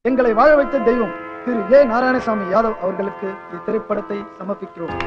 எங்களை வாழ வைத்த தெய்வம் திரு ஏ நாராயணசாமி யாதவ் அவர்களுக்கு இத்திரைப்படத்தை சமர்ப்பிக்கிறோம்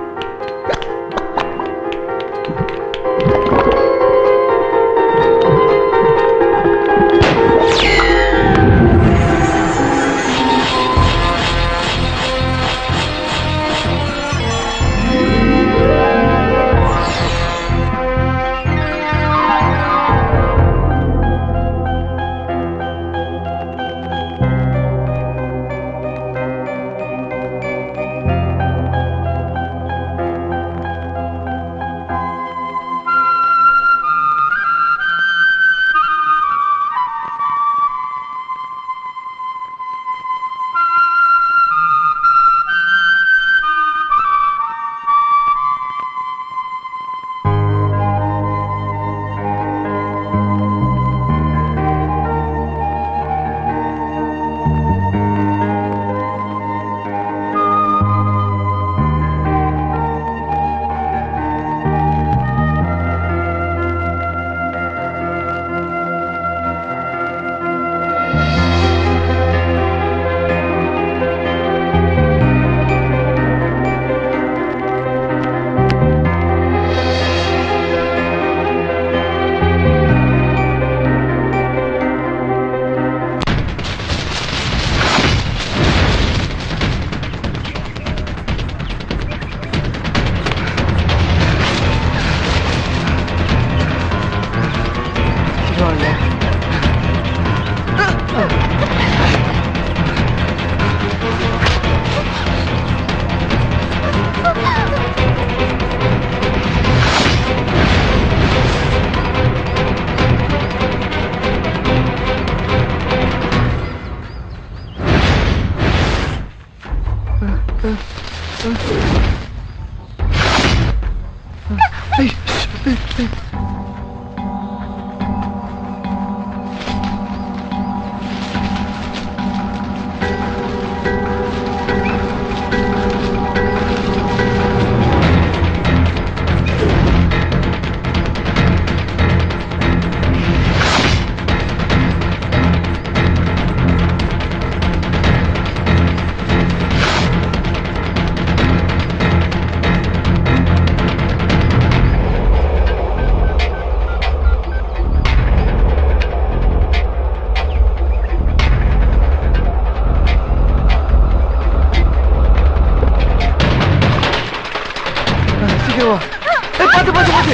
சீக்கிரம் வா ஏய், பாத்து பாத்து பாத்து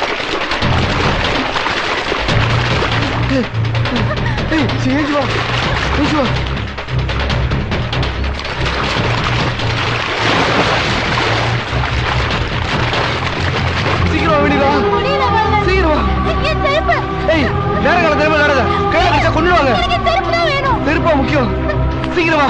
ஏய், ஏய் சீ, ஏஞ்சி வா ஏஞ்சி வா சீக்கிரம் வா வெண்ணிலா சீக்கிரம் வா ஏய் நேர கால திரும்ப நடந்த கையில கடிச்சா கொண்டுடுவாங்க செருப்பா முக்கியம் சீக்கிரம் வா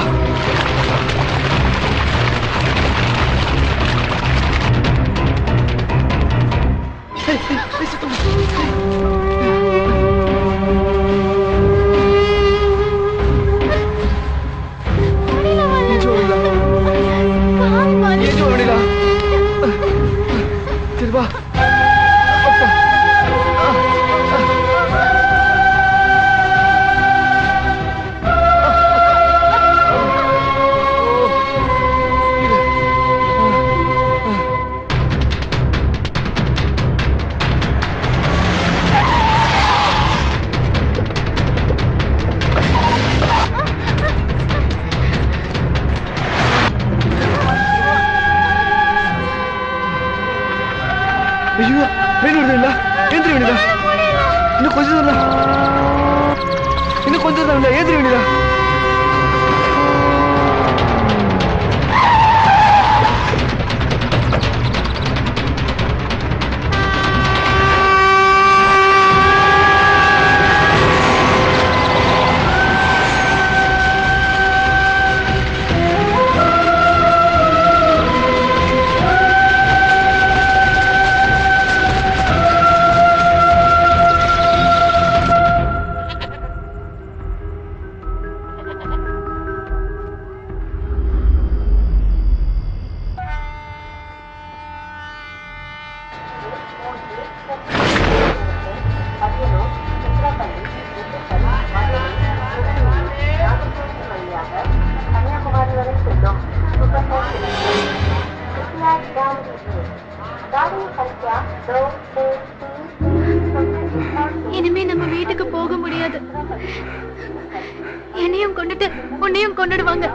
ஏய், ஏய், ஏய், சத்தம். ஏய். என்னையும் கொண்டுட்டு உன்னையும் கொண்டுடுவாங்க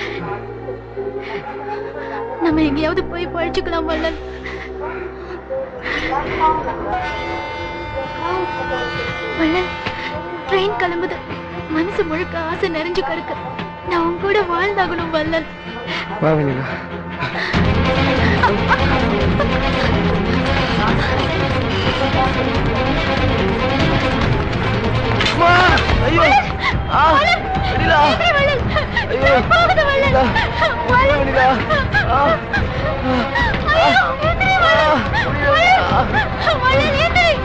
நம்ம எங்கேயாவது போய் பழிச்சுக்கலாம் வள்ளல் வள்ளல் ட்ரெயின் கிளம்புது மனசு முழுக்க ஆசை நிறைஞ்சு கருக்கு நான் உன் கூட வாழ்ந்தாகணும் வள்ளல் வா வெண்ணிலா அம்மா! ஐயோ ஆ வெண்ணிலா ஐயோ போகுது வள்ளல் வெண்ணிலா வெண்ணிலா ஆ வள்ளல் ஏந்திரி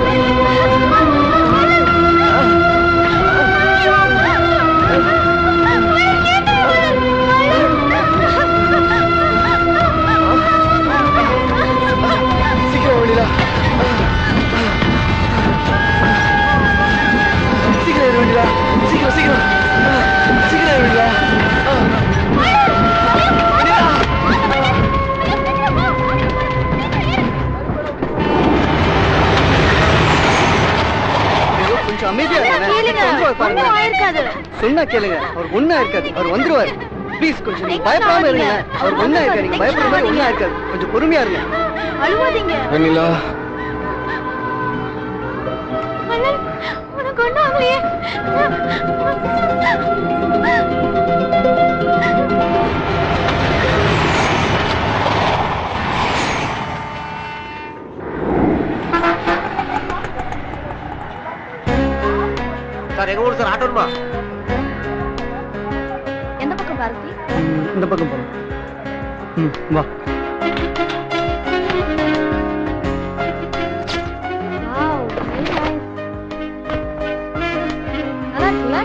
சீக்கிரம் வெண்ணிலா சீக்கிரம் இரு வெண்ணிலா சீக்கிரம் சீக்கிரம் சீக்கிரம் இரு வெண்ணிலா வெண்ணிலா ஐயோ, கொஞ்சம் அமைதியா இருங்க. கேளுங்க கொஞ்சம் பாருங்க. ஒண்ணும் ஆயிருக்காது சொன்னா கேளுங்க அவர் ஒண்ணா இருக்காது அவர் வந்துருவாரு ப்ளீஸ் கொஞ்சம் நீங்க பயப்படாம இருங்க அவர் ஒண்ணா இருக்காரு நீங்க பயப்படுற மாதிரி ஒண்ணா இருக்காது கொஞ்சம் பொறுமையா இருங்க அழுவாதீங்க வெண்ணிலா வள்ளல் உனக்கு ஒண்ணும் ஆகலையே சார் எங்க ஊர் சார் ஆட்டோமா எந்த பக்கம் பாரதி இந்த பக்கம் போறோம் ம் வா வாவ் வெரி நைஸ் நல்லா இருக்குல்ல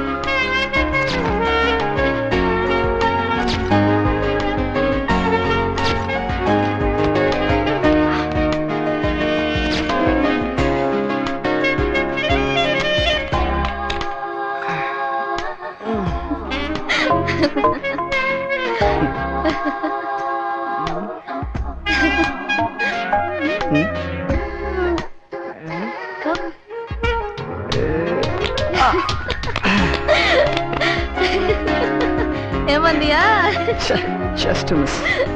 ஏமாந்தியா ஜஸ்ட் மிஸ்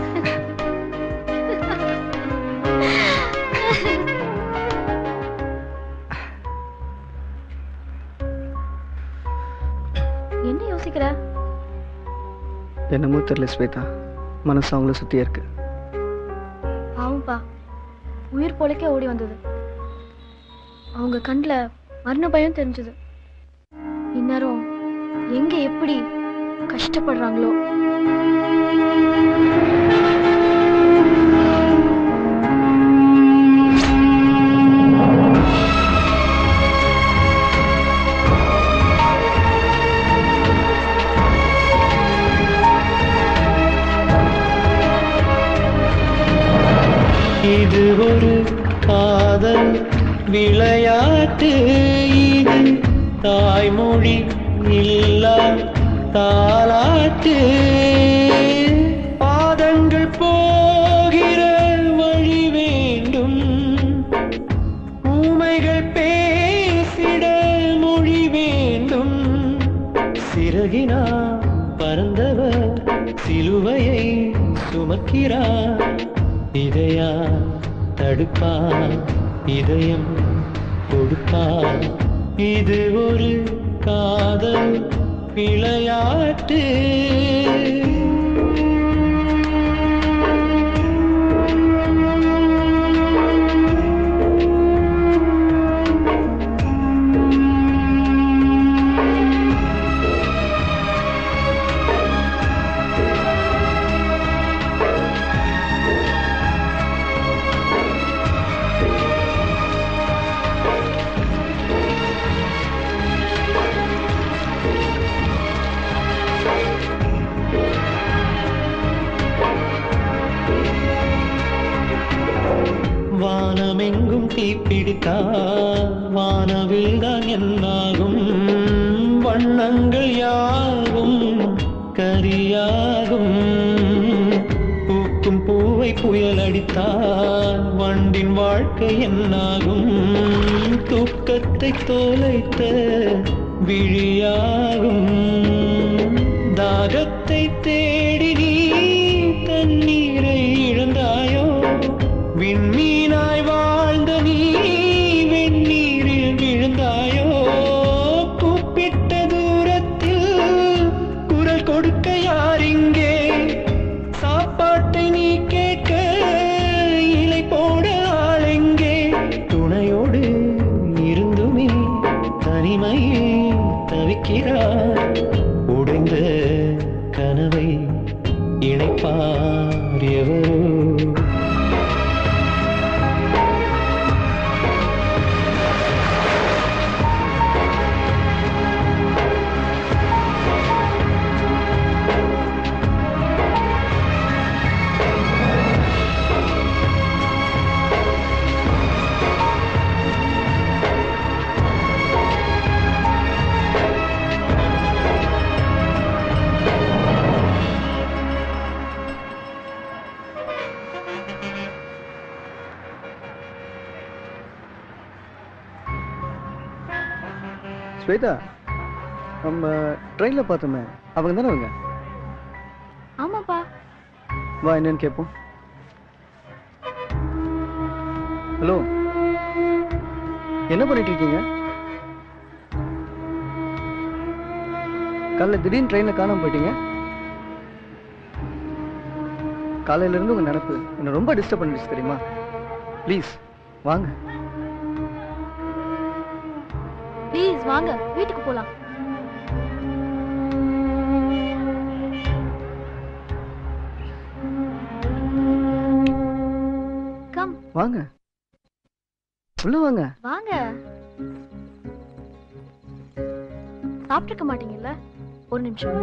என்ன யோசிக்கிற என்னமோ தெரியல ஸ்வேதா மனசு அவங்கள சுத்தியே இருக்கு பாவம்பா உயிர் பொழைக்க ஓடி வந்தது அவங்க கண்ணில் மரண பயம் தெரிஞ்சது இந்நேரம் எங்க எப்படி கஷ்டப்படுறாங்களோ இது ஒரு காதல் விளையாட்டு இது தாய்மொழி இல்லா தாலாட்டு பாதங்கள் போகிற வழி வேண்டும் ஊமைகள் பேசிட மொழி வேண்டும் சிறகினா பறந்தவர் சிலுவையை சுமக்கிறார் இதையா தடுப்பான் இதயம் கொடுப்பான் இது ஒரு காதல் விளையாட்டு வானமெங்கும் தீப்பிடித்தால் வானவில் தான் என்னாகும் வண்ணங்கள் யாவும் கரியாகும் பூக்கும் பூவை புயல் அடித்தால் வண்டின் வாழ்க்கை என்னாகும் தூக்கத்தை தோலைத்த விழியாகும் தாகத்தை தேடி நீ தண்ணீரை இழந்தாயோ விண்மீனாய் வாழ்ந்த நீ வெந்நீரில் விழுந்தாயோ கூப்பிட்ட தூரத்தில் குரல் கொடுக்க யார் இங்கே சாப்பாட்டை நீ கேட்க இலை போட ஆளெங்கே துணையோடு இருந்துமே தனிமையில் தவிக்கிறார் உடைந்த கனவை இணைப்பார் எவரோ ஸ்வேதா நம்ம ட்ரெயின்ல பார்த்தோமே அவங்க தானே அவங்க ஆமாப்பா வா என்னன்னு கேட்போம் ஹலோ என்ன பண்ணிட்டு இருக்கீங்க காலைல திடீர்னு ட்ரெயின்ல காணாம போயிட்டீங்க காலையில இருந்து உங்க நினப்பு என்ன ரொம்ப டிஸ்டர்ப் பண்ணிடுச்சு தெரியுமா ப்ளீஸ் வாங்க ப்ளீஸ் வாங்க வீட்டுக்கு போலாம் கம் வாங்க உள்ள வாங்க வாங்க சாப்பிட்டுருக்க மாட்டீங்கல்ல ஒரு நிமிஷம்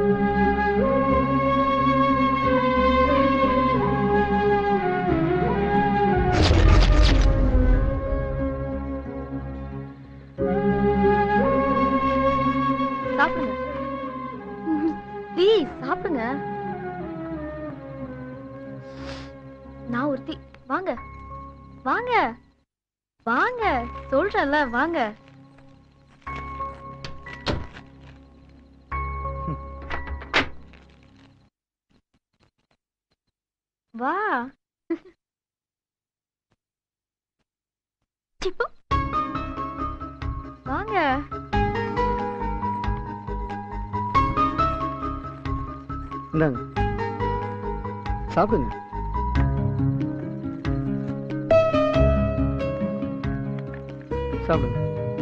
சாப்பிடுங்க ப்ளீஸ் சாப்பிடுங்க நான் ஒருத்தி வாங்க வாங்க வாங்க சொல்றேன்ல வாங்க வா சிப்பு வாங்க இந்தாங்க சாப்பிடுங்க சாப்பிடுங்க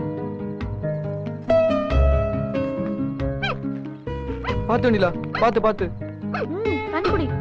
பார்த்து வெண்ணிலா பார்த்து பார்த்து ம் தண்ணி குடி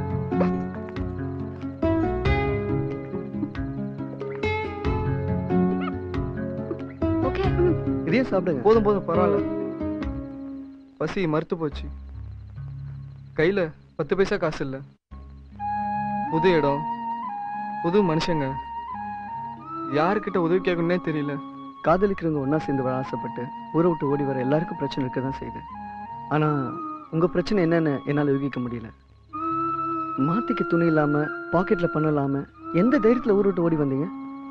ஓகே இதே சாப்பிடுங்க போதும் போதும் பரவாயில்ல பசி மறுத்து போச்சு கையில பத்து பைசா காசு இல்ல புது இடம் புது மனுஷங்க யாருக்கிட்ட உதவி கேட்கணும்னே தெரியல காதலிக்கிறவங்க ஒண்ணா சேர்ந்து வர ஆசைப்பட்டு ஊரை விட்டு ஓடி வர எல்லாருக்கும் பிரச்சனை இருக்க தான் செய்யுது ஆனா உங்க பிரச்சனை என்னன்னு என்னால யூகிக்க முடியல மாத்திக்க துணி இல்லாம பாக்கெட்ல பண்ண இல்லாம எந்த தைரியத்துல ஊரை விட்டு ஓடி வந்தீங்க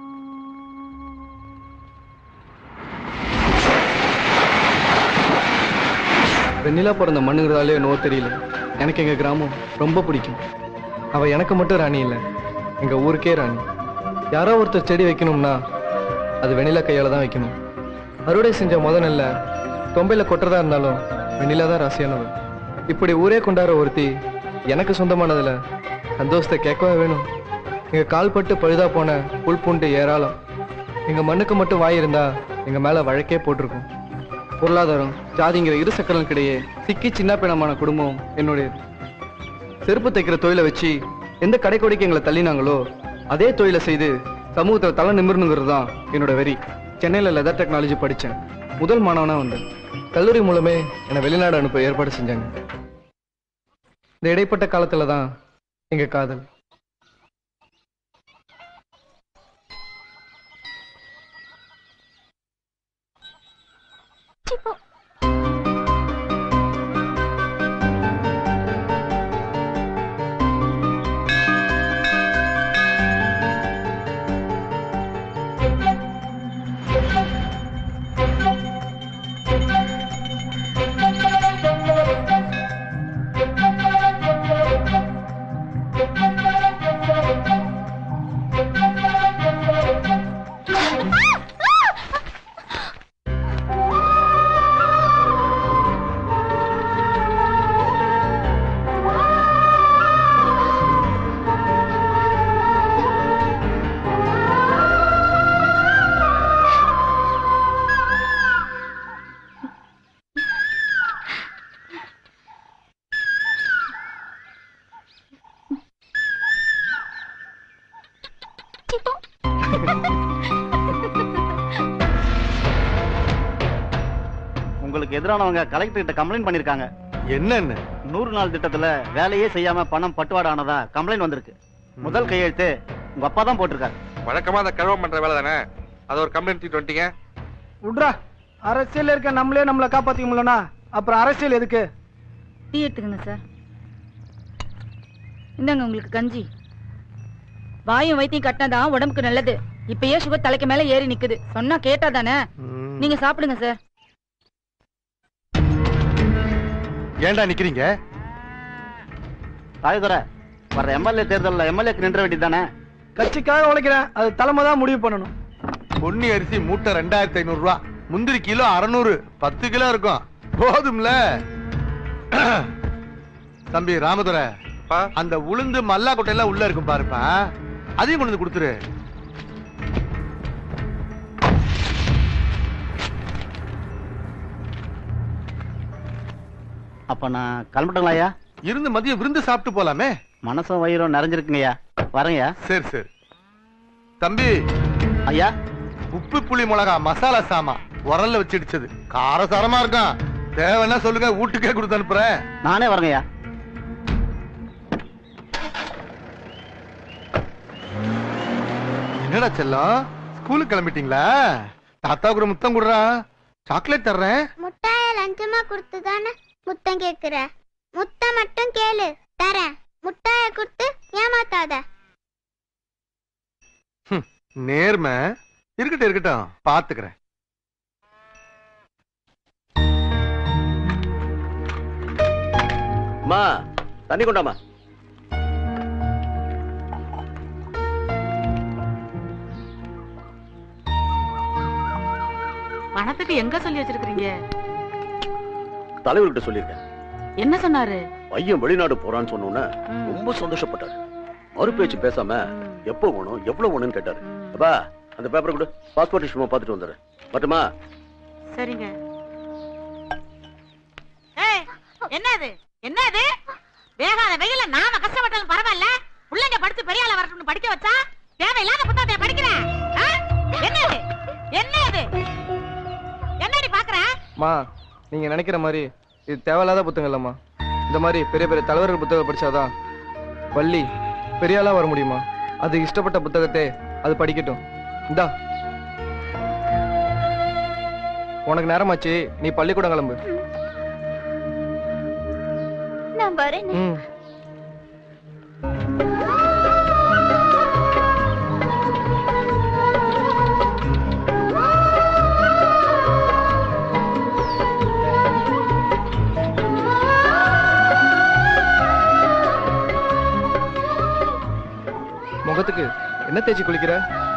வெண்ணிலா பிறந்த மண்ணுங்கிறதாலே என்னவோ தெரியல எனக்கு எங்க கிராமம் ரொம்ப பிடிக்கும் அவ எனக்கு மட்டும் ராணி இல்லை எங்க ஊருக்கே ராணி யாரோ ஒருத்தர் செடி வைக்கணும்னா அது வெண்ணிலா கையால தான் வைக்கணும் அறுவடை செஞ்ச முத நெல்ல தொம்பையில கொட்டுறதா இருந்தாலும் வெண்ணிலா தான் ராசியானவள் இப்படி ஊரே கொண்டாடுற ஒருத்தி எனக்கு சொந்தமானதுல சந்தோஷத்தை கேட்கவே வேணும் எங்க கால் பட்டு பழுதா போன புல் பூண்டு ஏராளம் எங்க மண்ணுக்கு மட்டும் வாய் இருந்தா எங்க மேல வழக்கே போட்டிருக்கும் பொருளாதாரம் ஜாதிங்கிற இரு சக்கரங்களுக்கிடையே சிக்கி சின்ன பிணமான குடும்பம் என்னுடையது செருப்பு தைக்கிற தொழிலை வச்சு எந்த கடைக்கோடிக்கு எங்களை தள்ளினாங்களோ அதே தொழிலை செய்து சமூகத்தில் தலை நிமிரணுங்கிறது தான் என்னோட வெறி சென்னையில் லெதர் டெக்னாலஜி படித்தேன் முதல் மாணவனா வந்தேன் கல்லூரி மூலமே என்னை வெளிநாடு அனுப்ப ஏற்பாடு செஞ்சாங்க இந்த இடைப்பட்ட காலத்துல தான் எங்க காதல் சிப்பு உங்களுக்கு எதிரானவங்க கலெக்டர் கிட்ட கம்ப்ளைண்ட் பண்ணிருக்காங்க என்னன்னு நூறு நாள் திட்டத்துல வேலையே செய்யாம பணம் பட்டுவாடா ஆனதா கம்ப்ளைண்ட் வந்திருக்கு முதல் கையெழுத்து உங்க அப்பா தான் போட்டிருக்காரு வழக்கமா அந்த கழுவ பண்ற வேலை தானே அது ஒரு கம்ப்ளைண்ட் தூக்கிட்டு வந்துட்டீங்க விட்றா அரசியல் இருக்க நம்மளே நம்மளை காப்பாத்திக்க முடியலனா அப்புறம் அரசியல் எதுக்கு டீ எடுத்துக்கங்க சார் இந்தாங்க உங்களுக்கு கஞ்சி வாயும் வைத்தியம் கட்டினாதான் உடம்புக்கு நல்லது இப்பயே சுகர் தலைக்கு மேல ஏறி நிக்குது சொன்னா கேட்டா தானே நீங்க சாப்பிடுங்க சார் ஏன்டா நிக்கிறீங்க தாயதுரை வர எம்எல்ஏ தேர்தலில் எம்எல்ஏக்கு நின்ற வேண்டியது தானே கட்சிக்காக உழைக்கிறேன் அது தலைமை தான் முடிவு பண்ணணும் பொன்னி அரிசி மூட்டை ரெண்டாயிரத்தி ஐநூறு ரூபா முந்திரி கிலோ அறுநூறு பத்து கிலோ இருக்கும் போதும்ல தம்பி ராமதுரை பா. அந்த உளுந்து மல்லா கொட்டையெல்லாம் உள்ள இருக்கும் பாருப்பா அதையும் கொண்டு வந்து கொடுத்துரு அப்ப நான் கிளம்பட்டுங்களா ஐயா இருந்து மதியம் விருந்து சாப்பிட்டு போலாமே மனசும் வயிறும் நிறைஞ்சிருக்குங்கய்யா வரேங்கய்யா சரி சரி தம்பி ஐயா உப்பு புளி மிளகா மசாலா சாமா உரல்ல வச்சு இடிச்சது காரசாரமா இருக்கும் தேவைன்னா சொல்லுங்க வீட்டுக்கே கொடுத்து அனுப்புறேன் நானே வரேங்கய்யா என்னடா செல்லம் ஸ்கூலுக்கு கிளம்பிட்டீங்களா தாத்தாவுக்கு ஒரு முத்தம் கொடுறா சாக்லேட் தர்றேன் முட்டாய லஞ்சமா கொடுத்து தானே முத்தம் கேக்குற முத்தம் மட்டும் கேளு தரேன் முட்டாய கொடுத்து ஏமாத்தாத நேர்மை இருக்கட்டும் இருக்கட்டும் பாத்துக்கிறேன் மா தண்ணி கொண்டாமா பணத்துக்கு எங்க சொல்லி வச்சிருக்கீங்க தலைவர்கிட்ட சொல்லியிருக்கேன் என்ன சொன்னாரு பையன் வெளிநாடு போறான்னு சொன்னோன்னே ரொம்ப சந்தோஷப்பட்டாரு மறு பேச்சு பேசாம எப்போ வேணும் எவ்வளவு வேணும்னு கேட்டாரு அப்பா அந்த பேப்பர் கொடு பாஸ்போர்ட் விஷயமா பார்த்துட்டு வந்துடுறேன் மட்டுமா சரிங்க ஏய் என்னது என்னது வேகாத வெயில நாம கஷ்டப்பட்டாலும் பரவாயில்ல பிள்ளைங்க படிச்சு பெரிய ஆள வரட்டும்னு படிக்க வச்சா தேவையில்லாத புத்தகத்தை படிக்கிறேன் ஆ? என்னது என்னது என்னடி பாக்குற மா நீங்க நினைக்கிற மாதிரி இது தேவையில்லாத புத்தகம் இல்லம்மா இந்த மாதிரி பெரிய பெரிய தலைவர்கள் புத்தகம் படிச்சாதான் வள்ளி பெரிய ஆளா வர முடியுமா அது இஷ்டப்பட்ட புத்தகத்தை அது படிக்கட்டும் இந்தா உனக்கு நேரமாச்சு நீ பள்ளிக்கூடம் கிளம்பு நான் வரேன் ம் முகத்துக்கு என்ன தேய்ச்சி குளிக்கிற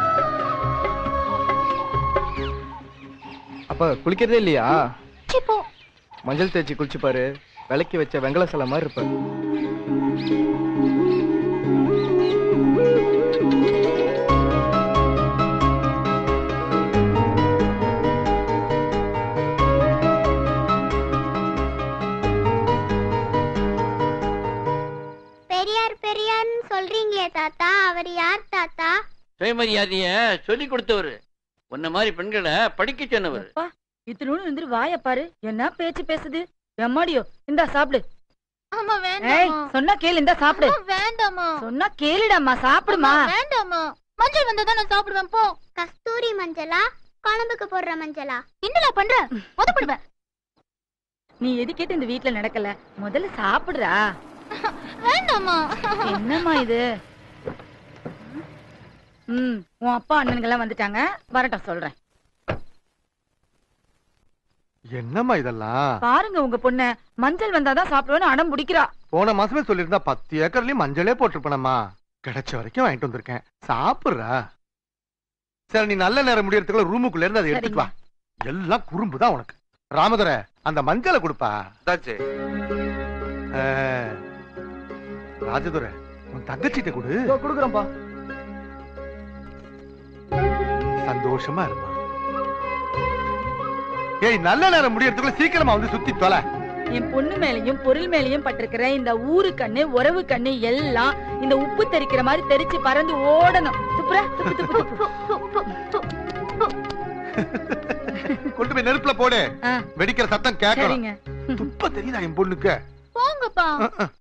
அப்ப குளிக்கிறதே இல்லையா போ மஞ்சள் தேய்ச்சி குளிச்சு பாரு விளக்கி வச்ச வெங்கல சிலை மாதிரி இருப்ப பெரியார் பெரியார்னு சொல்றீங்களே தாத்தா அவர் யார் தாத்தா சுயமரியாதைய சொல்லி கொடுத்தவர் உன்ன மாதிரி பெண்களை படிக்க சொன்னவர் அப்பா இத்தினூன்னு இருந்து வாய பாரு என்ன பேச்சு பேசுது எம்மாடியோ இந்தா சாப்பிடு ஆமா ஏய் சொன்னா கேளு இந்தா சாப்பிடு வேண்டாமா சொன்னா கேளுடாம்மா சாப்பிடுமா வேண்டாமா மஞ்சள் வந்தா நான் சாப்பிடுவேன் போ கஸ்தூரி மஞ்சளா குழம்புக்கு போடுற மஞ்சளா என்னடா பண்ற உதப்படுவேன் நீ எது கேட்டு இந்த வீட்ல நடக்கல முதல்ல சாப்பிடுறா வேண்டாமா என்னம்மா இது ம் உன் அப்பா அண்ணனுங்க எல்லாம் வந்துட்டாங்க வரட்டும் சொல்றேன் என்னம்மா இதெல்லாம் பாருங்க உங்க பொண்ண மஞ்சள் வந்தாதான் சாப்பிடுவேன்னு அடம் பிடிக்கிறா போன மாசமே சொல்லியிருந்தா பத்து ஏக்கர்லயும் மஞ்சளே போட்டிருப்பேனம்மா கிடைச்ச வரைக்கும் வாங்கிட்டு வந்திருக்கேன் சாப்பிடுறா சரி நீ நல்ல நேரம் முடியறதுக்குள்ள ரூமுக்குள்ள இருந்து அதை எடுத்துட்டு வா எல்லாம் குறும்பு தான் உனக்கு ராமதுரை அந்த மஞ்சளை கொடுப்பா இதாச்சு ஆ. ராஜதுரை உன் தங்கச்சிட்ட கொடு இதோ கொடுக்குறேன்ப்பா சந்தோஷமா இருப்பா ஏய் நல்ல நேரம் முடியறதுக்குள்ள சீக்கிரமா வந்து சுத்தி தொலை என் பொண்ணு மேலயும் பொருள் மேலயும் பட்டிருக்கிற இந்த ஊரு கண்ணு உறவு கண்ணு எல்லாம் இந்த உப்பு தெறிக்கிற மாதிரி தெரிச்சு பறந்து ஓடணும் துப்புற துப்பு துப்பு துப்பு கொண்டு போய் நெருப்புல போடு ஆ. வெடிக்கிற சத்தம் கேட்கணும் சரிங்க துப்ப தெரியுதா என் பொண்ணுக்கு போங்கப்பா அஹ், அஹ்.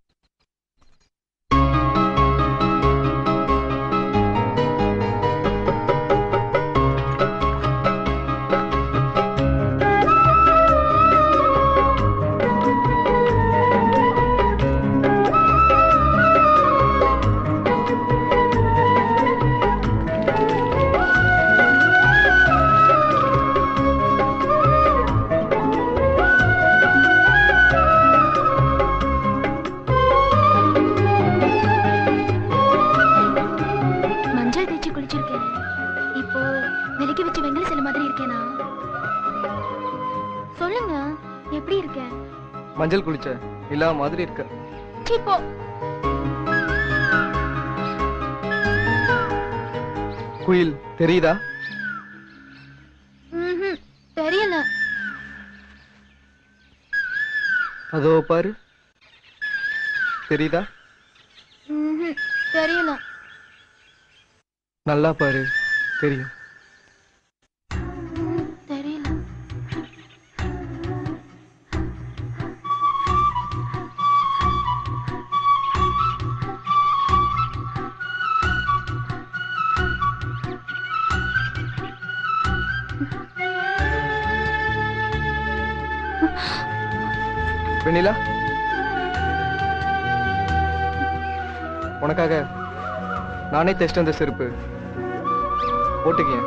மஞ்சள் தேய்ச்சி குளிச்சிருக்கேன் இப்போ விலைக்கு வச்ச வெங்கல சில மாதிரி இருக்கேனா சொல்லுங்க எப்படி இருக்கேன் மஞ்சள் குளிச்ச இல்லா மாதிரி இருக்க சீ போ குயில் தெரியுதா ம்ஹும், தெரியல அதோ பாரு தெரியுதா ம்ஹும், தெரியல நல்லா பாரு தெரியும் ம், தெரியல வெண்ணிலா உனக்காக நானே டெஸ்ட் வந்த செருப்பு போட்டுக்கேன்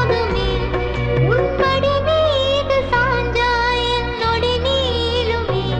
நீளுமே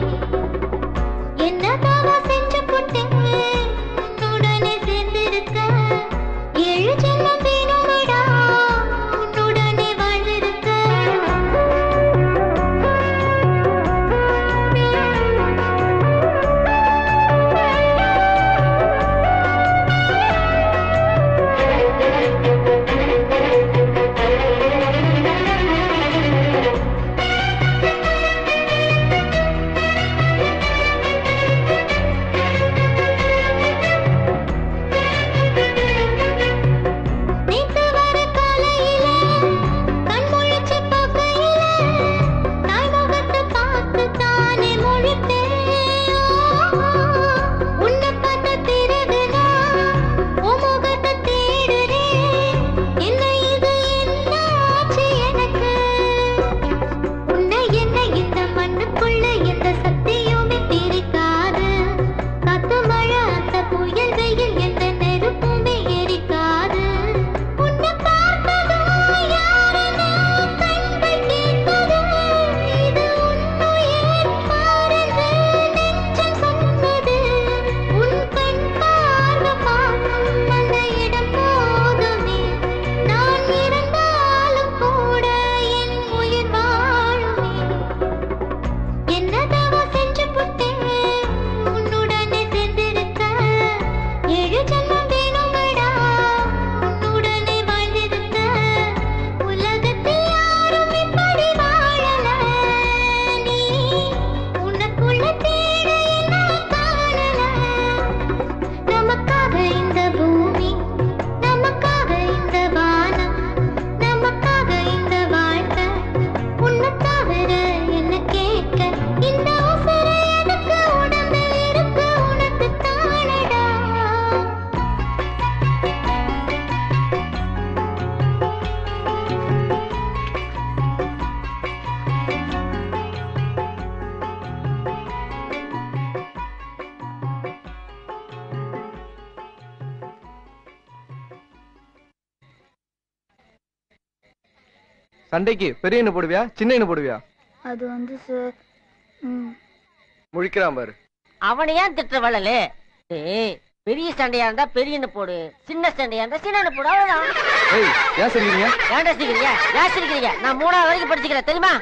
சண்டைக்கு பெரிய எண்ணெய் போடுவியா சின்ன எண்ணெய் போடுவியா அது வந்து சார் ம் முழிக்கிறான் பாரு அவனை ஏன் திட்டுற வள்ளலே டேய் பெரிய சண்டையா இருந்தா பெரிய எண்ணெய் போடு சின்ன சண்டையா இருந்தா சின்ன எண்ணெய் போடு அவ்வளவுதான் ஏய் ஏன் சொல்றீங்க ஏன்டா சிரிக்கிறீங்க ஏன் சிரிக்கிறீங்க நான் மூணாவது வரைக்கும் படிச்சுக்கிறேன் தெரியுமா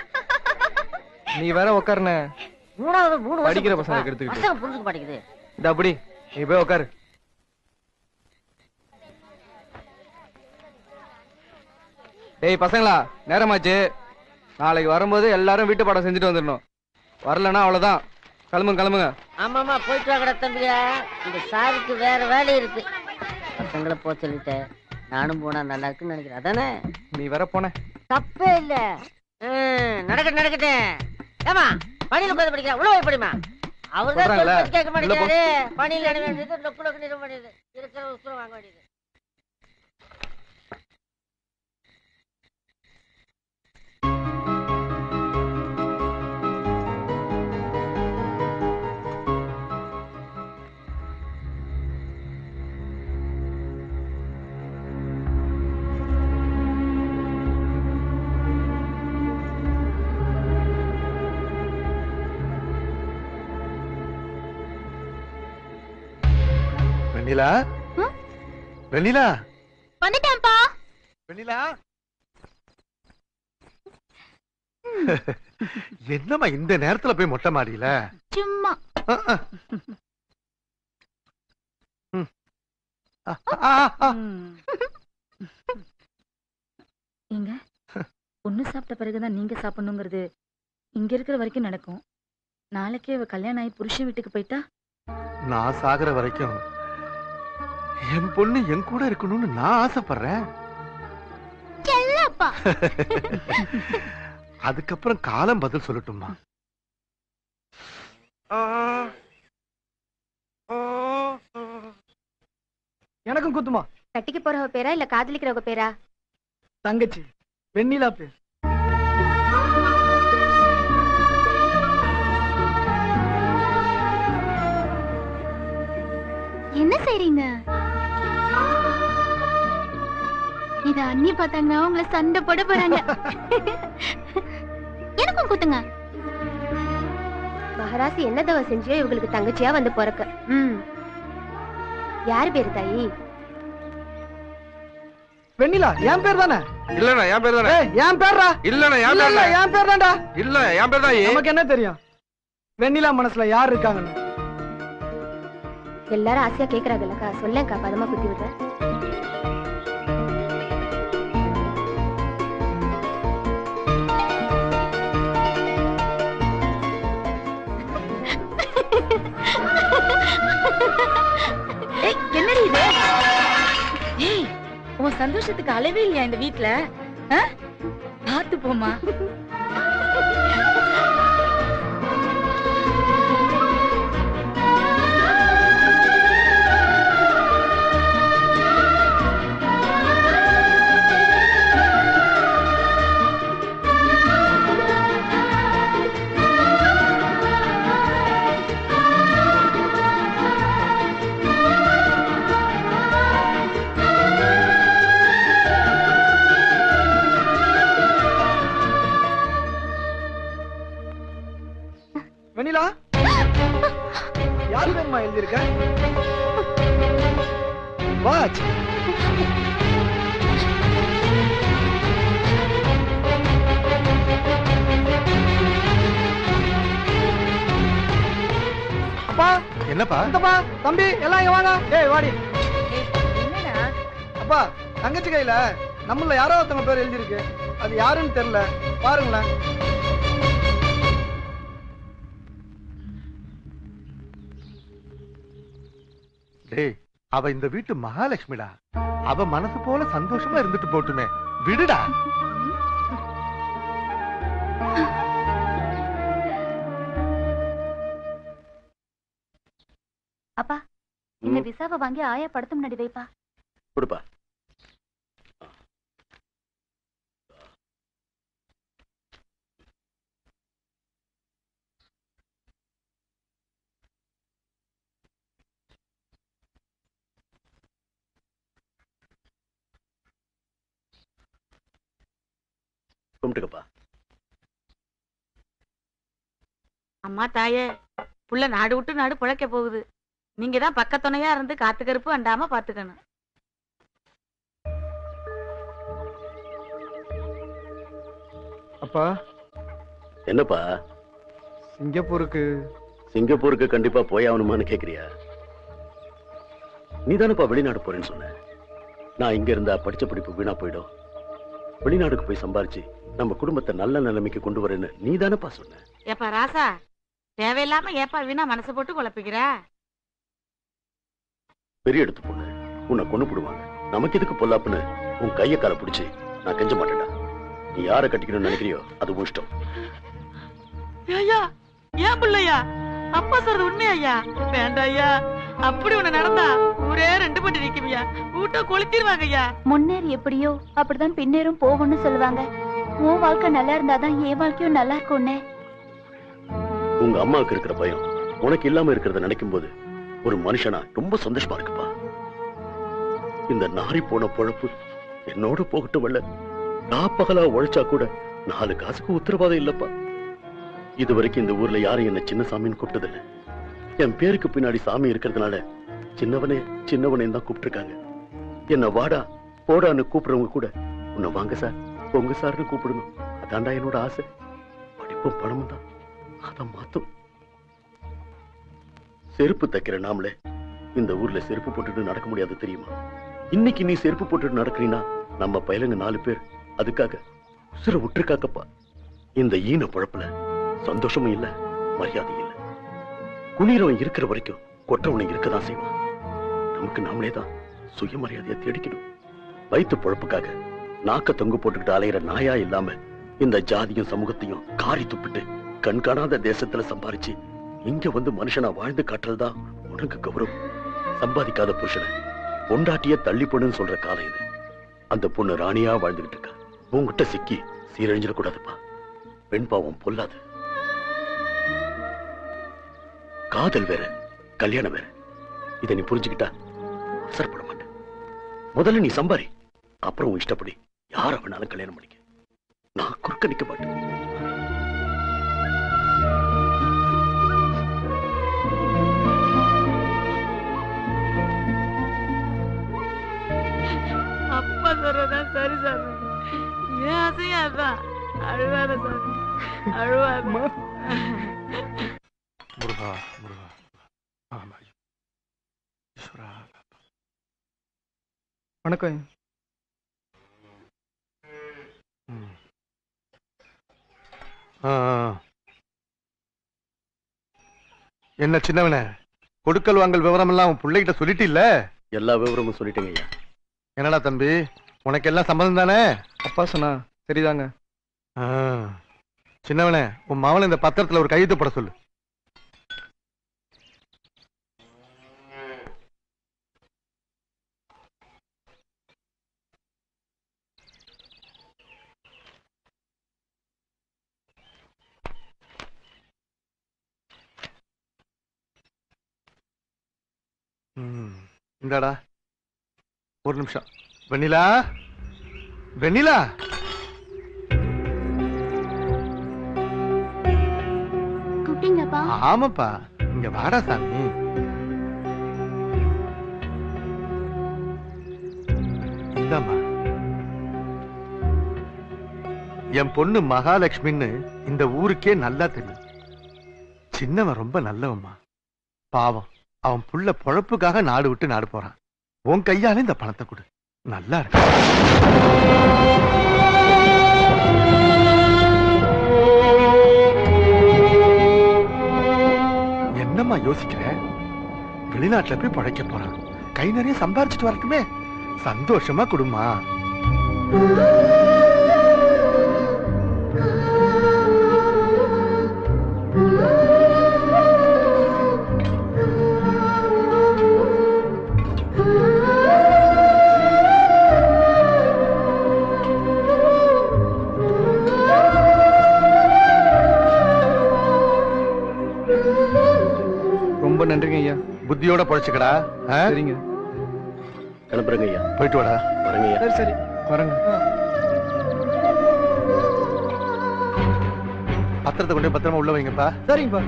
நீ வேற உக்காருன மூணாவது மூணு வருஷம் படிக்கிற படிச்சிருப்பா. பசங்களுக்கு எடுத்துக்கிட்டு. பசங்க புரிஞ்சுக்க மாட்டேங்குது இந்த அப்படி நீ போய் உக்காரு டேய் பசங்களா நேரமாச்சு நாளைக்கு வரும்போது எல்லாரும் வீட்டு பாடம் செஞ்சுட்டு வந்துடணும் வரலன்னா அவ்வளவுதான் கிளம்புங்க கிளம்புங்க ஆமாமா போயிட்டு வாங்கடா தம்பியா இந்த சாருக்கு வேற வேலை இருக்கு பசங்களை போ சொல்லிட்டேன் நானும் போனா நல்லா இருக்குன்னு நினைக்கிறேன் அதானே நீ வேற போன தப்பே இல்ல ம், நடக்கட்டும் நடக்கட்டும் ஏமா பணியில உட்காந்து படிக்கிறா உள்ள போய் படிமா அவர்தான் சொல்றாங்கல்ல, சொல்றது கேட்க உள்ள போ. மாட்டேங்கிறாரு பணியில் அடைய வேண்டியது நொக்கு நொக்கு நிற வேண்டியது இருக்கிற உசுரம் வாங்க வேண்டியது வெண்ணிலா வெண்ணிலா வந்துட்டேன்ப்பா வெண்ணிலா என்னம்மா இந்த நேரத்துல போய் மொட்டை மாடியில சும்மா அஹ், அஹ். ம். ஆ, ஆ, ஆ. ஏங்க பொண்ணு சாப்பிட்ட பிறகுதான் நீங்க சாப்பிடணுங்கிறது இங்க இருக்கிற வரைக்கும் நடக்கும் நாளைக்கே அவ கல்யாணம் ஆகி புருஷன் வீட்டுக்கு போயிட்டா நான் சாகுற வரைக்கும் என் பொண்ணு என் கூட இருக்கணும்னு நான் ஆசைப்படுறேன் செல்லப்பா அதுக்கப்புறம் காலம் பதில் சொல்லட்டுமா எனக்கும் குத்துமா கட்டிக்கு போறவ பேரா இல்ல காதலிக்கிறவங்க பேரா தங்கச்சி வெண்ணிலா பேர் என்ன செய்றீங்க இத அண்ணி பார்த்தாங்கன்னா உங்களை சண்டை போட போறாங்க எனக்கும் குத்துங்க மகராசி என்ன தவ செஞ்சியோ இவங்களுக்கு தங்கச்சியா வந்து பிறக்க ம் யார் பேரு தாயி வெண்ணிலா என் பேர் தானே இல்லண்ணா என் பேர் தானே ஏய் என் பேர்ரா இல்லண்ணா என் இல்ல பேர் இல்ல தான் என் பேர் தான்டா இல்ல என் பேர் தான் நமக்கு என்ன தெரியும் வெண்ணிலா மனசுல யார் இருக்காங்கன்னு எல்லாரும் ஆசையா கேக்குறாங்கல்லக்கா சொல்லேன்க்கா பதமா குத்தி விடுறேன் ஏய் என்னடி இது ஏய் உன் சந்தோஷத்துக்கு அளவே இல்லையா இந்த வீட்ல ஆ? பார்த்து போமா வெண்ணிலா யார் பேருமா எழுதியிருக்க வாட்ச் அப்பா என்னப்பா இந்தப்பா தம்பி எல்லாம் இங்க வாங்க ஏய் வாடி என்னடா அப்பா தங்கச்சி கையில நம்மள யாரோ ஒருத்தவங்க பேர் எழுதியிருக்கு அது யாருன்னு தெரியல பாருங்களேன் டேய் அவ இந்த வீட்டு மகாலட்சுமிடா அவ மனசு போல சந்தோஷமா இருந்துட்டு போட்டுமே விடுடா அப்பா இந்த விசாவை வாங்கி ஆயா படத்து முன்னாடி வைப்பா கொடுப்பா கும்பிட்டுக்கப்பா அம்மா தாயே புள்ள நாடு விட்டு நாடு பிழைக்க போகுது நீங்க தான் பக்கத்துணையா இருந்து காத்து கருப்பு அண்டாம பாத்துக்கணும் அப்பா என்னப்பா சிங்கப்பூருக்கு சிங்கப்பூருக்கு கண்டிப்பா போய் ஆகணுமான்னு கேக்குறியா நீதானப்பா வெளிநாடு போறேன்னு சொன்ன நான் இங்க இருந்தா படிச்ச படிப்பு வீணா போயிடும் வெளிநாடுக்கு போய் சம்பாரிச்சு நம்ம குடும்பத்தை நல்ல நிலைமைக்கு கொண்டு வரேன்னு நீதானப்பா சொன்ன ஏப்பா ராசா தேவையில்லாம ஏப்பா வீணா மனசு போட்டு குழப்பிக்கிற பெரிய எடுத்து பொண்ணு உன்னை கொண்டு போடுவாங்க நமக்கு எதுக்கு பொல்லாப்புன்னு உன் கைய காலை பிடிச்சு நான் கெஞ்ச மாட்டேன்டா நீ யாரை கட்டிக்கணும்னு நினைக்கிறியோ அது உன் இஷ்டம் ஐயா ஏன் பிள்ளையா அப்பா சொல்றது உண்மையா ஐயா வேண்டாம் ஐயா அப்படி ஒண்ணு நடந்தா ஊரே ரெண்டு பண்ணி நிக்குவியா வீட்டை கொளுத்திடுவாங்க ஐயா முன்னேறி எப்படியோ அப்படிதான் பின்னேறும் போகும்னு சொல்லுவாங்க உன் வாழ்க்கை நல்லா இருந்தாதான் என் வாழ்க்கையும் நல்லா இருக்கும்னே உங்க அம்மாவுக்கு இருக்கிற பயம் உனக்கு இல்லாம இருக்கிறத நினைக்கும் போது ஒரு மனுஷனா ரொம்ப சந்தோஷமா இருக்குப்பா இந்த நாரி போன பொழப்பு என்னோட போகட்டும் வல்ல நான் பகலா உழைச்சா கூட நாலு காசுக்கு உத்தரவாதம் இல்லப்பா இது வரைக்கும் இந்த ஊர்ல யாரும் என்ன சின்ன சாமின்னு கூப்பிட்டதில்ல என் பேருக்கு பின்னாடி சாமி இருக்கிறதுனால சின்னவனே சின்னவனே தான் கூப்பிட்டுருக்காங்க என்ன வாடா போடான்னு கூப்பிடுறவங்க கூட உன்னை வாங்க சார் பொங்க சார்னு கூப்பிடணும் அதான்டா என்னோட ஆசை படிப்பும் பணமும் தான் அதை மாத்தும் செருப்பு தைக்கிற நாமளே இந்த ஊர்ல செருப்பு போட்டுட்டு நடக்க முடியாது தெரியுமா இன்னைக்கு நீ செருப்பு போட்டுட்டு நடக்கிறீன்னா நம்ம பயலுங்க நாலு பேர் அதுக்காக உசுர விட்டுருக்காக்கப்பா இந்த ஈன பழப்புல சந்தோஷமும் இல்ல மரியாதையும் இல்ல குளிரவன் இருக்கிற வரைக்கும் கொற்றவனை இருக்கதான் செய்வான் நமக்கு நாமளே தான் சுயமரியாதையை தேடிக்கணும் வயிற்று பொழப்புக்காக நாக்க தொங்கு போட்டுக்கிட்டு அலையிற நாயா இல்லாம இந்த ஜாதியும் சமூகத்தையும் காரி துப்பிட்டு கண் காணாத தேசத்துல சம்பாரிச்சு இங்க வந்து மனுஷனா வாழ்ந்து காட்டுறதுதான் உனக்கு கௌரவம் சம்பாதிக்காத புருஷனை பொண்டாட்டிய தள்ளி பொண்ணுன்னு சொல்ற காலம் இது அந்த பொண்ணு ராணியா வாழ்ந்துகிட்டு இருக்கா உன்கிட்ட சிக்கி சீரழிஞ்சிடக்கூடாதுப்பா பெண் பாவம் பொல்லாது காதல் வேற கல்யாணம் வேற இதை நீ புரிஞ்சுக்கிட்டா அவசரப்பட மாட்டேன் முதல்ல நீ சம்பாரி அப்புறம் உன் இஷ்டப்படி யார வேணாலும் கல்யாணம் பண்ணிக்க நான் குறுக்க நிக்க மாட்டேன் அப்பா சொல்றதான் சரி சாமி ஏன் ஆசையா அதான் அழுவாத சாமி அழுவாத முருகா முருகா ஆமா ஈஸ்வரா வணக்கம் ம். ஆ, ஆ. என்ன சின்னவனே கொடுக்கல் வாங்கல் விவரம் எல்லாம் உன் பிள்ளைகிட்ட சொல்லிட்டு இல்ல எல்லா விவரமும் சொல்லிட்டேங்க ஐயா என்னடா தம்பி உனக்கு எல்லாம் சம்மதம் தானே அப்பா சொன்னா சரிதாங்க ஆ. சின்னவனே உன் மவளை இந்த பத்திரத்துல ஒரு கையெழுத்து போட சொல்லு ம். இந்தாடா ஒரு நிமிஷம் வெண்ணிலா வெண்ணிலா கூப்பிட்டீங்களாப்பா ஆமாப்பா இங்க வாடா சாமி இந்தாம்மா என் பொண்ணு மகாலட்சுமின்னு இந்த ஊருக்கே நல்லா தெரியும் சின்னவன் ரொம்ப நல்லவம்மா பாவம் அவன் புள்ள பொழப்புக்காக நாடு விட்டு நாடு போறான் உன் கையால இந்த பணத்தை கொடு நல்லா இருக்கு என்னம்மா யோசிக்கிற வெளிநாட்டுல போய் பழைக்க போறான் கை நிறைய சம்பாரிச்சிட்டு வரட்டுமே சந்தோஷமா குடுமா ரொம்ப நன்றிங்க ஐயா புத்தியோட பழைச்சுக்கடா ஆ? சரிங்க கிளம்புறேங்க ஐயா போயிட்டு வாடா வரேங்க ஐயா சரி சரி வரேங்க பத்திரத்தை கொண்டு போய் பத்திரமா உள்ள வைங்கப்பா சரிங்கப்பா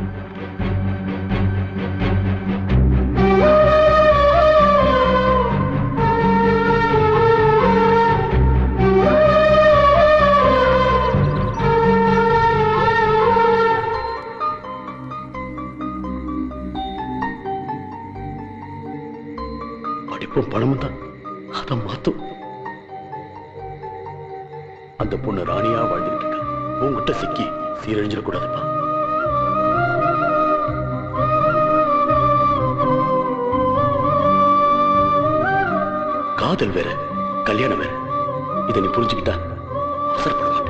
படிப்பும் பணமும் தான் அதை மாத்தும் அந்த பொண்ணு ராணியா வாழ்ந்துட்டு இருக்கா உங்ககிட்ட சிக்கி சீரழிஞ்சிடக்கூடாதுப்பா காதல் வேற கல்யாணம் வேற இதை நீ புரிஞ்சுக்கிட்டா அவசரப்பட மாட்டேன்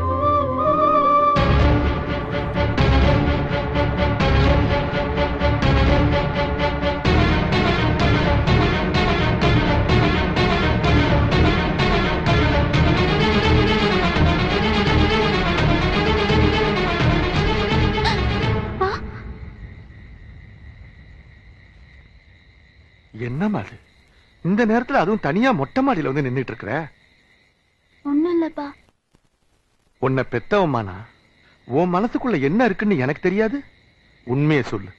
என்னம்மா அது இந்த நேரத்துல அதுவும் தனியா மொட்டை மாடியில வந்து நின்னுட்டு இருக்கிற ஒண்ணும் இல்லப்பா உன்னை பெத்தவமானா உன் மனசுக்குள்ள என்ன இருக்குன்னு எனக்கு தெரியாது உண்மையை சொல்லு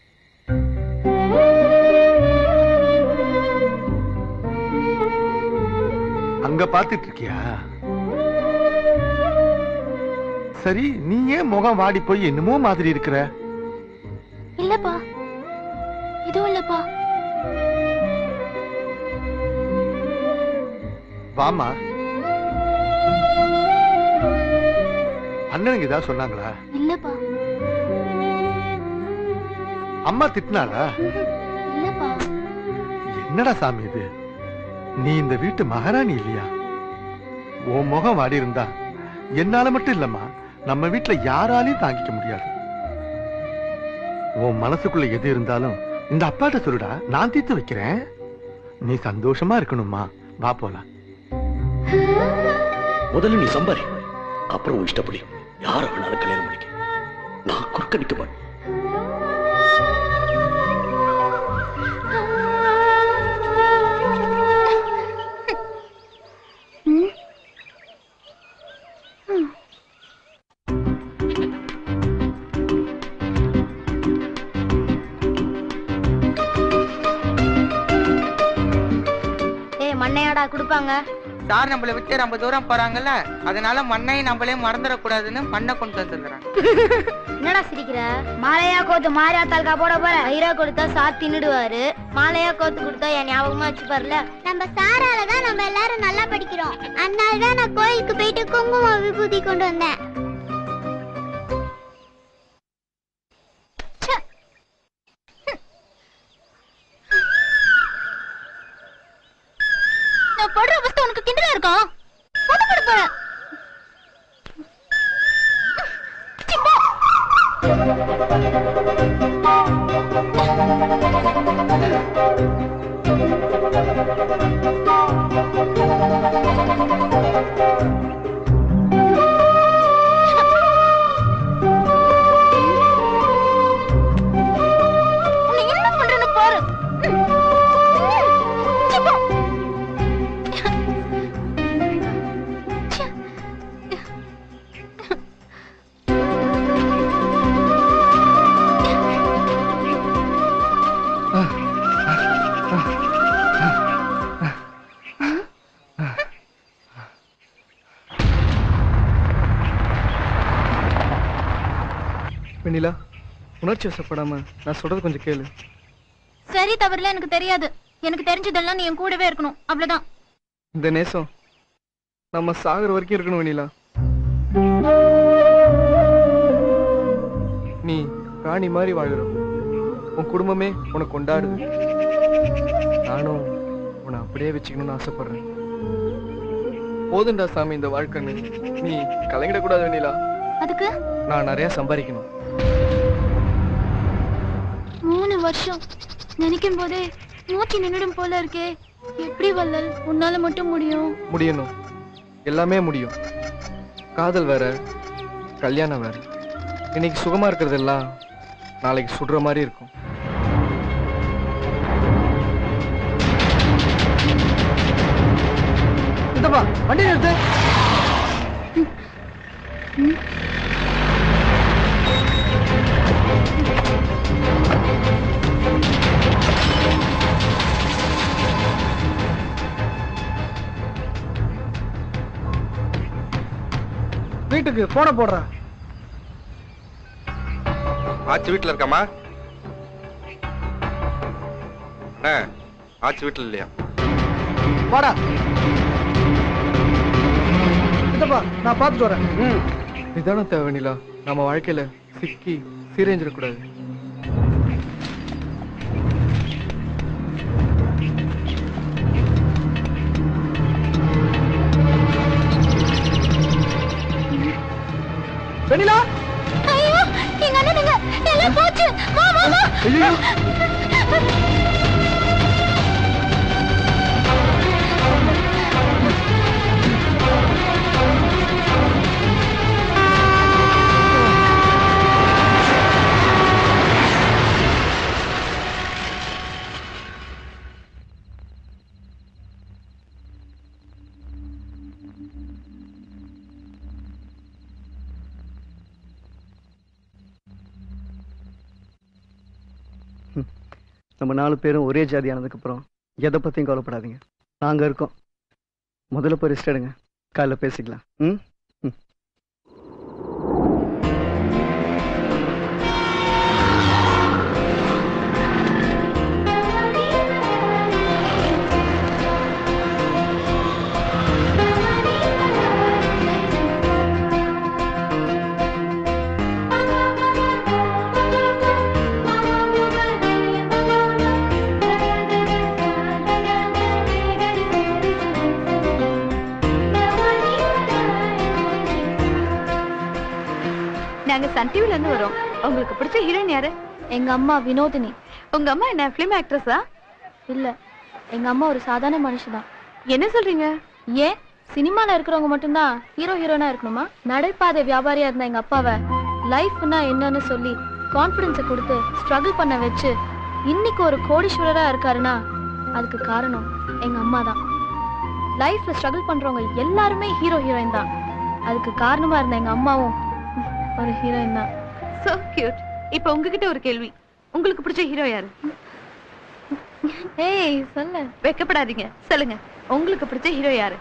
அங்க பாத்துட்டு இருக்கியா சரி நீ ஏன் முகம் வாடி போய் என்னமோ மாதிரி இருக்கிற இல்லப்பா இதுவும் இல்லப்பா வாமா அண்ணனுங்க ஏதாவது சொன்னாங்களா இல்லப்பா அம்மா திட்டினாளா இல்லப்பா என்னடா சாமி இது நீ இந்த வீட்டு மகாராணி இல்லையா உன் முகம் வாடி இருந்தா என்னால மட்டும் இல்லம்மா நம்ம வீட்டுல யாராலையும் தாங்கிக்க முடியாது உன் மனசுக்குள்ள எது இருந்தாலும் இந்த அப்பாட்ட சொல்லுடா நான் தீர்த்து வைக்கிறேன் நீ சந்தோஷமா இருக்கணும்மா வா போலாம் முதல்ல நீ சம்பாரி அப்புறம் உன் இஷ்டப்படி யார வேணாலும் கல்யாணம் பண்ணிக்க நான் குறுக்க நிக்க மாட்டேன் ஏய் மண்ணையாடா கொடுப்பாங்க சார் நம்மள விட்டு ரொம்ப தூரம் போறாங்கல்ல அதனால மண்ணையும் நம்மளே மறந்துடக்கூடாதுன்னு மண்ணை கொண்டு வந்துருக்கிறேன் என்னடா சிரிக்கிற மாலையா கோத்து மாரியா தாலுக்கா போட போற ஐரா கொடுத்தா சார் தின்னுடுவாரு மாலையா கோத்து கொடுத்தா என் ஞாபகமா வச்சுப்பாருல நம்ம சாரால தான் நம்ம எல்லாரும் நல்லா படிக்கிறோம் அதனால தான் நான் கோயிலுக்கு போயிட்டு குங்குமம் விபூதி கொண்டு வந்தேன் ச்சே. நான் படுற அவஸ்தை உனக்கு கிண்டலா இருக்கும் போட போட போற சி, போ. உன்னை என்ன பண்றேன்னு பாரு சி, போ. வெண்ணிலா உணர்ச்சி வசப்படாம நான் சொல்றது கொஞ்சம் கேளு சரி தவறுல எனக்கு தெரியாது எனக்கு தெரிஞ்சதெல்லாம் நீ என் கூடவே இருக்கணும் அவ்வளவுதான் இந்த நேசம் நம்ம சாகுற வரைக்கும் இருக்கணும் வெண்ணிலா நீ ராணி மாதிரி வாழுற உன் குடும்பமே உனக்கு கொண்டாடுது நானும் உன்னை அப்படியே வச்சுக்கணும்னு ஆசைப்படுறேன் போதுண்டா சாமி இந்த வாழ்க்கைன்னு நீ கலங்கிடக்கூடாது வெண்ணிலா அதுக்கு நான் நிறைய சம்பாதிக்கணும் மூணு வருஷம் நினைக்கும் போதே மூச்சு நின்னுடும் போல இருக்கே எப்படி வல்லல் உன்னால மட்டும் முடியும் முடியணும் எல்லாமே முடியும் காதல் வேற கல்யாணம் வேற இன்னைக்கு சுகமா இருக்கிறதெல்லாம் நாளைக்கு சுடுற மாதிரி இருக்கும் சித்தப்பா வண்டி நிறுத்து ம். வீட்டுக்கு போன போடுறா ஆச்சி வீட்டுல இருக்காமா அண்ணே ஆச்சி வீட்டுல இல்லையா வாடா இதப்பா நான் பார்த்துட்டு வரேன் நிதானம் தேவை வெண்ணிலா நம்ம வாழ்க்கையில சிக்கி சீரழிஞ்சிடக்கூடாது வெண்ணிலா ஐயோ எங்க அண்ணனுங்க எல்லாம் போச்சு வா வா வா ஐயோ நம்ம நாலு பேரும் ஒரே ஜாதி ஆனதுக்கப்புறம் எதை பற்றியும் கவலைப்படாதீங்க நாங்கள் இருக்கோம் முதல்ல போய் ரெஸ்ட் எடுங்க காலைல பேசிக்கலாம் ம் ம் நாங்க சன் டிவில இருந்து வரோம் உங்களுக்கு பிடிச்ச ஹீரோயின் யாரு எங்க அம்மா வினோதினி உங்க அம்மா என்ன பிலிம் ஆக்ட்ரஸா இல்ல எங்க அம்மா ஒரு சாதாரண மனுஷதான் என்ன சொல்றீங்க ஏன் சினிமால இருக்கிறவங்க மட்டும்தான் ஹீரோ ஹீரோனா இருக்கணுமா நடைபாதை வியாபாரியா இருந்த எங்க அப்பாவை லைஃப்னா என்னன்னு சொல்லி கான்ஃபிடன்ஸை கொடுத்து ஸ்ட்ரகிள் பண்ண வச்சு இன்னைக்கு ஒரு கோடீஸ்வரரா இருக்காருன்னா அதுக்கு காரணம் எங்க அம்மா தான் லைஃப்ல ஸ்ட்ரகிள் பண்றவங்க எல்லாருமே ஹீரோ ஹீரோயின் தான் அதுக்கு காரணமா இருந்த எங்க அம்மாவும் ஒரு ஹீரோயின் தான் சோ கியூட் இப்போ உங்ககிட்ட ஒரு கேள்வி உங்களுக்கு பிடிச்ச ஹீரோ யாரு ஏய் சொல்லு வெக்கப்படாதீங்க சொல்லுங்க உங்களுக்கு பிடிச்ச ஹீரோ யாரு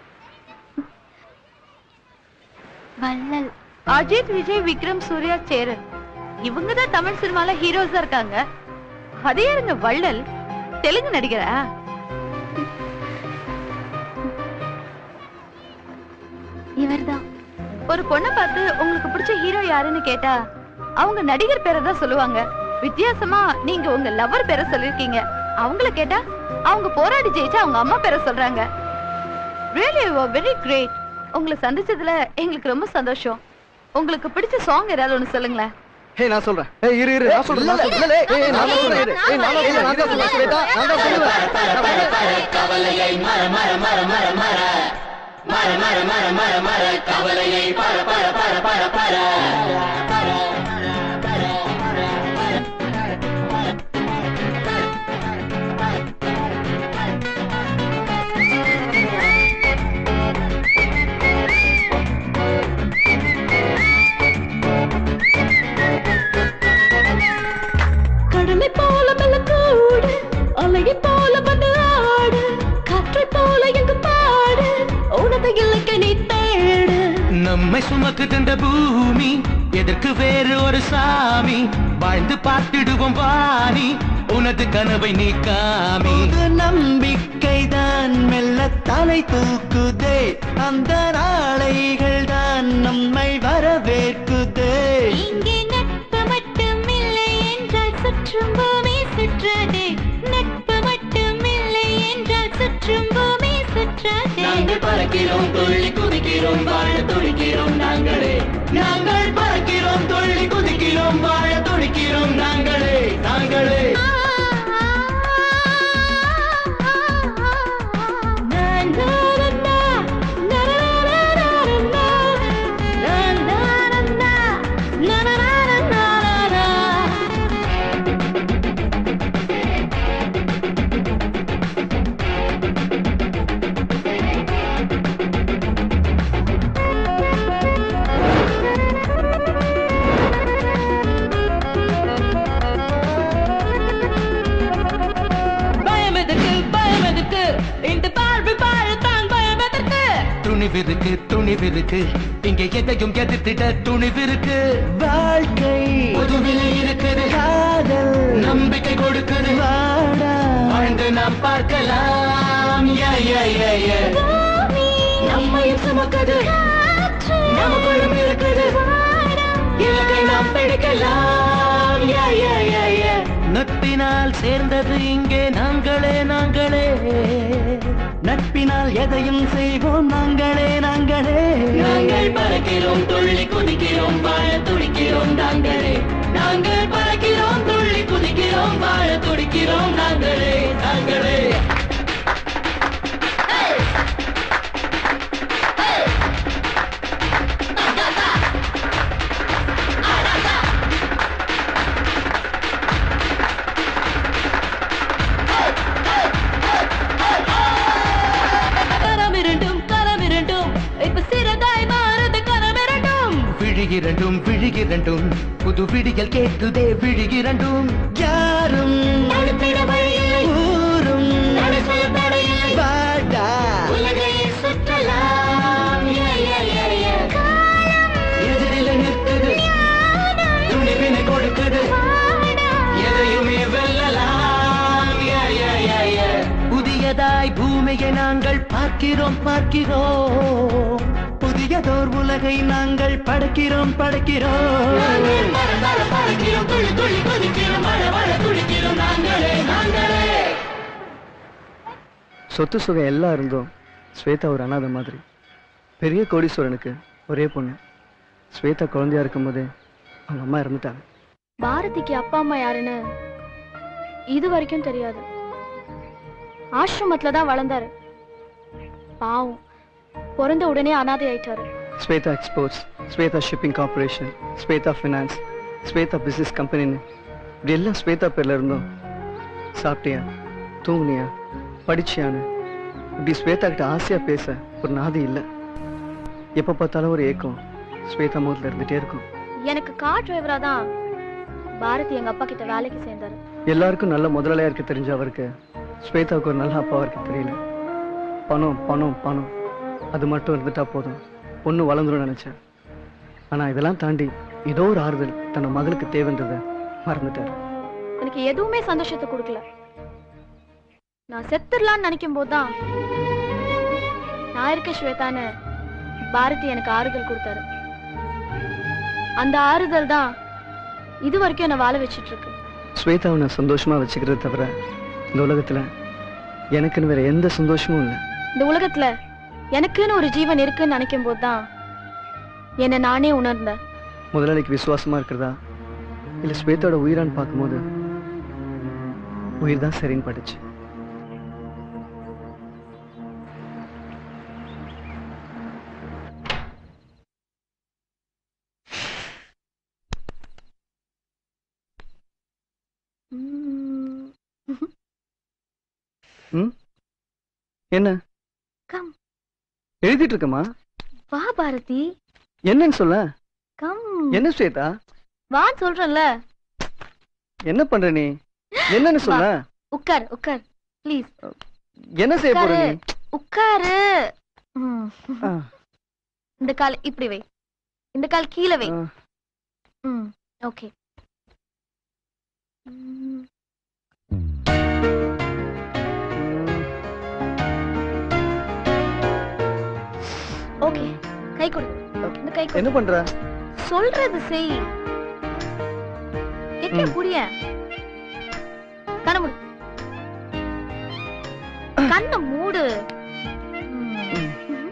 வள்ளல் அஜித் விஜய் விக்ரம் சூர்யா சேரன் இவங்க தான் தமிழ் சினிமால ஹீரோஸா இருக்காங்க அதே யாருங்க வள்ளல் தெலுங்கு நடிகரா இவர்தான் ஒரு பொண்ணை பார்த்து உங்களுக்கு பிடிச்ச ஹீரோ யாருன்னு கேட்டா அவங்க நடிகர் பேரை தான் சொல்லுவாங்க வித்தியாசமா நீங்க உங்க லவர் பேரை சொல்லிருக்கீங்க அவங்கள கேட்டா அவங்க போராடி ஜெயிச்சு அவங்க அம்மா பேரை சொல்றாங்க ரியலி வெரி கிரேட் உங்களை சந்திச்சதுல எங்களுக்கு ரொம்ப சந்தோஷம் உங்களுக்கு பிடிச்ச சாங் ஏதாவது ஒண்ணு சொல்லுங்களேன் ஹே நான் சொல்றேன் ஏய் இரு இரு நான் சொல்றேன் நான் சொல்றேன் ஏய், ஏய், நான் தான் சொல்றேன் இரு. ஏய் நான் தான் சொல்றேன் நான் தான் சொல்றேன் ஸ்வேதா நான் தான் சொல்லுவேன் கவலையை மற மற மற மற மற மற மற மற மற மற கவலையை பர பர பர பர பர கடலை போல மெல்லக்கூடு அலையை போல வந்து ஆடு காற்றை போல எங்கு பாடு உனது இலக்கை நீ தேடு நம்மை சுமக்குகின்ற பூமி எதற்கு வேறு ஒரு சாமி வாழ்ந்து பார்த்திடுவோம் வாணி உனது கனவை நீ காமி நம்பிக்கை தான் மெல்ல தலை தூக்குதே அந்த நாளைகள் தான் நம்மை வரவேற்குதே இங்கே நட்பு மட்டும் இல்லை என்றால் சுற்றும் பூமி சுற்றாதே நட்பு மட்டும் இல்லை என்றால் சுற்றும் பூமி சுற்றாதே நாங்கள் பறக்கிறோம் துள்ளி குதிக்கிறோம் வாழ துடிக்கிறோம் நாங்களே நாங்கள் பறக்கிறோம் துள்ளி குதிக்கிறோம் வாழ துடிக்கிறோம் நாங்களே நாங்களே பயம் எதுக்கு பயம் எதுக்கு இந்த பார்வை பாழத்தான் துணிவிருக்கு துணிவிருக்கு இங்க எதையும் எதிர்த்திட துணிவிருக்கு வாழ்க்கை பொதுவில் இருக்குது காதல் நம்பிக்கை கொடுக்குது வாடா வாழ்ந்து நாம் பார்க்கலாம் யா, யா, யா, யா. நம்மையும் சுமக்குது நமக்குள்ளும் இருக்குது இலக்கை நாம் பிடிக்கலாம் யா, யா, யா, யா. நட்பினால் சேர்ந்தது இங்கே நாங்களே நாங்களே நட்பினால் எதையும் செய்வோம் நாங்களே நாங்களே நாங்கள் பறக்கிறோம் துள்ளி குதிக்கிறோம் வாழ துடிக்கிறோம் நாங்களே நாங்கள் பறக்கிறோம் துள்ளி குதிக்கிறோம் வாழ துடிக்கிறோம் நாங்களே நாங்களே கரம் இரண்டும் கரம் இரண்டும் இப்ப சிறதாய் மாறுது கரம் இரண்டும் விழிகிரண்டும் விழிகிரண்டும் புது விடியல் கேட்குதே விழிகிரண்டும் யாரும் தடுத்திட வழியில்லை ஊரும் தடைசெய்ய தடையில்லை வாடா உலகையே சுற்றலாம் யா, யா, யா, யா. எதிரில நிற்குது துணிவினை கொடுக்குது எதையுமே வெல்லலாம் யா, யா, யா, யா. புதியதாய் பூமியை நாங்கள் பார்க்கிறோம் பார்க்கிறோம் புதியதோர் உலகை நாங்கள் படைக்கிறோம் படைக்கிறோம் நாங்கள் பற, பற, பறக்கிறோம், துள்ளி, துள்ளி குதிக்கிறோம், வாழ, வாழ துடிக்கிறோம், நாங்களே, நாங்களே. சொத்து சுகம் எல்லாம் இருந்தும் ஸ்வேதா ஒரு அனாதை மாதிரி பெரிய கோடீஸ்வரனுக்கு ஒரே பொண்ணு ஸ்வேதா குழந்தையா இருக்கும்போதே அவங்க அம்மா இறந்துட்டாங்க பாரதிக்கு அப்பா அம்மா யாருன்னு இது வரைக்கும் தெரியாது ஆசிரமத்துல தான் வளர்ந்தாரு பாவம் பிறந்த உடனே அனாதை ஆயிட்டாரு Swetha exports Swetha shipping corporation Swetha finance Swetha business கம்பெனின்னு இப்படி எல்லாம் ஸ்வேதா பேர்ல இருந்தோம் சாப்பிட்டியா தூங்குனியா படிச்சியான்னு இப்படி ஸ்வேதா கிட்ட ஆசையா பேச ஒரு நாதி இல்லை எப்போ பார்த்தாலும் ஒரு ஏக்கம் ஸ்வேதா முகத்தில் இருந்துட்டே இருக்கும் எனக்கு கார் டிரைவரா தான் பாரதி எங்க அப்பா கிட்ட வேலைக்கு சேர்ந்தாரு எல்லாருக்கும் நல்ல முதலாளியா இருக்க தெரிஞ்ச அவருக்கு ஸ்வேதாவுக்கு ஒரு நல்ல அப்பாவா இருக்க தெரியல பணம் பணம் பணம் அது மட்டும் இருந்துட்டா போதும் பொண்ணு வளர்ந்துரும் நினைச்சேன் ஆனா இதெல்லாம் தாண்டி ஏதோ ஒரு ஆறுதல் தன் மகளுக்கு தேவைன்றதை மறந்துட்டாரு எனக்கு எதுவுமே சந்தோஷத்தை கொடுக்கல நான் செத்துடலாம்னு நினைக்கும் போதுதான் நான் இருக்க ஸ்வேதான்னு பாரதி எனக்கு ஆறுதல் கொடுத்தாரு அந்த ஆறுதல் தான் இது வரைக்கும் என்னை வாழ வச்சிட்டு இருக்கு ஸ்வேதாவை நான் சந்தோஷமா வச்சுக்கிறத தவிர இந்த உலகத்துல எனக்குன்னு வேற எந்த சந்தோஷமும் இல்லை இந்த உலகத்துல எனக்குன்னு ஒரு ஜீவன் இருக்குன்னு நினைக்கும் போதுதான் என்னை நானே உணர்ந்தேன் முதலாளிக்கு விசுவாசமா இருக்கிறதா இல்ல ஸ்வேதாவோட உயிரான்னு பார்க்கும்போது உயிர் தான் சரின்னு பட்டுச்சு ம் என்ன கம் எழுதிட்டு இருக்கமா வா பாரதி என்னன்னு சொல்ல கம் என்ன ஸ்வேதா வான்னு சொல்றேன்ல என்ன பண்ற நீ என்னன்னு சொல்ல உட்கார் உட்கார் ப்ளீஸ் என்ன செய்ய போற உட்காரு நீ உட்காரு ம். ஆ. இந்த கால் இப்படி வை இந்த கால் கீழே வை ம் ஓகே ஓகே கை கொடு இந்த கை கொடு என்ன பண்ற சொல்றது செய் எட்ட ம். புரிய கண்ண மூடு கண்ண மூடு ம்.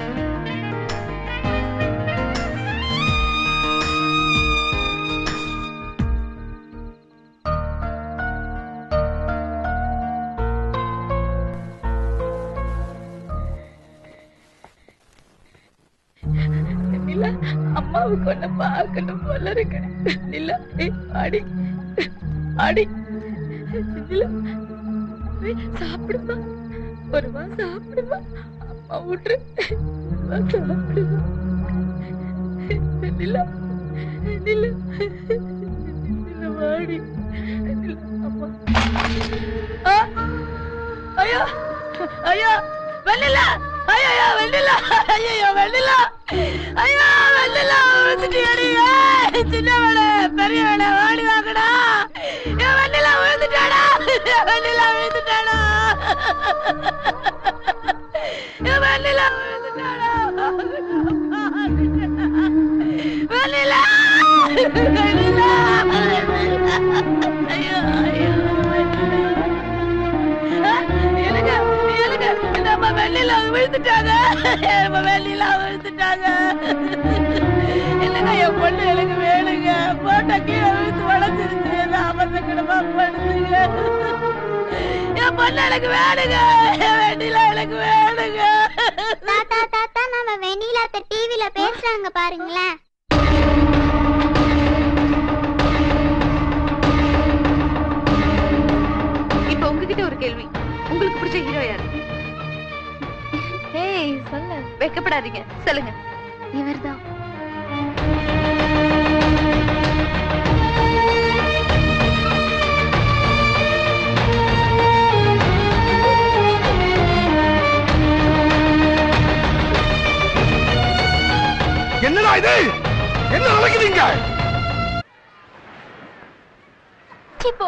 நிலா அம்மாவுக்கு ஒண்ணு பார்க்கணும் போல இருக்கு நிலா ஏய், அடி அடி நிலா ஏய், சாப்பிடுமா ஒரு வா சாப்பிடுமா அம்மா விட்டுரு வா சாப்பிடுமா நிலா நிலா நிலா வாடி நிலா அம்மா ஆ! ஐயா ஐயா வெண்ணிலா ஐயா ஐயா வெண்ணிலா வெண்ணிலா ஐயோ வெண்ணிலா ஐயோ வெண்ணிலா விழுந்துட்டியாடி ஏய், சின்ன வேலை பெரிய வேலை ஓடி வாங்கடா என் வெண்ணிலா விழுந்துட்டாடா என் வெண்ணிலா விழுந்துட்டாடா என் வெண்ணிலா விழுந்துட்டாடா வெண்ணிலா வெண்ணிலா ஐயோ ஐயோ எனக்கு எனக்கு நம்ம வெள்ளில விழுந்துட்டாங்க நம்ம வெள்ளில விழுந்துட்டாங்க இல்லைங்க என் பொண்ணு எனக்கு வேணுங்க போட்டோ கீழே விழுந்து வளர்ந்துருச்சு அபசக்கடமா படுத்துங்க என் பொண்ணு எனக்கு வேணுங்க என் வெண்ணில எனக்கு வேணுங்க தாத்தா தாத்தா நம்ம வெண்ணிலா டிவில பேசுறாங்க பாருங்களேன் இப்ப உங்ககிட்ட ஒரு கேள்வி உங்களுக்கு பிடிச்ச ஹீரோ யாரு ஏய் சொல்லு வெக்கப்படாதீங்க சொல்லுங்க இவர்தான் என்னடா இது என்ன நடக்குதுங்க சிப்போ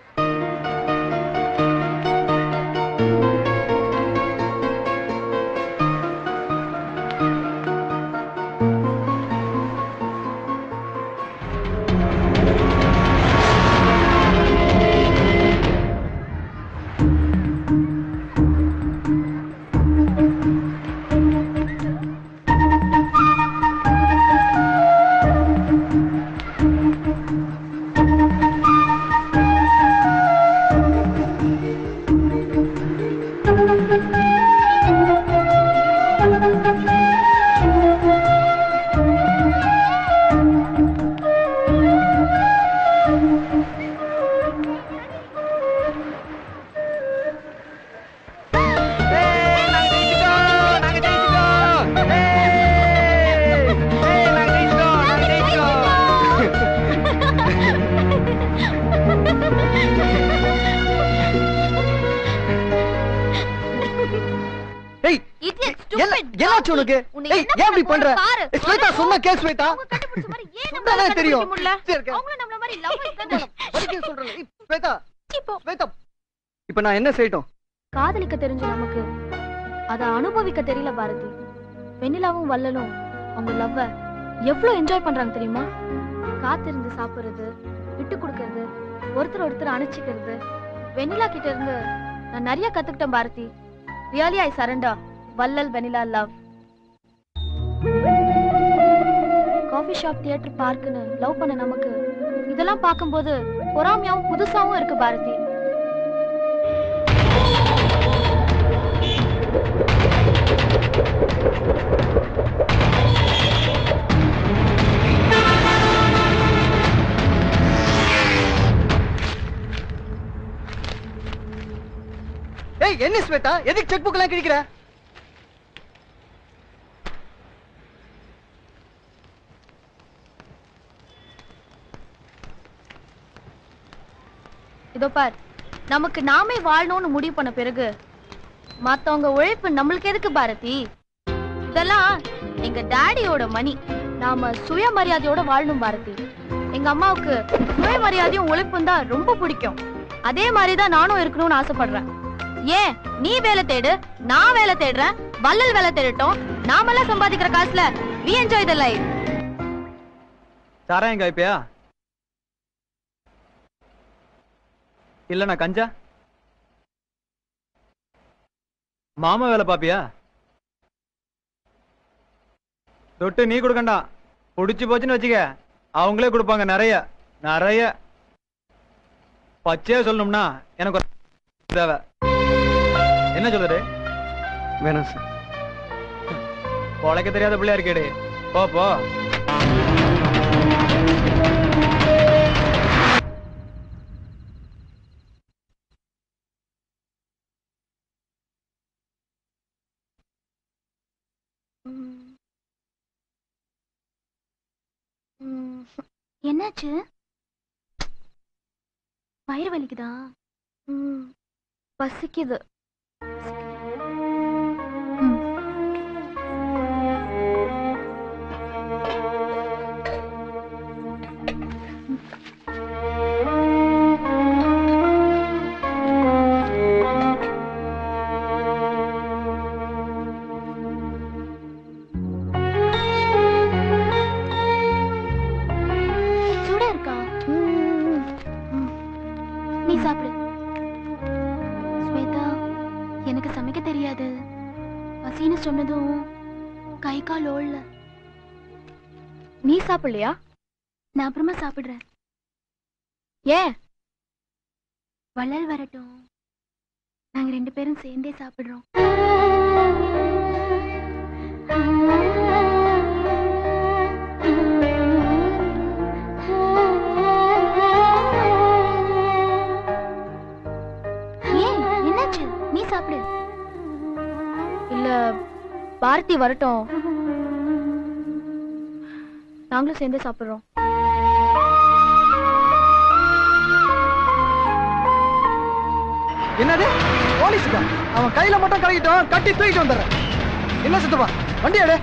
ஏய் Idiot, என்ன stupid என்னாச்சு உனக்கு உன்னை ஏய் என்ன ஏன் இப்படி பண்ண பண்ற போறேன் பாரு. ஏய், ஸ்வேதா சொன்னா கேள் ஸ்வேதா ஏன் சொன்னாலே தெரியும் முடியல சரி, இருக்கேன். அவங்களும் நம்மள மாதிரி லவ் தானே வலிக்குது சொல்றேன் ஏய், ஸ்வேதா ஸ்வேதா இப்ப நான் என்ன செய்யட்டும் காதலிக்க தெரிஞ்ச நமக்கு அத அனுபவிக்க தெரியல பாரதி வெண்ணிலாவும் வள்ளலும் அவங்க லவ்வ எவ்வளவு என்ஜாய் பண்றாங்க தெரியுமா காத்திருந்து சாப்பிடுறது விட்டு கொடுக்கறது ஒருத்தர் ஒருத்தர் அணைச்சிக்கிறது வெண்ணிலா கிட்ட இருந்து நான் நிறைய கத்துக்கிட்டேன் பாரதி ரியலி ஐ சரண்டர் வள்ளல் Vennila love coffee shop theatre பார்க்குன்னு லவ் பண்ண நமக்கு இதெல்லாம் பார்க்கும்போது பொறாமையாவும் புதுசாவும் இருக்கு பாரதி ஏய் என்ன ஸ்வேதா எதுக்கு செக் புக் எல்லாம் கிழிக்கிற இதோ பார் நமக்கு நாமே வாழணும்னு முடிவு பண்ண பிறகு மத்தவங்க உழைப்பு நம்மளுக்கு எதுக்கு பாரதி இதெல்லாம் எங்க டாடியோட மணி நாம சுயமரியாதையோட வாழணும் பாரதி எங்க அம்மாவுக்கு சுயமரியாதையும் உழைப்பும் தான் ரொம்ப பிடிக்கும் அதே மாதிரி தான் நானும் இருக்கணும்னு ஆசைப்படுறேன் ஏன் நீ வேலை தேடு நான் வேலை தேடுறேன் வள்ளல் வேலை தேடட்டும் நாமெல்லாம் சம்பாதிக்கிற காசுல we enjoy the life சாராயம் காய்ப்பியா இல்லண்ணா கஞ்சா மாமா வேலை பாப்பியா தொட்டு நீ கொடுக்கண்டா புடிச்சு போச்சுன்னு வச்சுக்க அவங்களே கொடுப்பாங்க நிறைய நிறைய பச்சையா சொல்லணும்னா எனக்கு ஒரு தேவை என்ன சொல்லுது வேணாம் சார் பொழைக்க தெரியாத பிள்ளையா இருக்கேடு போ போ ம், என்னாச்சு வயிறு வலிக்குதா ம், பசிக்குது ம். போனதும் கை கால் ஓடல நீ சாப்பிடலையா நான் அப்புறமா சாப்பிடுறேன் ஏன் வள்ளல் வரட்டும் நாங்க ரெண்டு பேரும் சேர்ந்தே சாப்பிடுறோம் ஏன் என்னாச்சு நீ சாப்பிடு இல்ல பாரதி வரட்டும் நாங்களும் சேர்ந்தே சாப்பிடுறோம் என்னது போலீஸுக்கா அவன் கையில மட்டும் கலக்கிட்டோம் கட்டி தூக்கிட்டு வந்துடுறேன் என்ன சித்தப்பா வண்டி எடு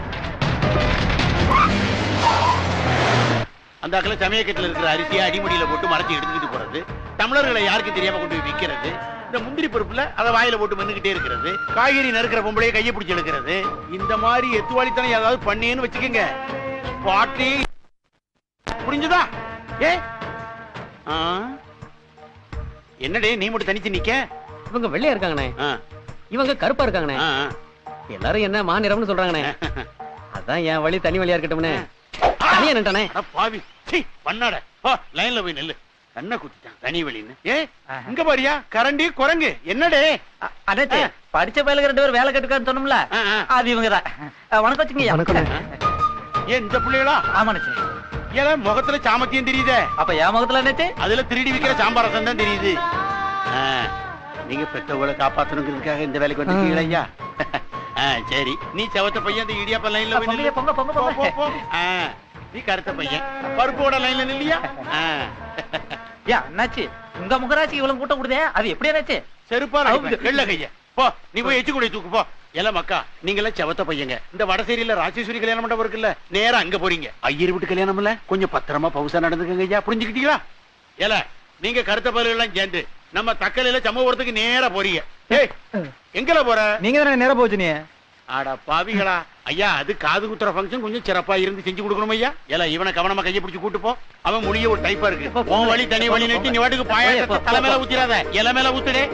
அந்த அக்கல சமயக்கட்டில் இருக்கிற அரிசியை அடிமடியில போட்டு மறைச்சு எடுத்துக்கிட்டு போறது டம்ளர்களை யாருக்கும் தெரியாம கொண்டு போய் விற்கிறது இந்த முந்திரி பருப்புல அதை வாயில போட்டு மென்னுக்கிட்டே இருக்கிறது காய்கறி நறுக்கிற பொம்பளைய கையை பிடிச்சி எடுக்கிறது இந்த மாதிரி எத்துவாளித்தனம் ஏதாவது பண்ணேன்னு வச்சுக்கோங்க ஸ்பாட்லி புரிஞ்சுதா ஏ ஆ? என்னடே நீ மட்டும் தனிச்சு நிக்க இவங்க வெள்ளையா இருக்காங்கண்ணே இவங்க கருப்பா இருக்காங்கண்ணே எல்லாரும் என்ன மாநிறம்னு சொல்றாங்கண்ணே அதான் என் வழி தனி வழியா இருக்கட்டும்னே தனியா நின்ட்டானே அட பாவி சீ பண்ணாட போ லைன்ல போய் நில்லு கண்ணை குத்திட்டான் தனி வழின்னு ஏ இங்க பாரியா கரண்டி குரங்கு என்னடே அண்ணே படிச்ச பயலுக்கு ரெண்டு பேரும் வேலை கட்டுக்கான்னு சொன்னோம்ல அது இவங்க தான் வணக்கம் வச்சுங்க ஏன் இந்த பிள்ளைகளா ஆமாண்ணே ஏன் முகத்துல சாமத்தியம் தெரியுதே அப்ப என் முகத்துல என்னச்சு அதுல திருடி விக்கிற சாம்பார் ரசம் தான் தெரியுது ஆ, நீங்க பெற்றவங்களை காப்பாத்தணுங்கிறதுக்காக இந்த வேலைக்கு வந்திருக்கீங்களா ஐயா ஆ, சரி நீ செவத்த பையன் அந்த இடியாப்ப லைன்ல போய் நில்லு. பொங்க பொங்க போ, போ, போ. ஆ, நீ கருத்த பையன் பருப்போட லைன்ல நில்லியா யா என்னாச்சு உங்க முகராசி இவ்வளவு கூட்டம் கொடுதே அது எப்படி என்னாச்சு செருப்பா வெள்ள கைய போ நீ போய் எச்சு கூட தூக்கு போ எல மக்கா நீங்க எல்லாம் செவத்த பையங்க இந்த வடசேரியில ராஜேஸ்வரி கல்யாண மண்டபம் இருக்குல்ல நேரா அங்க போறீங்க ஐயர் வீட்டு கல்யாணம் இல்ல கொஞ்சம் பத்திரமா பவுசா நடந்துக்கங்க ஐயா புரிஞ்சுக்கிட்டீங்களா ஏல நீங்க கருத்த பயிர்கள் எல்லாம் சேர்ந்து நம்ம தக்கலையில சம்பவத்துக்கு நேரா போறீங்க ஏய் எங்கல போற நீங்க தானே நேரம் போச்சு நீ ஆடா பாவிகளா ஐயா அது காது குத்துற ஃபங்க்ஷன் கொஞ்சம் சிறப்பா இருந்து செஞ்சு கொடுக்கணும் ஐயா ஏல இவனை கவனமா கையை பிடிச்சு கூட்டு போ அவன் முடிய ஒரு டைப்பா இருக்கு உன் வழி தனி வழி நட்டு நீ வாட்டுக்கு பாயாசத்தை தலை மேல ஊத்திராத இலை மேல ஊத்துடே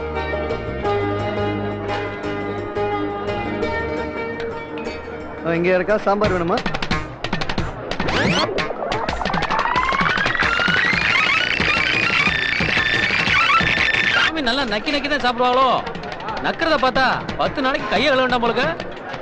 இங்க இருக்கா சாம்பார் வேணுமா சாமி நல்லா நக்கி நக்கி தான் சாப்பிடுவாங்களோ நக்கிறத பார்த்தா பத்து நாளைக்கு கையை கழுவ வேண்டாம் போலுக்கு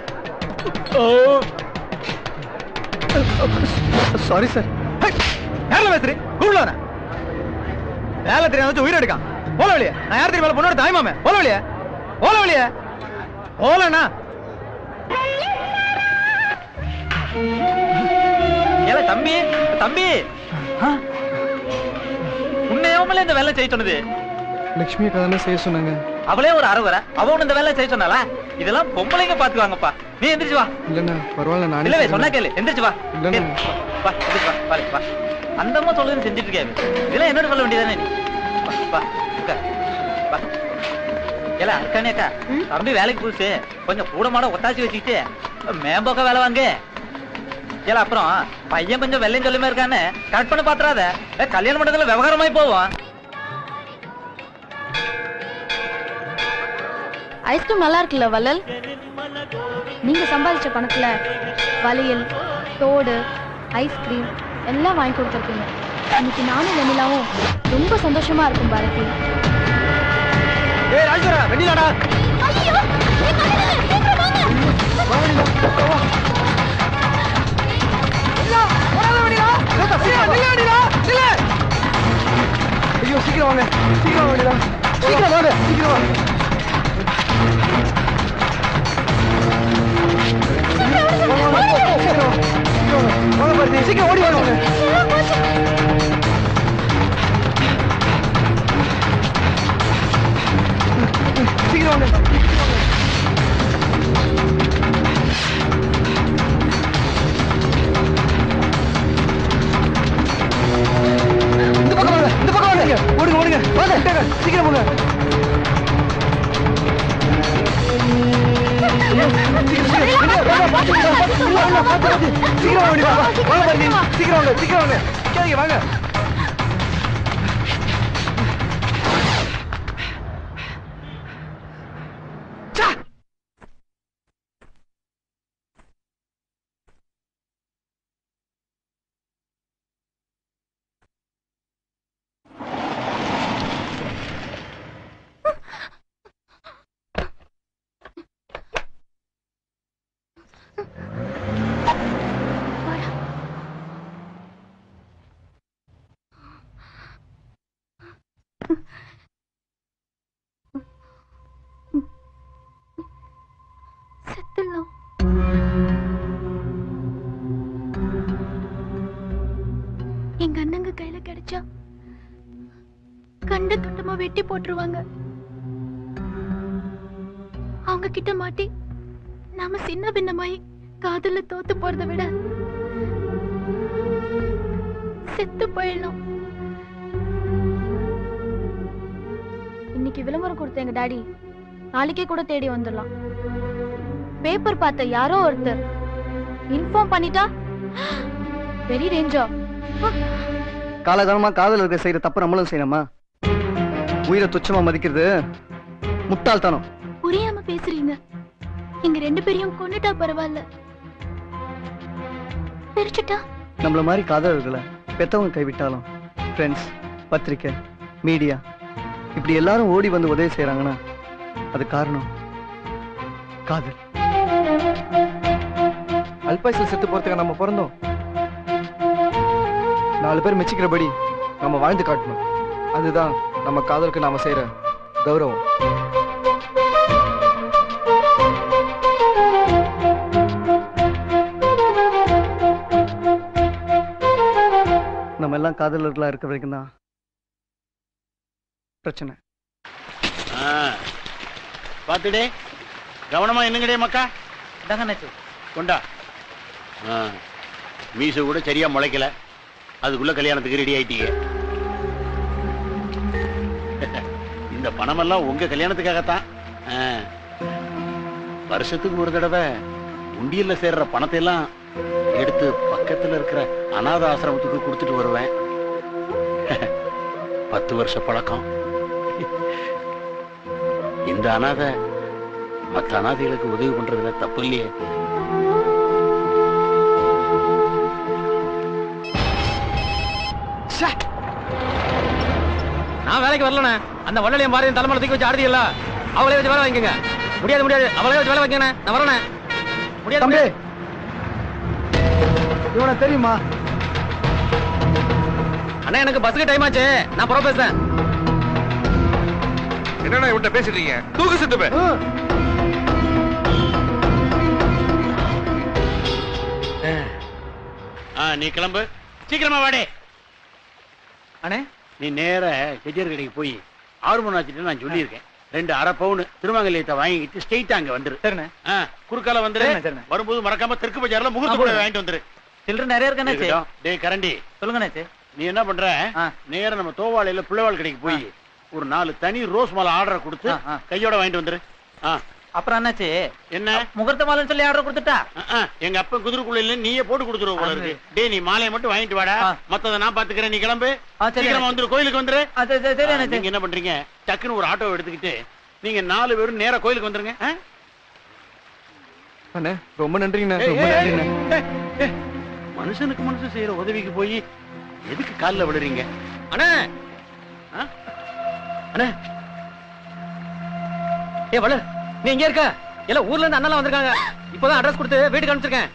சாரி சார் யாரில் பேசுறீ கூப்பிடல வேலை தெரியாம வச்சு உயிர் எடுக்கான் போல வழியா நான் யார் தெரியுமா பொண்ணோட தாய்மாமே போல வழியா போல வழியா போலண்ணா ஏல தம்பி தம்பி உன்னையாமலே இந்த வேலை செய்ய சொன்னது லட்சுமி அக்கா தானே செய்ய சொன்னாங்க அவளே ஒரு அறவரை அவ உன்னை இந்த வேலை செய்ய சொன்னாளா இதெல்லாம் பொம்பளைங்க பாத்துக்குவாங்கப்பா நீ எந்திரிச்சு வா இல்லண்ணா பரவாயில்ல நானே இல்லவே செய்றேன். சொன்னா கேளு எந்திரிச்சு வா இல்லண்ணா. வா எந்திரிச்சு வா வா, வா அந்த அம்மா சொல்லுதுன்னு செஞ்சுட்டு இருக்காரு இதெல்லாம் என்னோட சொல்ல வேண்டியதானே நீ வா, வா உட்கார். வா ஏல அர்க்கானே அக்கா தம்பி வேலைக்கு புதுசு கொஞ்சம் கூட மாட ஒத்தாச்சி வச்சுக்கிட்டு மேம்போக்க வேலை வாங்க ஏல அப்புறம் பையன் கொஞ்சம் வெள்ளையும் சொல்லுமே இருக்கான்னு கட் பண்ண பாத்துறாத ஏ, கல்யாண மண்டபத்துல விவகாரமாய் போவோம் ஐஸ்கிரீம் நல்லா இருக்குல்ல வள்ளல் நீங்க சம்பாதிச்ச பணத்துல வளையல் தோடு ஐஸ்கிரீம் எல்லாம் வாங்கி கொடுத்துருக்கீங்க இன்னைக்கு நானும் வெண்ணிலாவும் ரொம்ப சந்தோஷமா இருக்கும் பாரதி ஏய் ராஜேஸ்வரா வெண்ணிலாடா ஐயோ சீக்கிரம் வாங்க சீக்கிரம் வாங்க சீக்கிரம் வாங்க சீக்கிரம் வாங்க வாங்க பாரதி சீக்கிரம் ஓடி வாங்க சீக்கிரம் வாங்க இந்த பக்கம் வாங்க இந்த பக்கம் வாங்க ஓடுங்க ஓடுங்க வாங்க இந்தாங்க, சீக்கிரம் போங்க சீக்கிரம் வாங்க சீக்கிரம் வாங்க வாங்க வெட்டி போட்டுருவாங்க அவங்க கிட்ட மாட்டி நாம சின்ன பின்னமாயி காதல்ல தோத்து போறதை விட செத்து போயிடலாம் இன்னைக்கு விளம்பரம் கொடுத்த எங்க டாடி நாளைக்கே கூட தேடி வந்துடலாம் பேப்பர் பார்த்த யாரோ ஒருத்தர் இன்ஃபார்ம் பண்ணிட்டா வெரி டேஞ்சா காலகாலமா காதல் இருக்க செய்யற தப்பு நம்மளும் செய்யணுமா உயிரை துச்சமா மதிக்கிறது முட்டாள்தனம் புரியாம பேசுறீங்க எங்க ரெண்டு பேரையும் கொன்னுட்டா பரவாயில்ல பிரிச்சுட்டா நம்மள மாதிரி காதலர்களை பெத்தவங்க கைவிட்டாலும் ஃப்ரெண்ட்ஸ் பத்திரிக்கை மீடியா இப்படி எல்லாரும் ஓடி வந்து உதவி செய்றாங்கன்னா அது காரணம் காதல் அல்பாயுசில் செத்து போறதுக்கு நம்ம பிறந்தோம் நாலு பேர் மெச்சிக்கிறபடி நம்ம வாழ்ந்து காட்டணும் அதுதான் நம்ம காதலுக்கு நாம செய்யற கௌரவம் நம்ம எல்லாம் காதலர்களா இருக்க வரைக்கும் தான் பிரச்சனை பாத்துடே கவனமா என்னங்கடே மக்கா இதாங்க கொண்டா ஆ, மீசை கூட சரியா முளைக்கல அதுக்குள்ள கல்யாணத்துக்கு ரெடி ஆயிட்டீங்க இந்த பணமெல்லாம் உங்க கல்யாணத்துக்காகத்தான் ஆ. வருஷத்துக்கு ஒரு தடவை உண்டியல்ல சேர்ற பணத்தை எல்லாம் எடுத்து பக்கத்துல இருக்கிற அனாத ஆசிரமத்துக்கு கொடுத்துட்டு வருவேன் பத்து வருஷ பழக்கம் இந்த அனாதை மற்ற அனாதைகளுக்கு உதவி பண்றதுல தப்பு இல்லையே நான் வேலைக்கு வரலண்ணே அந்த வள்ளலையும் பாரு தலைமையில தூக்கி வச்சு ஆடுதீங்களா அவளே வச்சு வேலை வாங்கிக்கங்க முடியாது முடியாது அவளே வச்சு வேலை வாங்கிக்கண்ணே நான் வரேண்ணே முடியாது தம்பி முடியாது. இவனை தெரியுமா அண்ணா எனக்கு பஸ்ஸுக்கு டைம் ஆச்சு நான் புறம் பேசுறேன் என்னடா இவன்ட்ட பேசிட்டு இருக்கீங்க தூக்கு சித்துப்பே ஆ, நீ கிளம்பு சீக்கிரமா வாடே அண்ணே நீ நேர கெஜர் கடைக்கு போய் ஆறு மணி ஆச்சுட்டு நான் சொல்லியிருக்கேன் ரெண்டு அரை பவுன் திருமங்கல்யத்தை வாங்கிட்டு ஸ்ட்ரெயிட்டா அங்க வந்துரு சரிண்ணே ஆ, குறுக்கால வந்துரு சரிண்ணே, சரிண்ணே. வரும்போது மறக்காம தெற்கு பஜார்ல முகூர்த்த ஆ, கூட போடுங்க. வாங்கிட்டு வந்துரு சில்லற நிறைய இருக்கானே இருக்கட்டும். டேய் கரண்டி சொல்லுங்கண்ணே நீ என்ன பண்ற நேரா நம்ம தோவாளையில பிள்ளைவாள் கடைக்கு போய் ஒரு நாலு தனி ரோஸ் மாலை ஆர்டர் கொடுத்து ஆ, ஆ. கையோட வாங்கிட்டு வந்துரு ஆ, அப்புறம் என்னாச்சு என்ன முகூர்த்த மாலைன்னு சொல்லி ஆர்டர் கொடுத்துட்டா ஆ, ஆ, எங்க அப்பா குதிரைக்குள்ள இல்ல நீயே போட்டு கொடுத்துருவ போல இருக்கு டேய் நீ மாலையை மட்டும் வாங்கிட்டு வாடா மத்தத நான் பாத்துக்கிறேன் நீ கிளம்பு சரி. சீக்கிரமா வந்துரு கோயிலுக்கு வந்துரு ஆ, சரி, சரி, சரி, ஆ, அண்ணே, சரி. நீங்க என்ன பண்றீங்க டக்குன்னு ஒரு ஆட்டோ எடுத்துக்கிட்டு நீங்க நாலு பேரும் நேரா கோயிலுக்கு வந்துருங்க ஆ? அண்ணே ரொம்ப நன்றிங்கண்ணே ஏய், ரொம்ப ஏய், நன்றிண்ணே ஏய், ஏய், மனுஷனுக்கு மனுஷன் செய்யற உதவிக்கு போய் எதுக்கு கால்ல விழுறீங்க அண்ணே ஆ? அண்ணே ஏ வள நீ இங்க இருக்க இல்ல ஊர்ல இருந்து அண்ணலாம் வந்திருக்காங்க இப்பதான் அட்ரஸ் கொடுத்து வீட்டுக்கு அனுப்பிச்சிருக்கேன்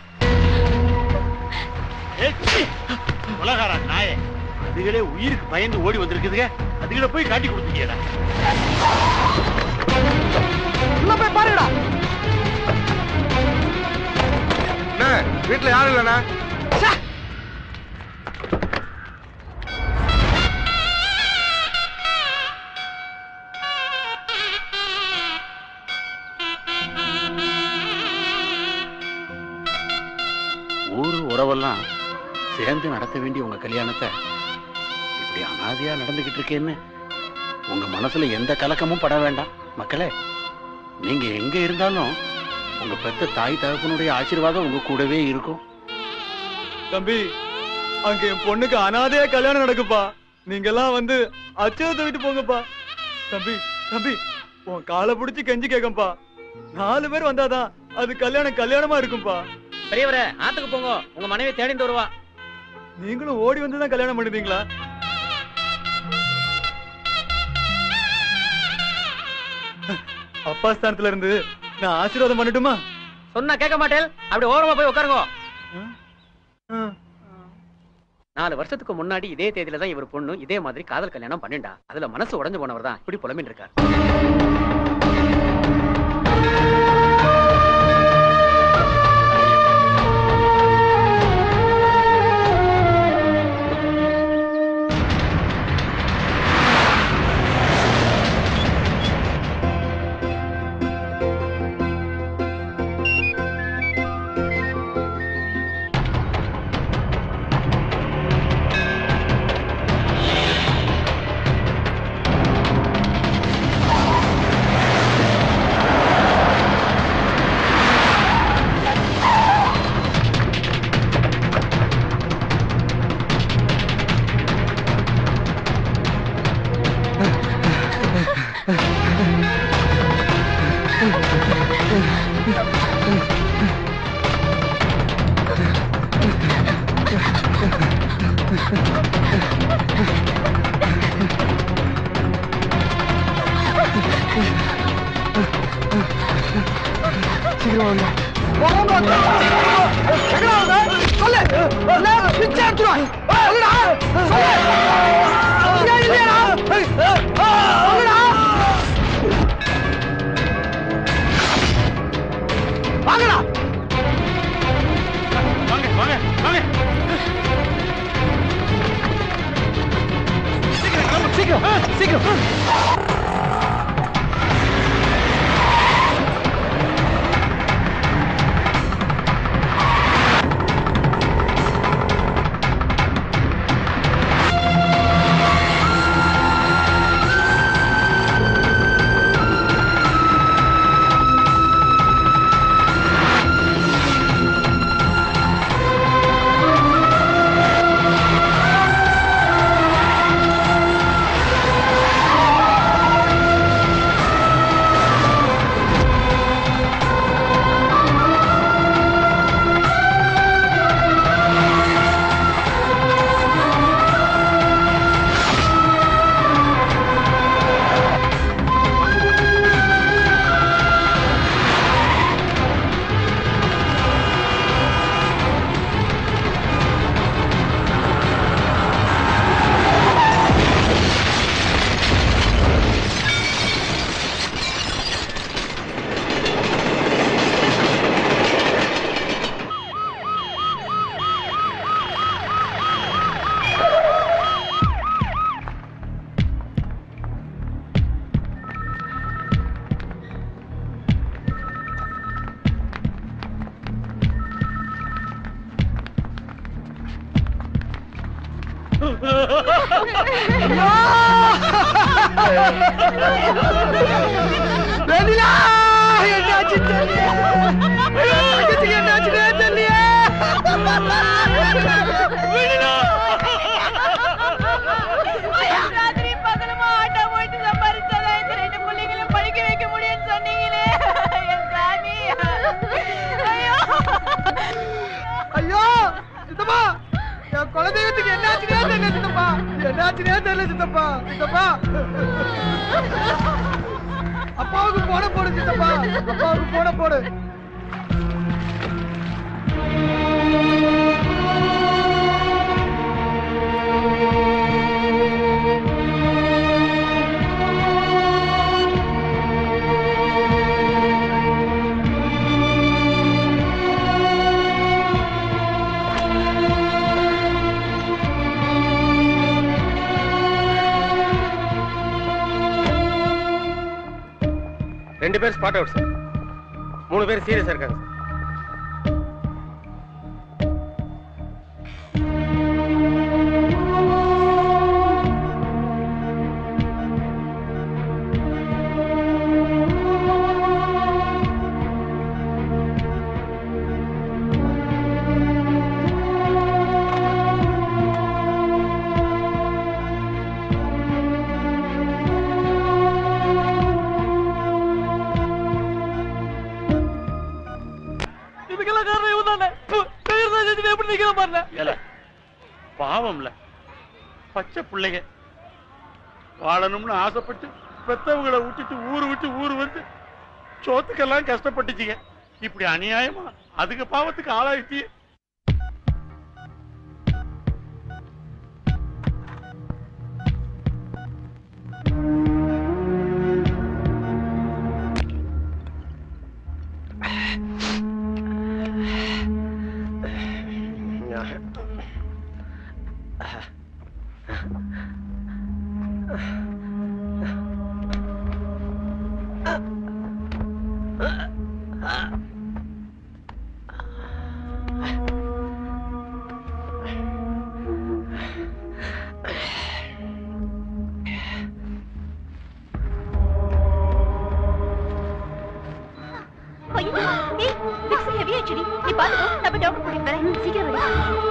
ஏய், சீ. உலகாரா நாயே அதுகளே உயிருக்கு பயந்து ஓடி வந்திருக்குதுங்க அதுகளை போய் காட்டி கொடுத்துட்டியடா உள்ள போய் பாருடா அண்ணே வீட்டுல யாரும் இல்லண்ணா ஊரு உறவெல்லாம் சேர்ந்து நடத்த வேண்டிய உங்க கல்யாணத்தை இப்படி அனாதையா நடந்துகிட்டு இருக்கேன்னு உங்க மனசுல எந்த கலக்கமும் பட வேண்டாம் மக்களே நீங்க எங்க இருந்தாலும் உங்க பெத்த தாய் தகப்பனுடைய ஆசீர்வாதம் உங்க கூடவே இருக்கும் தம்பி அங்க என் பொண்ணுக்கு அனாதையா கல்யாணம் நடக்குப்பா நீங்க எல்லாம் வந்து அச்சத்தை விட்டு போங்கப்பா தம்பி தம்பி உன் காலை பிடிச்சி கெஞ்சி கேட்கப்பா நாலு பேர் வந்தாதான் அது கல்யாணம் கல்யாணமா இருக்கும்பா பெரியவரே ஆத்துக்கு போங்க உங்க மனைவி தேடிட்டு வருவா நீங்களும் ஓடி வந்து தான் கல்யாணம் பண்ணுவீங்களா அப்பா ஸ்தானத்துல இருந்து நான் ஆசீர்வாதம் பண்ணட்டுமா சொன்னா கேட்க மாட்டேன் அப்படி ஓரமா போய் உட்காருங்க நாலு வருஷத்துக்கு முன்னாடி இதே தேதியில தான் இவர் பொண்ணு இதே மாதிரி காதல் கல்யாணம் பண்ணிண்டா அதுல மனசு உடைஞ்சு போனவர் தான் இப்படி புலம்பின்னு இருக்கார் வாங்கடா வாங்க வாங்க வாங்க சீக்கிரம் சீக்கிரம் வெண்ணிலா என்னாச்சு தெரியல தங்கச்சிக்கு என்னாச்சுனே தெரியல ராத்திரி பகலுமா ஆட்டோ போயிட்டு சம்பாதிச்சாதான் இந்த ரெண்டு பிள்ளைங்களை படிக்க வைக்க முடியும்னு சொன்னீங்களே என் சாமி ஐயோ ஐயோ சித்தப்பா என் குலதெய்வத்துக்கு என்னாச்சுனே தெரியல சித்தப்பா என்னாச்சுனே தெரியல சித்தப்பா சித்தப்பா அப்பாவுக்கு போன போடு சித்தப்பா அப்பாவுக்கு போன போடு ரெண்டு பேர் ஸ்பாட் அவுட் சார் மூணு பேர் சீரியஸா இருக்காங்க சார் இதுக்கெல்லாம் காரணம் இவன் தானே எப்படி நிக்கிற பாருங்க ஏல பாவம்ல பச்சை பிள்ளைங்க வாழணும்னு ஆசைப்பட்டு பெத்தவங்களை விட்டுட்டு ஊரு விட்டு ஊரு வந்து சோத்துக்கெல்லாம் கஷ்டப்பட்டுச்சுங்க இப்படி அநியாயமா அதுக்கு பாவத்துக்கு ஆளாயிட்டு ஐயோ ஏய் விக்ஸ் ஹெவி ஆச்சுடி நீ பாத்துக்கோ நம்ம டாக்டர் கூட்டிட்டு வரேன் சீக்கிரம் வரேன்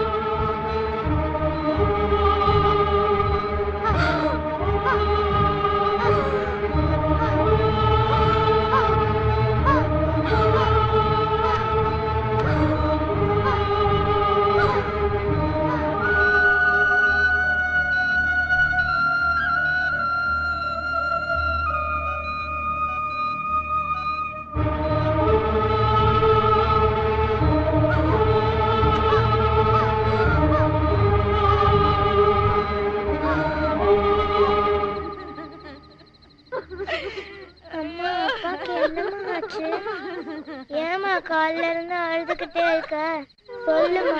பக்கத்துல இருக்க சொல்லுமா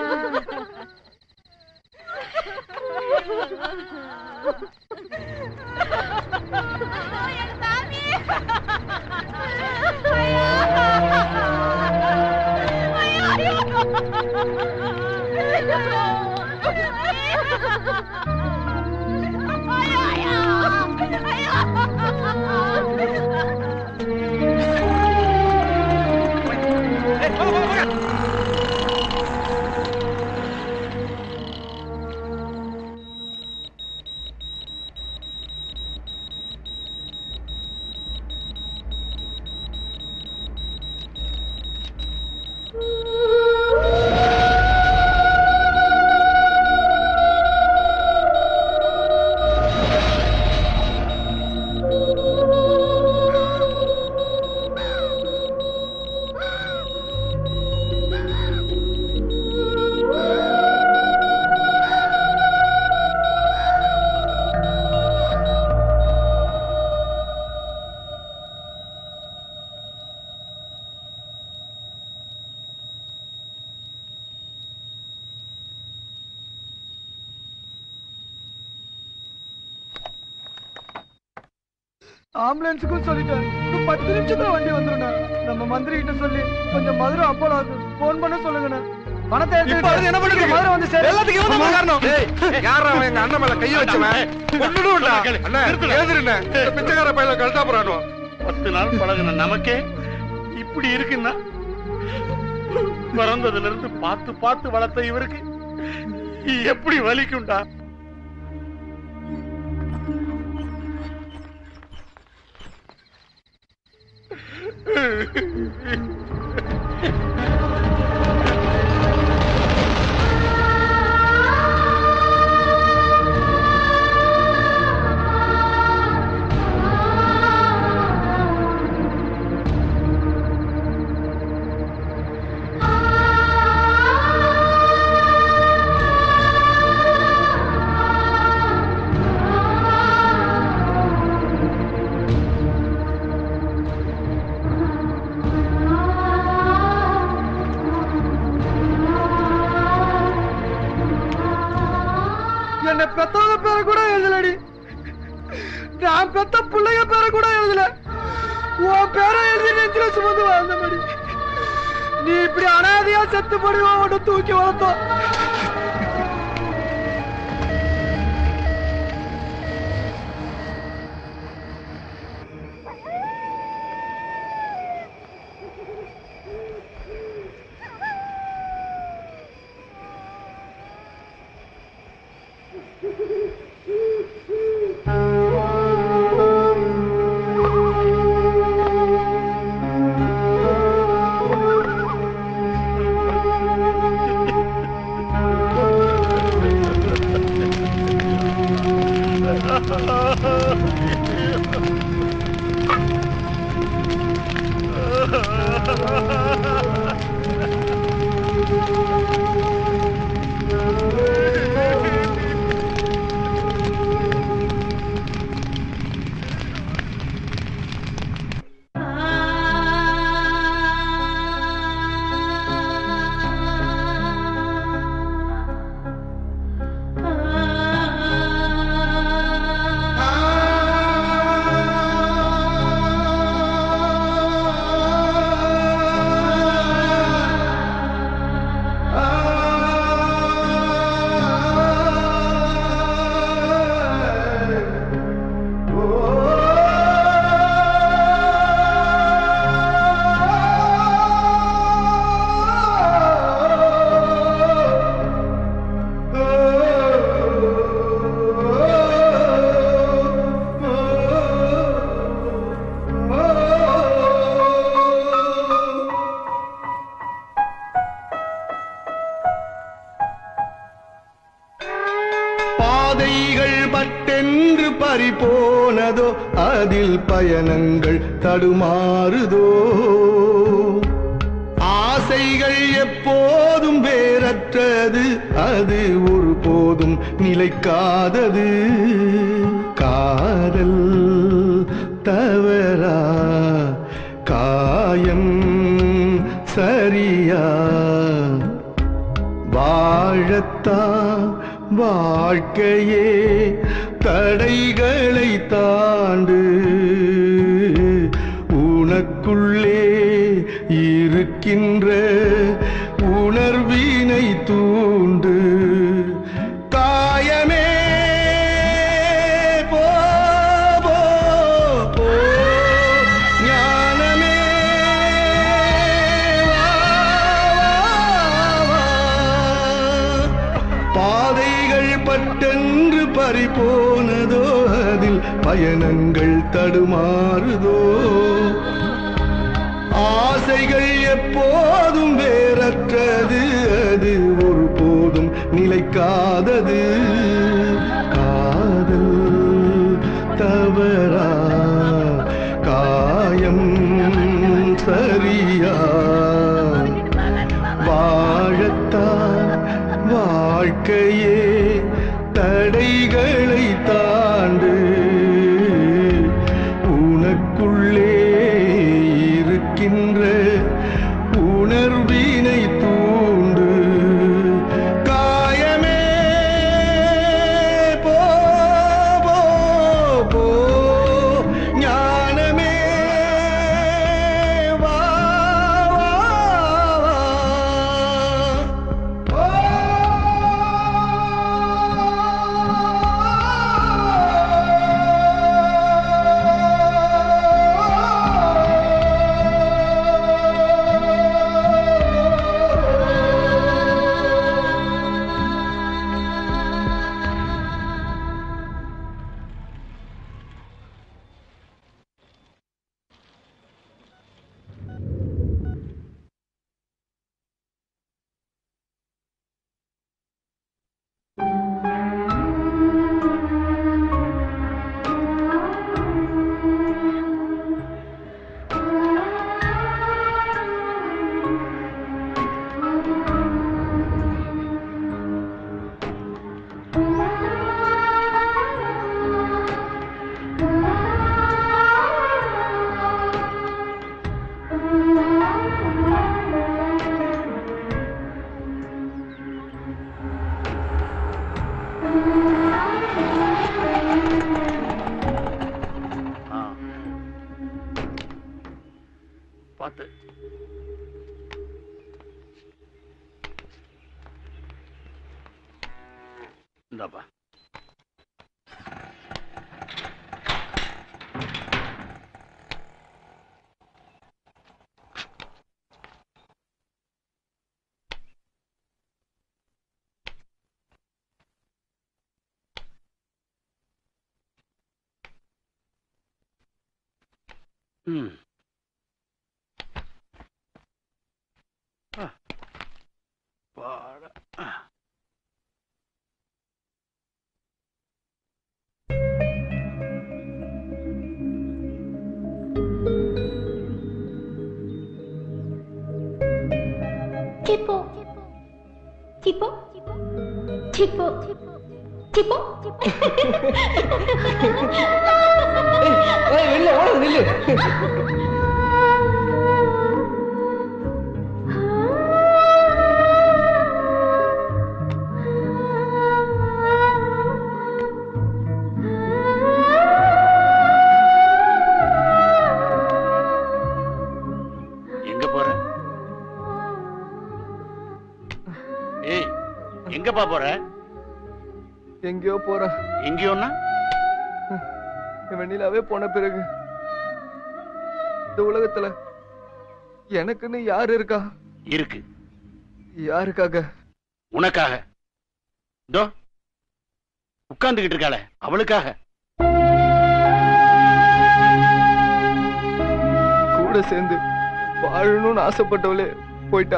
ஆம்புலன்ஸுக்கும் சொல்லிட்டேன் இன்னும் பத்து நிமிஷத்துல வண்டி வந்துருண்ணா நம்ம மந்திரி கிட்ட சொல்லி கொஞ்சம் மதுரை அப்போலாவுக்கு போன் பண்ண சொல்லுங்கண்ணா பணத்தை இப்ப அது என்ன பண்ணுங்க? மதுரை வந்து சேரு. எல்லாத்துக்கும் இவன் தான் காரணம். டேய், யாரா அவன் எங்க அண்ணன் மேல கைய வச்சவன் கொன்னுடுவேன்டா. அண்ணே, எழுந்திருண்ணே. இந்த பிச்சைக்கார பையல கழட்டா போறானோ பத்து நாள் பழகுன நமக்கே இப்படி இருக்குன்னா பிறந்ததுல இருந்து பார்த்து பார்த்து வளர்த்த இவருக்கு எப்படி வலிக்கும்டா என்னை பெத்தவங்க பேரை கூட எழுதலடி நான் பெத்த பிள்ளைங்க பேரை கூட எழுதல உன் பேரை எழுதி நெஞ்சில சுமந்து வாழ்ந்த மாதிரி நீ இப்படி அனாதையா செத்து படி உன்னை தூக்கி வளர்த்தோம் பாதைகள் பட்டென்று பறிபோனதோ அதில் பயணங்கள் தடுமாறுதோ ஆசைகள் எப்போதும் வேறற்றது அது ஒருபோதும் நிலைக்காதது காதல் தவறா காயம் சரியா வாழத்தான் வாழ்க்கையே தடைகளை தாண்டு உனக்குள்ளே இருக்கின்ற உணர்வினை தூண்டு காயமே போ போ, போ. ஞானமே வா, வா, வா. பாதைகள் பட்டென்று பறிபோனதோ அதில் பயணங்கள் தடுமாறுதோ ஆசைகள் எப்போதும் வேறற்றது அது ஒருபோதும் நிலைக்காதது காதல் தவறா காயம் சரியா வாழத்தான் வாழ்க்கையே தடைகளை தாண்டு உனக்குள்ளே இருக்கின்ற உணர்வினை தூண்டு காயமே போ போ, போ ஞானமே வா வா, வா. பார்த்து இந்தாப்பா ம் ஆ. பாட ஆ. Tipo. Tipo. Tipo. Tipo. ஏய் வெளில ஓட நில்லு எங்க போற ஏய் எங்கப்பா போற எங்கேயோ போற எங்கேயோன்னா வெண்ணிலாவே போன பிறகு இந்த உலகத்துல எனக்குன்னு யார் இருக்கா இருக்கு யாருக்காக உனக்காக இதோ உட்கார்ந்துகிட்டு இருக்காளே அவளுக்காக கூட சேர்ந்து வாழணும்னு ஆசைப்பட்டவளே போயிட்டா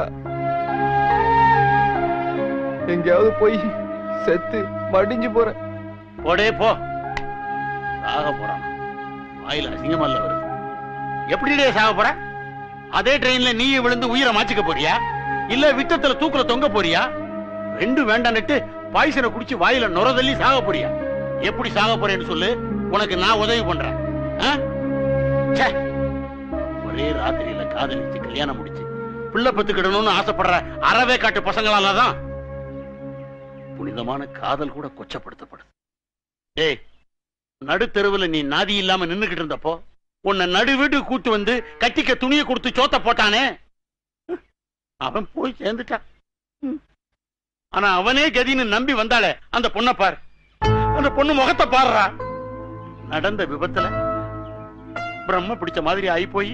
எங்கேயாவது போய் செத்து மடிஞ்சு போறேன் போடே போ சாக போறான் வாயில அசிங்கமல்ல வருது எப்படிடே சாக போற அதே ட்ரெயின்ல நீ விழுந்து உயிரை மாச்சிக்க போறியா இல்ல வித்தத்துல தூக்குல தொங்க போறியா ரெண்டு வேண்டான்னுட்டு பாய்சனை குடிச்சு வாயில நுர தள்ளி சாக போறியா எப்படி சாக போறேன்னு சொல்லு உனக்கு நான் உதவி பண்றேன் ஆ? ச்சே. ஒரே ராத்திரியில காதலிச்சு கல்யாணம் முடிச்சு பிள்ளை பத்துக்கிடணும்னு ஆசைப்படுற அறவே காட்டு பசங்களால தான் புனிதமான காதல் கூட கொச்சப்படுத்தப்படுது டேய் நடுத்தெருவுல நீ நாதி இல்லாம நின்னுகிட்டு இருந்தப்போ உன்னை நடு வீட்டுக்கு கூட்டு வந்து கட்டிக்க துணியை கொடுத்து சோத்த போட்டானே அவன் போய் சேர்ந்துட்டான் ஆனா அவனே கதின்னு நம்பி வந்தாளே அந்த பொண்ணை பாரு அந்த பொண்ணு முகத்தை பாருடா நடந்த விபத்துல பிரம்ம பிடிச்ச மாதிரி ஆகி போய்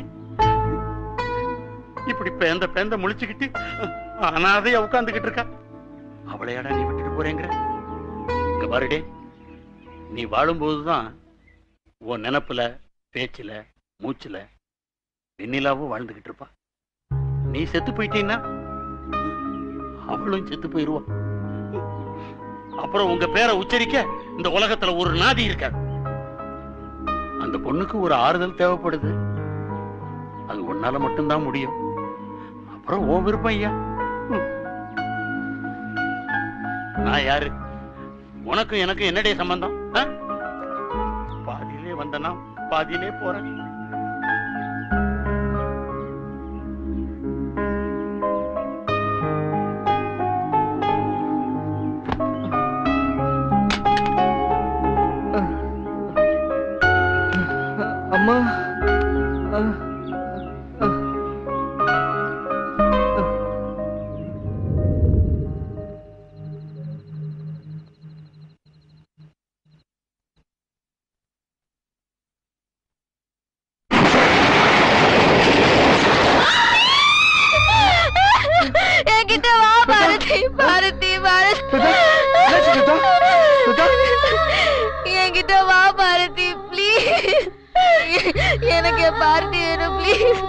இப்படி பேந்த பேந்த முழிச்சுக்கிட்டு அனாதையா உட்கார்ந்துகிட்டு இருக்கா அவளையாடா நீ விட்டுட்டு போறேங்கிற இங்க பாருடே நீ வாழும்போதுதான் உன் நினப்புல பேச்சுல மூச்சுல வெண்ணிலாவும் வாழ்ந்துகிட்டு இருப்பா நீ செத்து போயிட்டீன்னா அவளும் செத்து போயிருவா அப்புறம் உங்க பேரை உச்சரிக்க இந்த உலகத்துல ஒரு நாதி இருக்காது அந்த பொண்ணுக்கு ஒரு ஆறுதல் தேவைப்படுது அது உன்னால மட்டும்தான் முடியும் அப்புறம் ஓ விருப்பம் ஐயா ம். நான் யாரு உனக்கும் எனக்கும் என்னடைய சம்பந்தம் ஆ? பாதியிலே வந்தனா பாதியிலே போறேன் அம்மா அ, அ. என்கிட்ட வா பாரதி பாரதி பாரதி என்கிட்ட வா பாரதி ப்ளீஸ் எனக்கு என் பாரதி வேணும் ப்ளீஸ்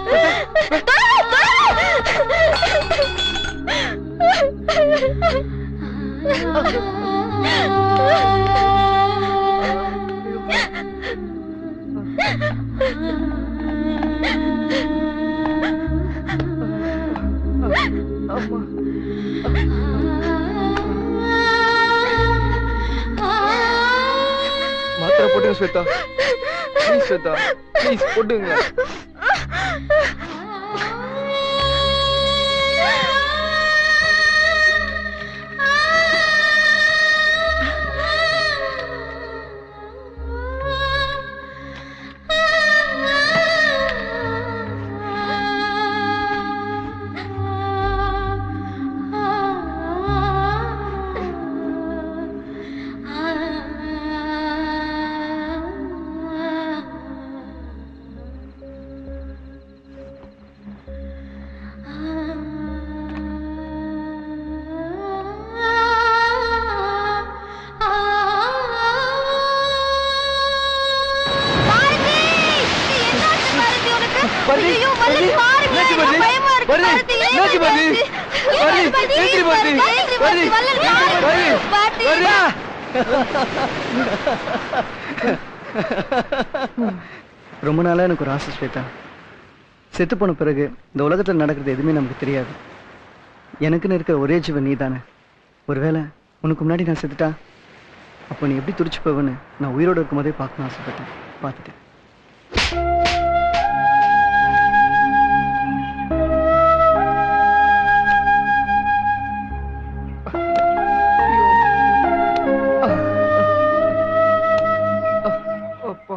மாத்திரை போட்டுங்க ஸ்வேதா ப்ளீஸ் ஸ்வேதா ப்ளீஸ் போட்டுங்க ஐயோ, மல்லி, பாருங்க, எனக்கு பயமா இருக்கு, பாரதி, ஏன் பாரதி? ஏன் பாரதி? ஏன் பாரதி? வள்ளல், பாரதி, பாரதி. ரொம்ப நாளா எனக்கு ஒரு ஆசை ஸ்வேதா செத்து போன பிறகு இந்த உலகத்தில் நடக்கிறது எதுவுமே நமக்கு தெரியாது எனக்குன்னு இருக்கிற ஒரே ஜீவன் நீ தானே ஒருவேளை உனக்கு முன்னாடி நான் செத்துட்டா அப்போ நீ எப்படி துடிச்சு போவேன்னு நான் உயிரோடு இருக்கும் போதே பார்க்கணும்னு ஆசைப்பட்டேன் பார்த்துட்டேன் அப்பா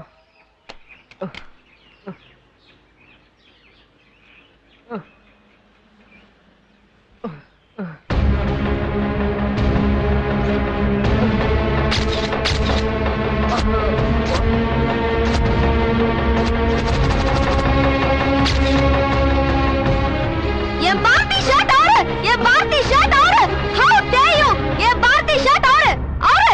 என் பார்ட்டி ஷர்ட் ஆறு என் பார்ட்டி ஷர்ட் ஆறு ஹவ் டே யூ என் பார்ட்டி ஷர்ட் ஆறு ஆறு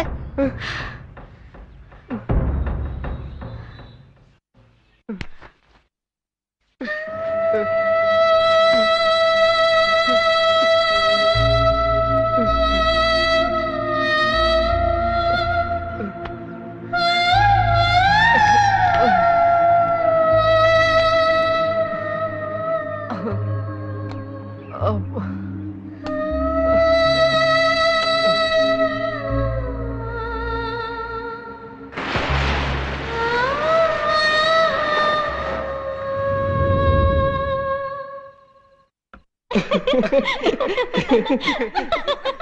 அப்பா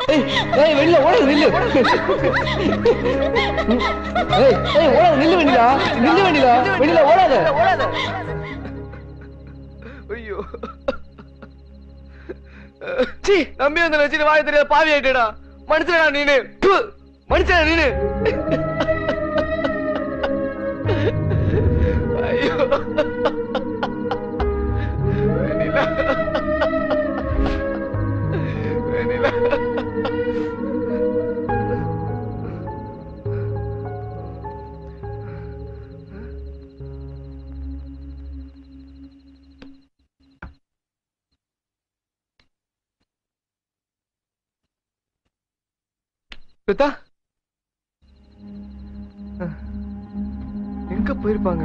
ஏய் ஏய் வெளியில ஓடாத நில்லு ஏய் ஏய் ஓடாத நில்லு வெண்ணிலா நில்லு வெண்ணிலா வெளியில ஓடாத ஓடாத ஐயோ சீ நம்பி வந்து வச்சுட்டு வாய தெரியாத பாவி ஆயிட்டடா மனுஷனா நீனு ப்பு, மனுஷனா நீனு ஐயோ வெண்ணிலா வெண்ணிலா ஸ்வேதா எங்க போயிருப்பாங்க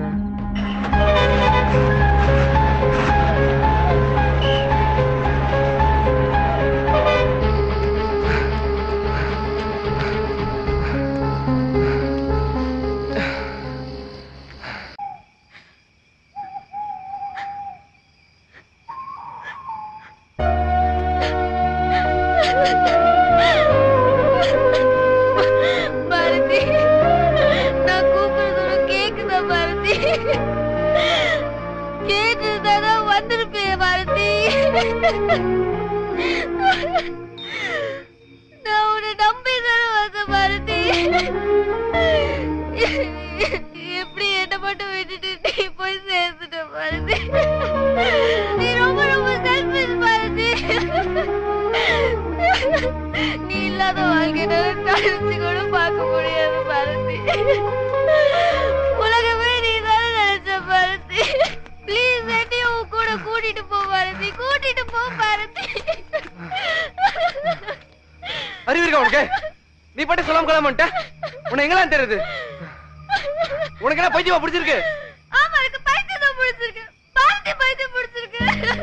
பாரதி நான் கூப்பிடுறது உனக்கு கேக்குதா பாரதி கேட்டுதான் வந்திருப்பேன் பாரதி நான் உன்னை நம்பி தானே வந்தேன் பாரதி எப்படி என்ன மட்டும் விட்டுட்டு நீ போய் சேர்த்துட்ட பாரதி நீ ரொம்ப ரொம்ப செல்ஃபிஷ் பாரதி நீ இல்லாத வாழ்க்கையில நினைச்சு கூட பார்க்க முடியாது பாரதி உலகமே நீ தானே நினைச்ச பாரதி ப்ளீஸ் என்னையும் உன் கூட கூட்டிட்டு போ பாரதி கூட்டிட்டு போ பாரதி அறிவு இருக்கா உனக்கு நீ பாட்டு சொல்லாம கலாமட்ட உன்னை எங்கெல்லாம் தெரியுது உனக்கு என்ன பைத்தியமா பிடிச்சிருக்கு ஆமா எனக்கு பைத்தியம் தான் பிடிச்சிருக்கு பாரதி பைத்தியம் பிடிச்சிருக்கு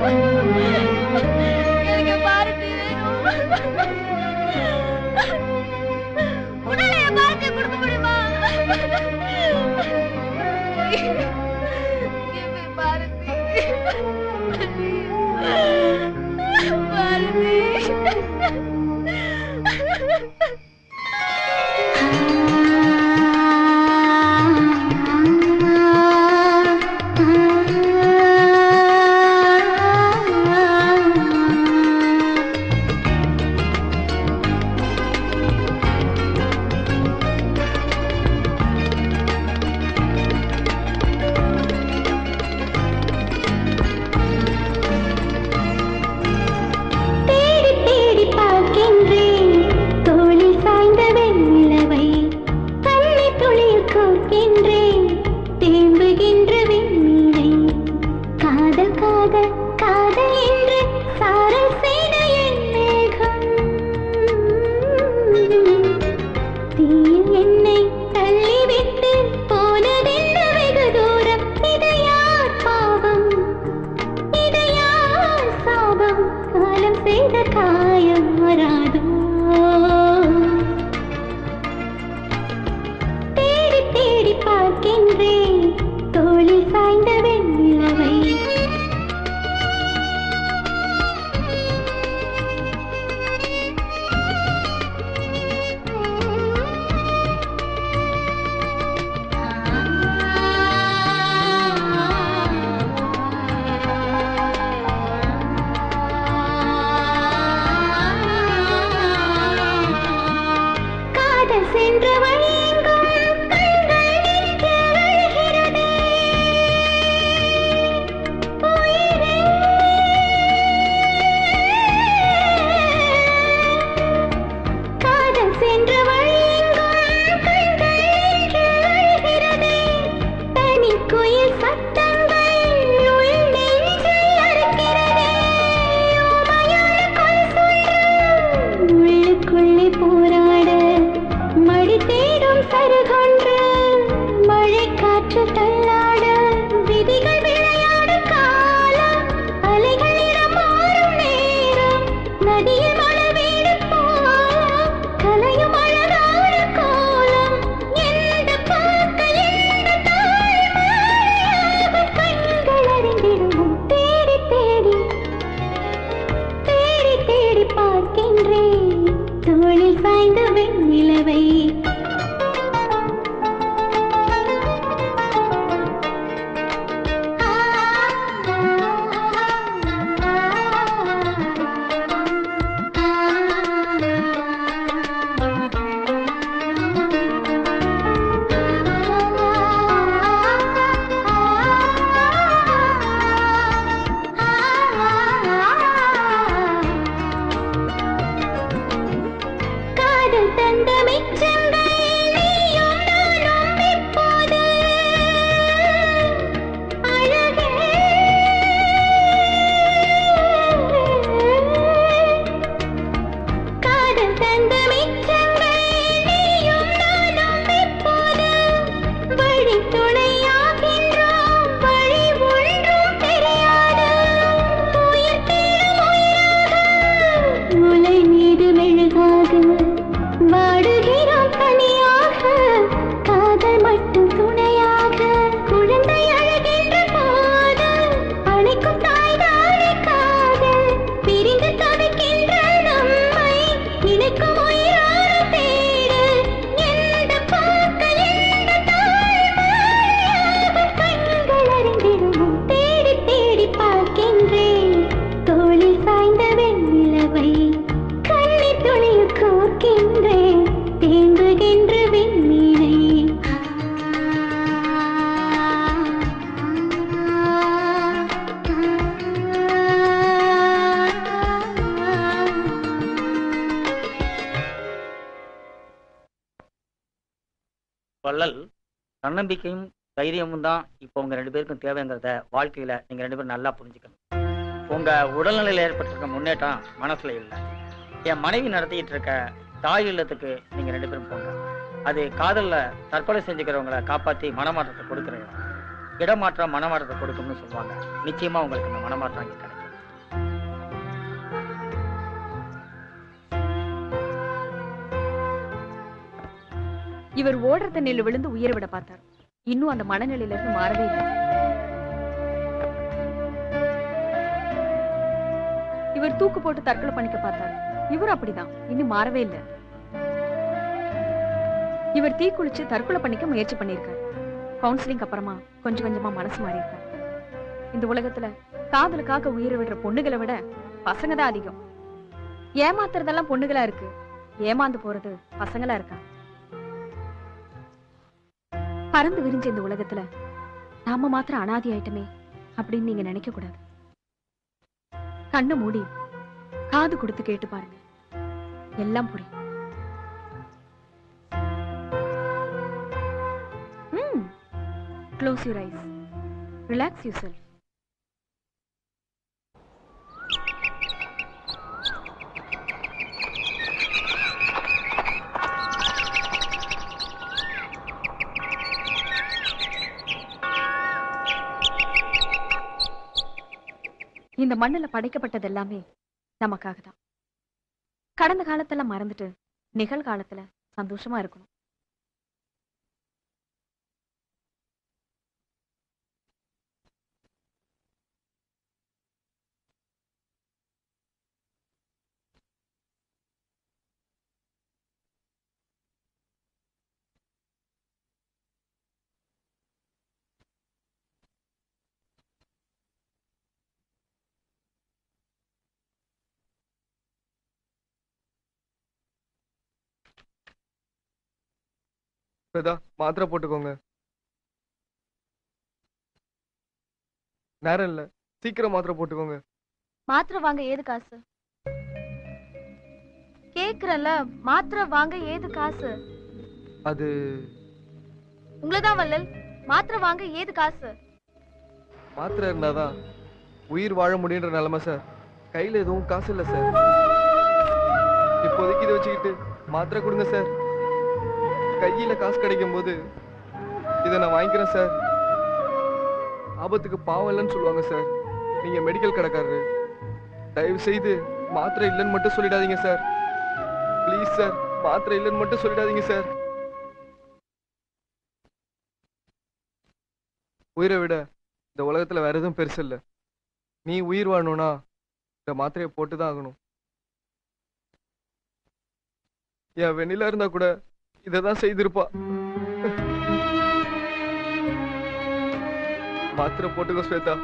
எனக்கு பாரதி வேணும் உன்னால என் பாரதியை கொடுக்க முடியுமா Give me பாரதி பாரதி தேடி தேடி பார்க்கின்றேன் தோளில் சாய்ந்த வெண்ணிலவை கண்ணை துளியில் கோர்க்கின்றேன் தேம்புகின்ற வெண்மீனை காதல் காதல் காதல் என்று சாரல் செய்த என் மேகம் தீயில் என்னை தள்ளிவிட்டு போனதென்ன வெகு தூரம் இது யார் பாவம் இது யார் சாபம் காலம் செய்த காயம் வராதோ தேடி தேடி பார்க்கின்றேன் தோளில் சாய்ந்த வெண்ணிலவை காதல் சென்ற வழியெங்கும் கண்கள் நிற்க அழுகிறதே. உயிரே. காதல் சென்ற வழியெங்கும் கண்கள் நிற்க அழுகிறதே. தனிக்குயில் சத்தங்கள் உள் நெஞ்சில் அறுக்கிறதே. ஓமையான கொல் சொல்லும் உள்ளுக்குள்ளே போராட மடி தேடி காதல் தந்த மிச்சங்கள் நீயும் நானும் இப்போது காதல் தந்த மிச்சங்கள் நீயும் நானும் இப்போது வழி துணையாகின்றோம் வழி ஒன்றும் தெரியாது உயிர் தேடும் உயிராக உலை மீது மெழுகாக வாடுகிறோம் தனியாக காதல் மட்டும் துணையாக குழந்தை அழுகின்ற போது அணைக்கும் தாய்தானே காதல் பிரிந்து தவிக்கின்ற நம்மை இணைக்கும் உயிரான தேடு எந்த போக்கள் எந்த தாழ்வாக கண்கள் அறிந்திடும் தேடி தேடி பார்க்கின்றேன் தோளில் சாய்ந்த வெண்ணிலவை கண்ணீர் துளியில் கோர்க்கின்றேன் தேங்குகின்ற விண்மீனை வள்ளல் தன்னம்பிக்கையும் தைரியமும் தான் இப்போ உங்க ரெண்டு பேருக்கும் தேவைங்கிறத வாழ்க்கையில நீங்க ரெண்டு பேரும் நல்லா புரிஞ்சுக்கணும் உங்க உடல்நிலையில் ஏற்பட்டிருக்க முன்னேற்றம் மனசுல இல்லை என் மனைவி நடத்திட்டு இருக்க தாய் இல்லத்துக்கு நீங்க ரெண்டு பேரும் போங்க அது காதல்ல தற்கொலை செஞ்சுக்கிறவங்கள காப்பாத்தி மனமாற்றத்தை கொடுக்குற இடம் இடமாற்றம் மனமாற்றத்தை கொடுக்கும்னு சொல்லுவாங்க நிச்சயமா உங்களுக்கு இந்த மனமாற்றம் இங்க கிடைக்கும் இவர் ஓடுற தண்ணியில விழுந்து உயிரை விட பார்த்தார் இன்னும் அந்த மனநிலையில இருந்து மாறவே இல்லை இவர் தூக்கு போட்டு தற்கொலை பண்ணிக்க பார்த்தார் இவர் அப்படிதான் இன்னும் மாறவே இல்லை இவர் தீ குளிச்சு தற்கொலை பண்ணிக்க முயற்சி பண்ணியிருக்காரு கவுன்சிலிங் அப்புறமா கொஞ்சம் கொஞ்சமா மனசு மாறி இருக்காரு இந்த உலகத்துல காதலுக்காக உயிரை விடுற பொண்ணுகளை விட பசங்க தான் அதிகம் ஏமாத்துறதெல்லாம் பொண்ணுகளா இருக்கு ஏமாந்து போறது பசங்களா இருக்காங்க பறந்து விரிஞ்ச இந்த உலகத்துல நாம மாத்திரம் அனாதி ஆயிட்டமே அப்படின்னு நீங்க நினைக்க கூடாது கண்ணை மூடி காது கொடுத்து கேட்டு பாருங்க எல்லாம் புரியும் ம் close your eyes relax yourself இந்த மண்ணுல படைக்கப்பட்டது எல்லாமே நமக்காக தான் கடந்த காலத்துல மறந்துட்டு நிகழ்காலத்துல சந்தோஷமா இருக்கணும் பிரதா மாத்திரை போட்டுக்கோங்க நேரம் இல்ல சீக்கிரம் மாத்திரை போட்டுக்கோங்க மாத்திரை வாங்க ஏது காசு கேக்குறல மாத்திரை வாங்க ஏது காசு அது உங்களதான் வள்ளல் மாத்திரை வாங்க ஏது காசு மாத்திரை இருந்தாதான் உயிர் வாழ முடியுன்ற நிலைமை சார் கையில எதுவும் காசு இல்ல சார் இப்போதைக்கு இதை வச்சுக்கிட்டு மாத்திரை கொடுங்க சார் கையில காசு கிடைக்கும் போது இதை நான் வாங்கிக்கிறேன் சார் ஆபத்துக்கு பாவம் இல்லைன்னு சொல்லுவாங்க சார் நீங்க மெடிக்கல் கடைக்காரரு தயவு செய்து மாத்திரை இல்லைன்னு மட்டும் சொல்லிடாதீங்க சார் ப்ளீஸ் சார் மாத்திரை இல்லைன்னு மட்டும் சொல்லிடாதீங்க சார் உயிரை விட இந்த உலகத்துல வேற எதுவும் பெருசு இல்ல நீ உயிர் வாழணும்னா இந்த மாத்திரையை போட்டு தான் ஆகணும் என் வெண்ணிலா இருந்தா கூட இததான் செய்திருப்பா மாத்திரை போட்டுக்கோ ஸ்வேதா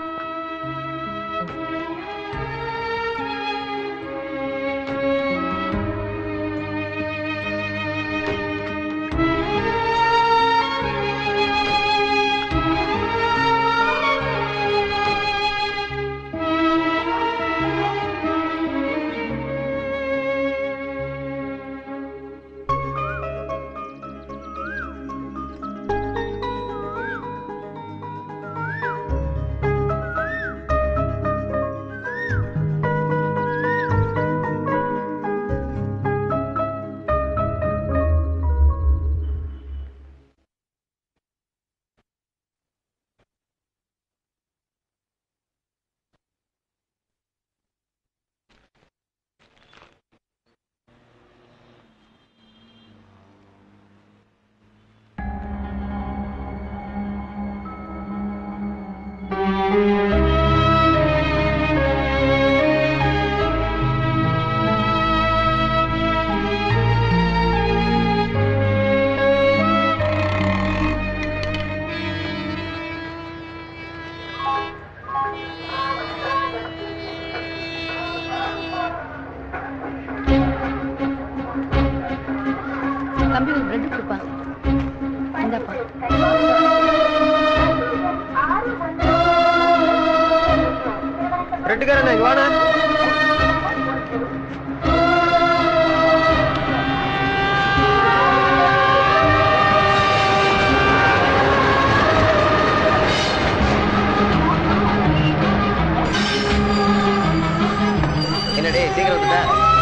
தம்பி ஒரு பிரெட் கொடுப்பா இந்தாப்பா ரெட்டுக்காரன் இங்க வாடா என்னடே சீக்கிரம் வந்துட்ட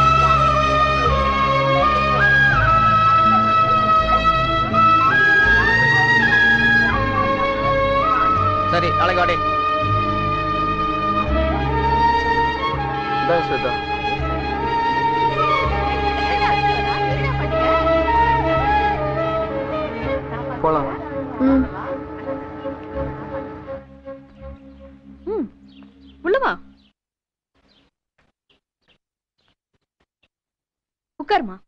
சரி நாளைக்கு வாடே ஸ்வேதா போலாம் ம் உள்ள வா உட்காருமா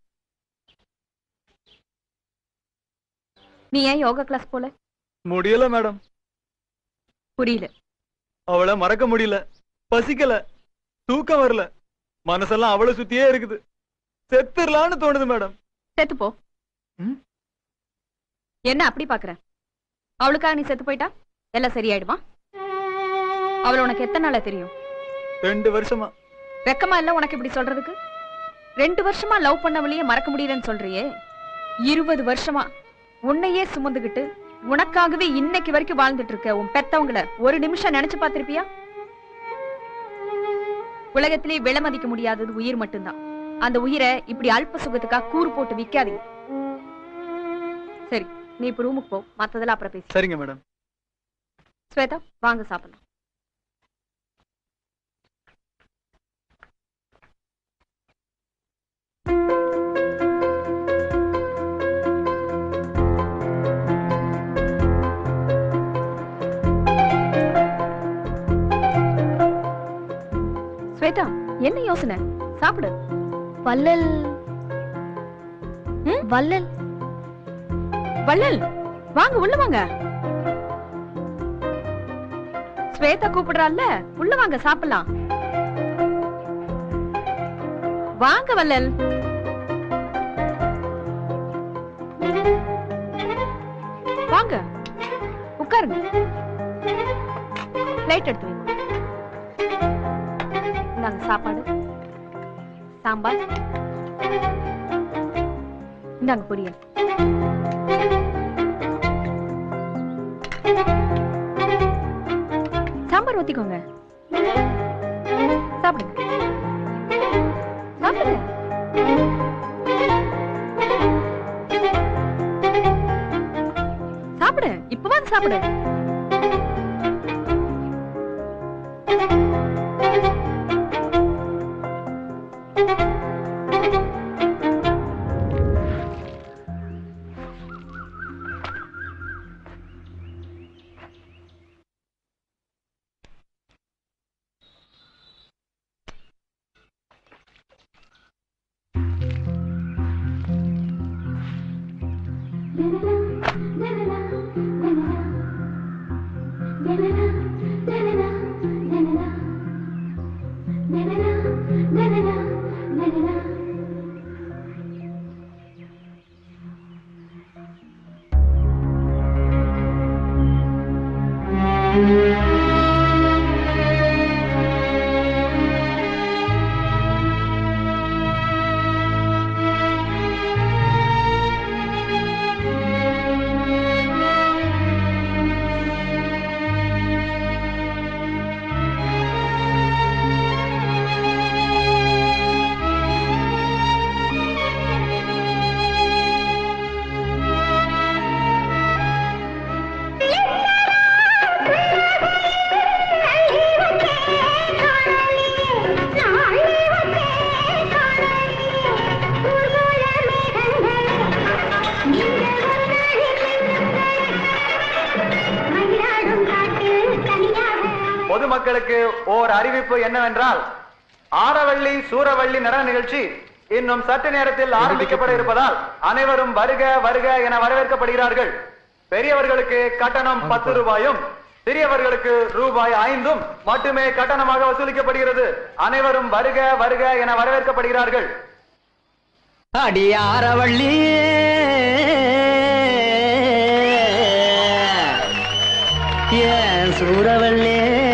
நீ ஏன் யோகா கிளாஸ் போல முடியல மேடம் புரியல அவளை மறக்க முடியல பசிக்கல தூக்கம் வரல மனசெல்லாம் அவளை சுத்தியே இருக்குது செத்துடலான்னு தோணுது மேடம் செத்து போ என்ன அப்படி பாக்குற அவளுக்காக நீ செத்து போயிட்டா எல்லாம் சரியாயிடுமா அவளை உனக்கு எத்தனை நாளா தெரியும் ரெண்டு வருஷமா வெக்கமா இல்ல உனக்கு இப்படி சொல்றதுக்கு ரெண்டு வருஷமா லவ் பண்ணவளையே மறக்க முடியலன்னு சொல்றியே இருபது வருஷமா உன்னையே சுமந்துகிட்டு உனக்காகவே இன்னைக்கு வரைக்கும் வாழ்ந்துட்டு இருக்க உன் பெத்தவங்கள ஒரு நிமிஷம் நினைச்சு பார்த்திருப்பியா உலகத்திலே விலை மதிக்க முடியாதது உயிர் மட்டும்தான் அந்த உயிரை இப்படி அல்ப சுகத்துக்கா கூறு போட்டு விக்காதீங்க சரி நீ இப்ப ரூமுக்கு போ மத்ததெல்லாம் அப்புறம் பேசி சரிங்க மேடம் ஸ்வேதா வாங்க சாப்பிடலாம் ஸ்வேதா என்ன யோசனை சாப்பிடு வள்ளல் வள்ளல் வள்ளல் வாங்க உள்ள வாங்க ஸ்வேதா கூப்பிடுறாள்ல உள்ள வாங்க சாப்பிடலாம் வாங்க வள்ளல் வாங்க உட்காருங்க பிளேட் எடுத்து வைங்க இந்தாங்க சாப்பாடு சாம்பார் இந்தாங்க பொரியல் சாம்பார் ஊத்திக்கோங்க சாப்பிடுங்க சாப்பிடுங்க சாப்பிடு இப்ப சாப்பிடு பொதுமக்களுக்கு ஓர் அறிவிப்பு என்னவென்றால் ஆரவள்ளி சூரவள்ளி நடன நிகழ்ச்சி இன்னும் சற்று நேரத்தில் ஆரம்பிக்கப்பட இருப்பதால் அனைவரும் வருக வருக என வரவேற்கப்படுகிறார்கள் பெரியவர்களுக்கு கட்டணம் பத்து ரூபாயும் சிறியவர்களுக்கு ரூபாய் ஐந்தும் மட்டுமே கட்டணமாக வசூலிக்கப்படுகிறது அனைவரும் வருக வருக என வரவேற்கப்படுகிறார்கள் அடியாரவள்ளி ஏன் சூரவள்ளி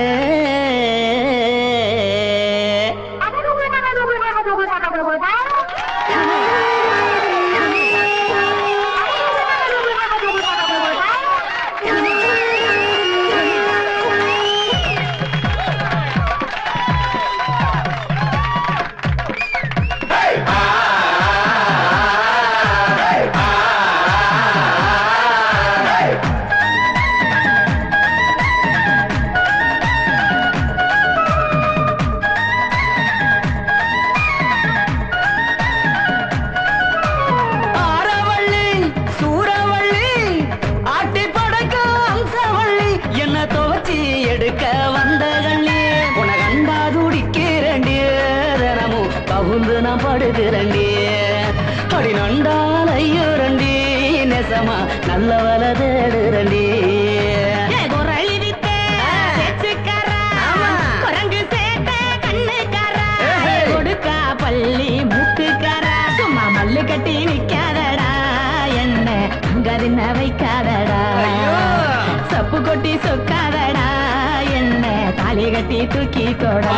ஆரவள்ளி சூரவள்ளி ஆட்டி படக்க அம்சவள்ளி என்ன துவச்சி எடுக்க வந்த கள்ளி உன கண்டா துடிக்கிறண்டி தினமும் பகுந்து நான் படுகிறண்டி அடி நண்டால் ஐயோரண்டி நெசமா நல்லவள தேடுறண்டி பள்ளி முத்துக்காரா சும்மா மல்லு கட்டி விக்காதடா என்ன அங்கதின்ன வைக்காதடா சப்பு கொட்டி சொக்காதடா என்ன தாலி கட்டி தூக்கி கொடா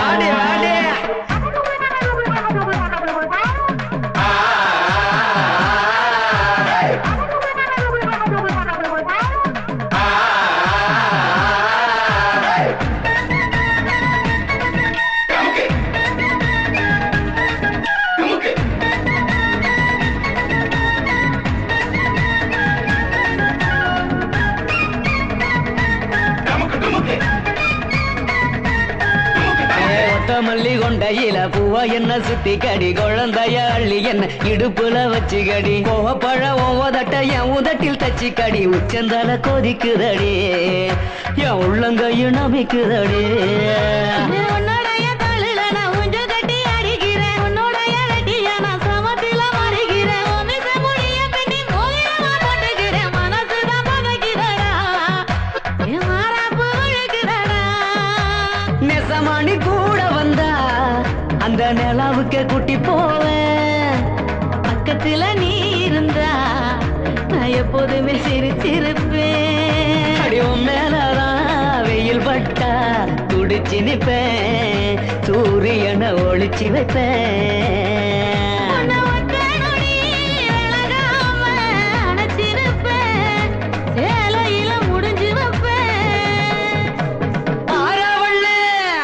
ஒத்தமல்லி கொண்டையில பூவா என்ன சுத்தி கடி குழந்தைய அள்ளி என்ன இடுப்புல வச்சு கடி கோவப்பழ ஓவதட்ட என் உதட்டில் தச்சு கடி உச்சந்தால கொதிக்குதடி என் உள்ளங்கையும் நமிக்குதடி உன்னுடைய தழுல நான் ஊஞ்சல் கட்டி அடிக்கிறேன் உன்னுடைய வெட்டிய நான் சமத்தில மறிக்கிறேன் உன் மிச முடிய பின்னி மோதிரமா போட்டுக்கிறேன் மனசுதான் பதைக்குதடா என் மாறாப்பு விழுக்குதடா நெசமானி கூட வந்தா அந்த நிலாவுக்கு குட்டி போவேன் பக்கத்துல நீ இருந்தா நான் எப்போதுமே சிரிச்சிருப்பேன் அடி உன் மேலதான் வெயில் பட்டா துடிச்சு நிப்பேன் சூரியனை ஒளிச்சு வைப்பேன் உன்னை ஒத்த நொடி விலகாம அணைச்சிருப்பேன். சேலையில முடிஞ்சு வைப்பேன். ஆரவள்ளே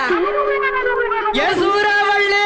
ஏ சூறாவள்ளே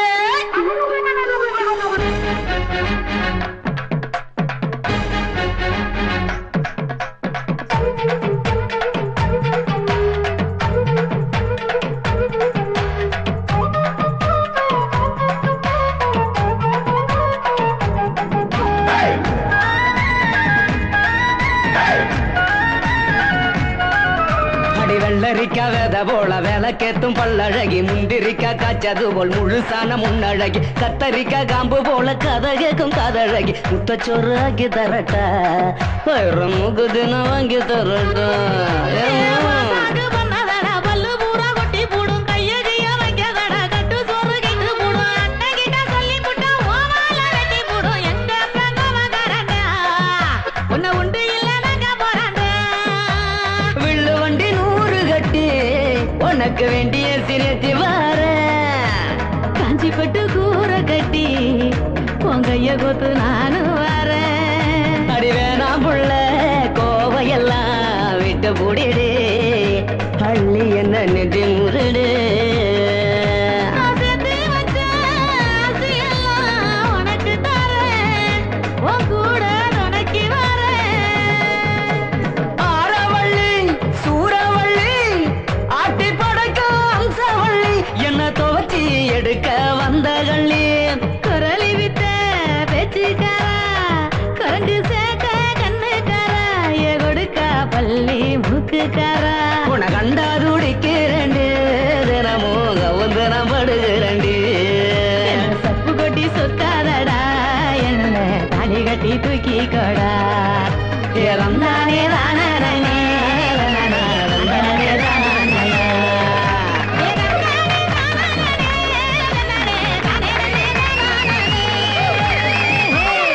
அடி வெள்ளரிக்கா வித போல விளக்கேத்தும் பல்லழகி முந்திரிக்கா காய்ச்சது போல் முழுசான முன்னழகி கத்தரிக்கா காம்பு போல கதை கேட்கும் கதழகி முத்தச்சோறு ஆக்கி தரட்டா வயிறு முகுதின வாங்கி தரட்டா சாகு பண்ணதடா, பல்லு பூரா கொட்டி போடும். கைய கைய வைக்காதடா, கட்டு சோறு கெட்டு போடும். அண்ணன் கிட்ட சொல்லி புட்டா, உன் வால வெட்டி போடும். எங்க friend அவன்காரன்டா. உன்னை உண்டு இல்லைனாக்க போறான்டா. வில்லு வண்டி நூறு கட்டி உனக்கு வேண்டிய சிரிச்சு வார காஞ்சி பட்டு கூரை கட்டி உன் கைய கொத்து நானும் வரேன் அடி வேணாம் புள்ள கோவையெல்லாம் விட்டு கூடிடு அள்ளி என்ன நெஞ்சு முருடு நான் சேர்த்து வச்ச ஆசையெல்லாம் உனக்கு தரேன். உன் கூட துணைக்கு வரேன். ஆரவள்ளி சூரவள்ளி ஆட்டி படைக்க அம்சவள்ளி என்ன துவச்சி எடுக்க வந்த கள்ளி குரலி வித்த பேச்சுக்காரா, குரங்கு சேட்ட கண்ணுக்காரா, ஏ கொடுக்க பள்ளி மூக்குக்காரா. உன கண்டா துடிக்கிறேன் தினமும் கவுந்து நான் படுகிறேன் என்ன சப்பு கொட்டி சொக்காதடா என்ன தாலி கட்டி தூக்கி கொடா இறந்தானே தானே தானே தானே ஏ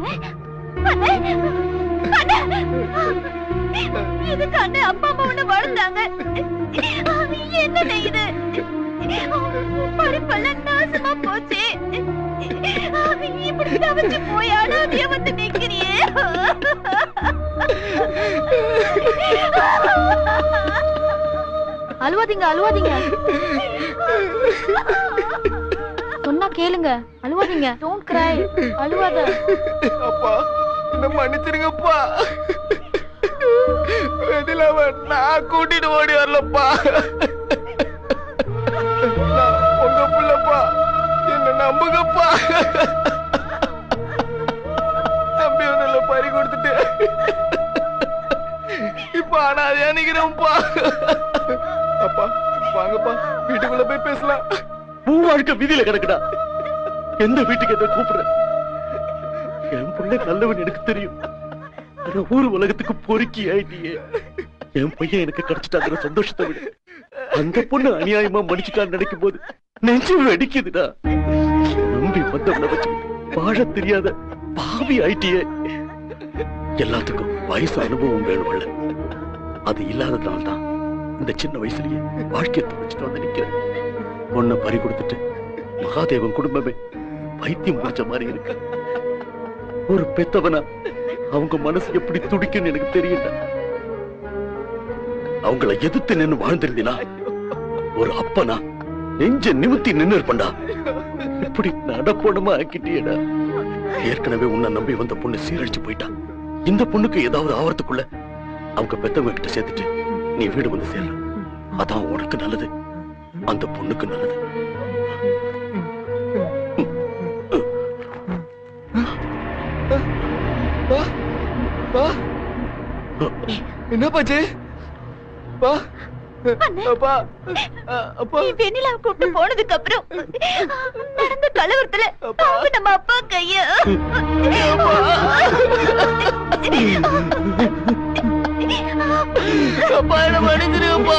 இதுக்கு அண்ணன் அப்பா அம்மா ஒண்ணு வளர்ந்தாங்க என்ன இது படிப்பெல்லாம் நாசமா போச்சு இப்படி தவிச்சு போய் அனாதைய வந்து நிக்கிறியே அழுவாதீங்க அழுவாதீங்க சொன்னா கேளுங்க அழுவாதீங்க டோன்ட் கிரை அழுவாத அப்பா என்ன மன்னிச்சிருங்கப்பா வெண்ணிலாவ நான் கூட்டிட்டு ஓடி வரலப்பா நான் உங்க புள்ளப்பா என்ன நம்புங்கப்பா தம்பி ஒண்ணுல பறி கொடுத்துட்டு இப்ப அனாதையா நிக்கிறேன்ப்பா அப்பா வாங்கப்பா வீட்டுக்குள்ள போய் பேசலாம் பூ வாழ்க்கை விதியில கிடக்குடா எந்த வீட்டுக்கு என்ன கூப்பிடுற என் புள்ள நல்லவன் எனக்கு தெரியும் ஆனா ஊர் உலகத்துக்கு பொறுக்கி ஆயிட்டியே என் பையன் எனக்கு கிடைச்சிட்டாங்கிற சந்தோஷத்தை விட அந்த பொண்ணு அநியாயமா மன்னிச்சுட்டான்னு நினைக்கும் போது நெஞ்சு வெடிக்குதுடா நம்பி வந்தவனை வச்சுக்கிட்டு வாழ தெரியாத பாவி ஆயிட்டியே எல்லாத்துக்கும் வயசு அனுபவம் வேணும்ல அது இல்லாததால் தான் இந்த சின்ன வயசுலயே வாழ்க்கையை தொலைச்சிட்டு வந்து நிக்கிறேன் பொண்ணை பறி கொடுத்துட்டு மகாதேவன் குடும்பமே பைத்தியம் முடிச்ச மாதிரி இருக்கு ஒரு பெத்தவனா அவங்க மனசு எப்படி துடிக்குன்னு எனக்கு தெரியல அவங்கள எதிர்த்து நின்னு வாழ்ந்திருந்தீனா ஒரு அப்பனா நெஞ்ச நிமித்தி நின்னு இருப்பண்டா இப்படி நடப்போனமா ஆக்கிட்டியடா ஏற்கனவே உன்னை நம்பி வந்த பொண்ணு சீரழிச்சு போயிட்டா இந்த பொண்ணுக்கு ஏதாவது ஆவறதுக்குள்ள அவங்க பெத்தவங்க கிட்ட சேர்த்துட்டு நீ வீடு வந்து சேர அதான் உனக்கு நல்லது அந்த பொண்ணுக்கு நல்லது பா பா என்ன பாச்சு பா அப்பா அப்பா நீ வெண்ணிலாவை கூப்பிட்டு போனதுக்கு அப்புறம் நடந்த கலவரத்துல அவங்க நம்ம அப்பா கைய அப்பா என்ன மன்னிச்சிருங்கப்பா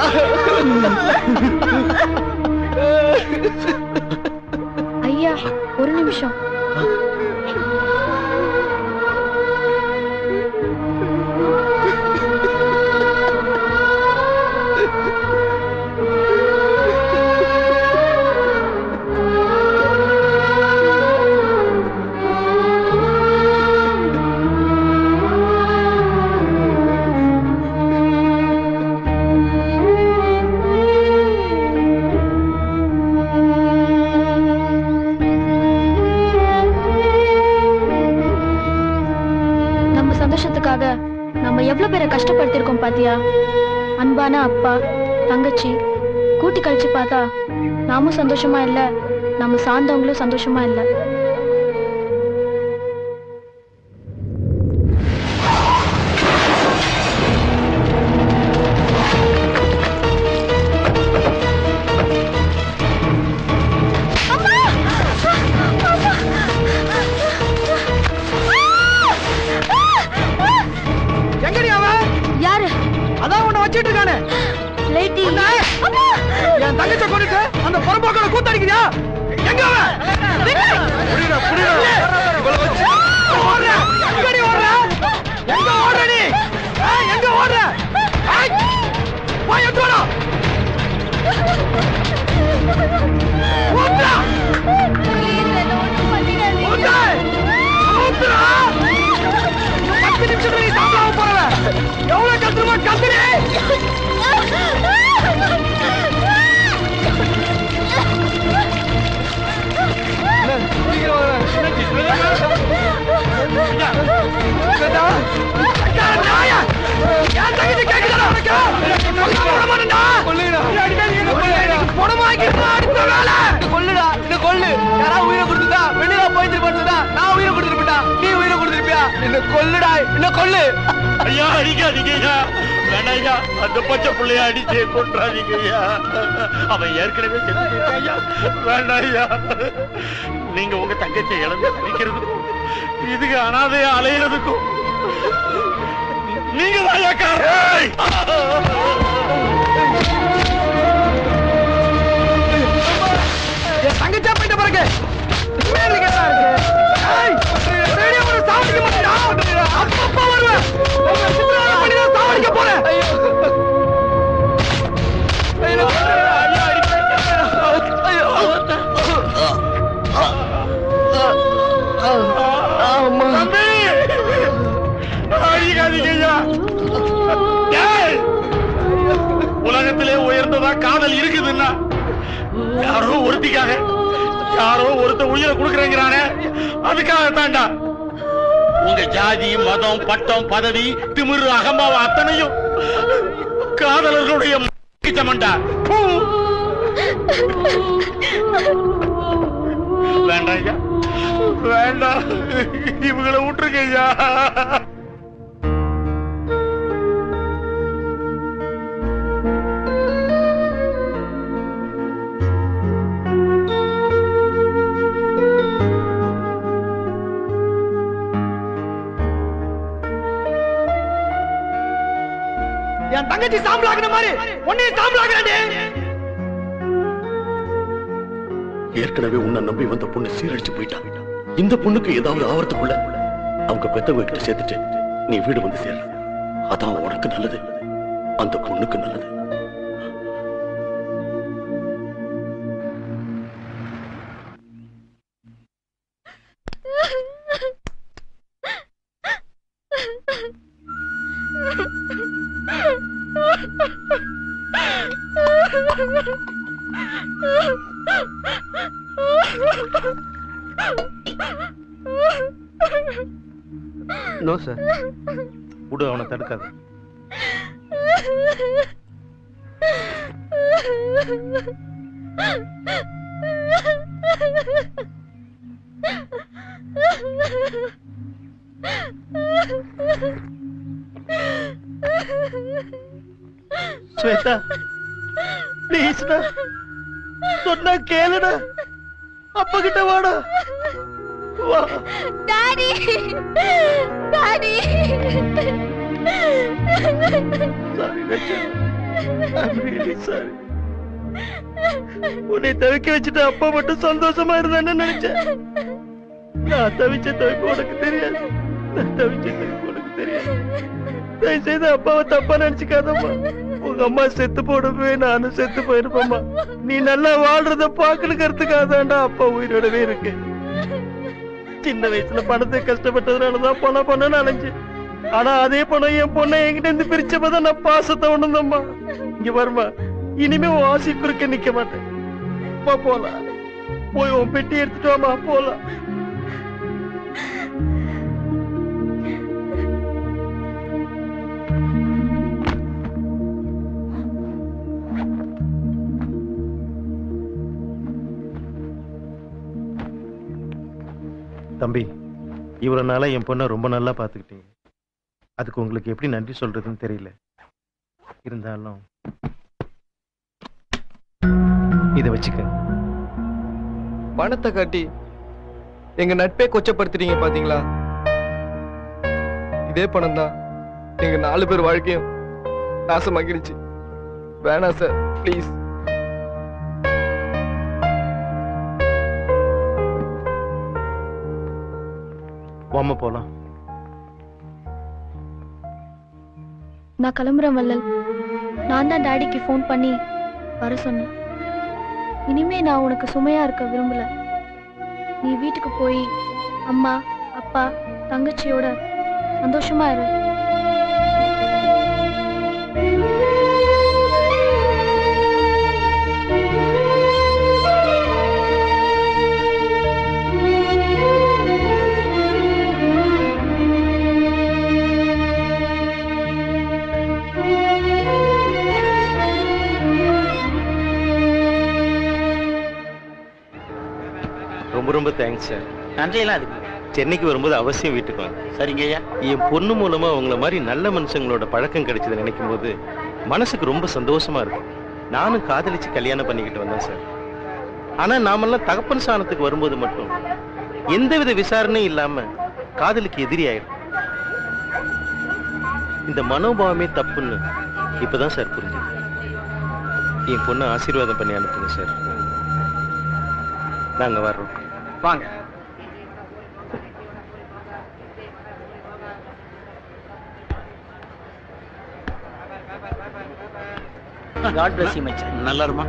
ஐயா ஒரு நிமிஷம் நம்ம சந்தோஷத்துக்காக நம்ம எவ்வளவு பேரை கஷ்டப்படுத்திருக்கோம் பாத்தியா அன்பான அப்பா தங்கச்சி கூட்டி கழிச்சு பார்த்தா நாமும் சந்தோஷமா இல்ல நம்ம சார்ந்தவங்களும் சந்தோஷமா இல்ல எங்கடி அவன் யாரு அதான் உன்னை வச்சிட்டு இருக்கானே லைட்டி என் தங்கச்ச கொண்டுட்டு அந்த புறம்போக்கோட கூத்தடிக்கிறியா எங்க அவன் புரியுதா புரியுதா இவளை வச்சு ஓடுற எங்கடி ஓடுற எங்க ஓடுற நீ ஆ, எங்க ஓடுற ஆய்! போய் எடுத்து வாடா ஊத்துடா! ஊத்து! ஊத்துடா! இன்னும் பத்து நிமிஷத்துல நீ சாப்பிடாம போறவ எவ்வளவு கத்துருமா கத்துரு கொல்லுடா என்ன கொல்லு யாராவது உயிரை கொடுத்துட்டா வெளியில போயிட்டு போட்டுதா நான் உயிரை கொடுத்துருப்பா நீ உயிரை கொடுத்துருப்பியா என்ன கொல்லுடா என்ன கொல்லு ஐயா அடிக்காதீங்க ஐயா வேண்டாம் ஐயா அந்த பச்சை பிள்ளைய அடிச்சு கொண்டாதீங்க ஐயா அவன் ஏற்கனவே செத்து போயிட்டான் ஐயா வேண்டாம் ஐயா நீங்க உங்க தங்கச்சியை இழந்து தவிக்கிறதுக்கும் இதுக்கு அனாதையா அலையிறதுக்கும் நீங்க தான் ஐயா காரணம் என் தங்கச்சா போயிட்ட பிறகு வேலை கேட்டா இருக்கு ஏய், ரேடியோ போடு உன்னை சித்திரவதை பண்ணி தான் சாவடிக்க போறேன் தம்பி அடிக்காதீங்க ஐயா டேய்! உலகத்திலே உயர்ந்ததா காதல் இருக்குதுன்னா யாரோ ஒருத்திக்காக யாரோ ஒருத்த உயிரை கொடுக்குறேங்கிறானே அதுக்காக தாண்டா உங்க ஜாதி மதம் பட்டம் பதவி திமிரு அகம்பாவம் அத்தனையும் காதலர்களுடைய மண்டா வேண்டாம் ஐயா வேண்டாம் இவங்களை விட்டுருங்க ஐயா என் தங்கச்சி சாம்பலாக்குன மாதிரி உன்னையும் சாம்பலாக்குறேன் ஏற்கனவே உன்னை நம்பி வந்த பொண்ணு சீரழிச்சு போயிட்டான் இந்த பொண்ணுக்கு ஏதாவது ஆவறதுக்குள்ள அவங்க பெத்தவங்க கிட்ட சேர்த்துட்டு நீ வீடு வந்து சேர அதான் உனக்கு நல்லது அந்த பொண்ணுக்கு நல்லது நோ சார் விடு அவனை தடுக்காத ஸ்வேதா ப்ளீஸ்டா சொன்னா கேளுடா அப்பா கிட்ட வாடா வா daddy daddy sorry Rachan I'm really sorry உன்னை தவிக்க வச்சுட்டு அப்பா மட்டும் சந்தோஷமா இருந்தான்னு நினைச்சேன் நான் தவிச்ச தவிப்பு உனக்கு தெரியாது நான் தவிச்ச தவிப்பு உனக்கு தெரியாது தயவு செய்து அப்பாவை தப்பா நினைச்சுக்காதம்மா உங்க அம்மா செத்து போடவே நானும் செத்து போயிருப்பேம்மா நீ நல்லா வாழ்றத பாக்கணுங்கிறதுக்காக தான்டா அப்பா உயிரோடவே இருக்கு சின்ன வயசுல பணத்தை கஷ்டப்பட்டதுனாலதான் பணம் பண்ண அலைஞ்சு ஆனா அதே பணம் என் பொண்ணை என்கிட்ட இருந்து பிரிச்சப்பதான் நான் பாசத்தை உணர்ந்தம்மா இங்க வருமா இனிமே உன் ஆசை குறுக்க நிக்க மாட்டேன் வா போலாம் போய் உன் பெட்டி எடுத்துட்டு வாமா போலாம் தம்பி இவ்வளவு நாளா என் பொண்ணை ரொம்ப நல்லா பாத்துக்கிட்டீங்க அதுக்கு உங்களுக்கு எப்படி நன்றி சொல்றதுன்னு தெரியல இருந்தாலும் இதை வச்சுக்க பணத்தை காட்டி எங்க நட்பே கொச்சப்படுத்துறீங்க பாத்தீங்களா இதே பணம் தான் எங்க நாலு பேர் வாழ்க்கையும் நாசமாக்கிடுச்சு வேணாம் சார் ப்ளீஸ் வாம போலாம் நான் கிளம்புறேன் வள்ளல் நான் தான் டாடிக்கு ஃபோன் பண்ணி வர சொன்னேன் இனிமே நான் உனக்கு சுமையா இருக்க விரும்பல நீ வீட்டுக்கு போய் அம்மா அப்பா தங்கச்சியோட சந்தோஷமா இரு ரொம்ப ரொம்ப தேங்க்ஸ் சார் நன்றியெல்லாம் அதுக்கு சென்னைக்கு வரும்போது அவசியம் வீட்டுக்கு வாங்க சரிங்க ஐயா என் பொண்ணு மூலமா உங்களை மாதிரி நல்ல மனுஷங்களோட பழக்கம் கிடைச்சதை நினைக்கும் போது மனசுக்கு ரொம்ப சந்தோஷமா இருக்கும் நானும் காதலிச்சு கல்யாணம் பண்ணிக்கிட்டு வந்தேன் சார் ஆனா நாமெல்லாம் தகப்பன் சாணத்துக்கு வரும்போது மட்டும் எந்தவித விசாரணையும் இல்லாம காதலுக்கு எதிரி ஆயிடும் இந்த மனோபாவமே தப்புன்னு இப்பதான் சார் புரிஞ்சுது என் பொண்ணை ஆசீர்வாதம் பண்ணி அனுப்புங்க சார் நாங்க வர்றோம் வாங்க காட் பிளஸ் யூ மச்சான் நல்லா இருமா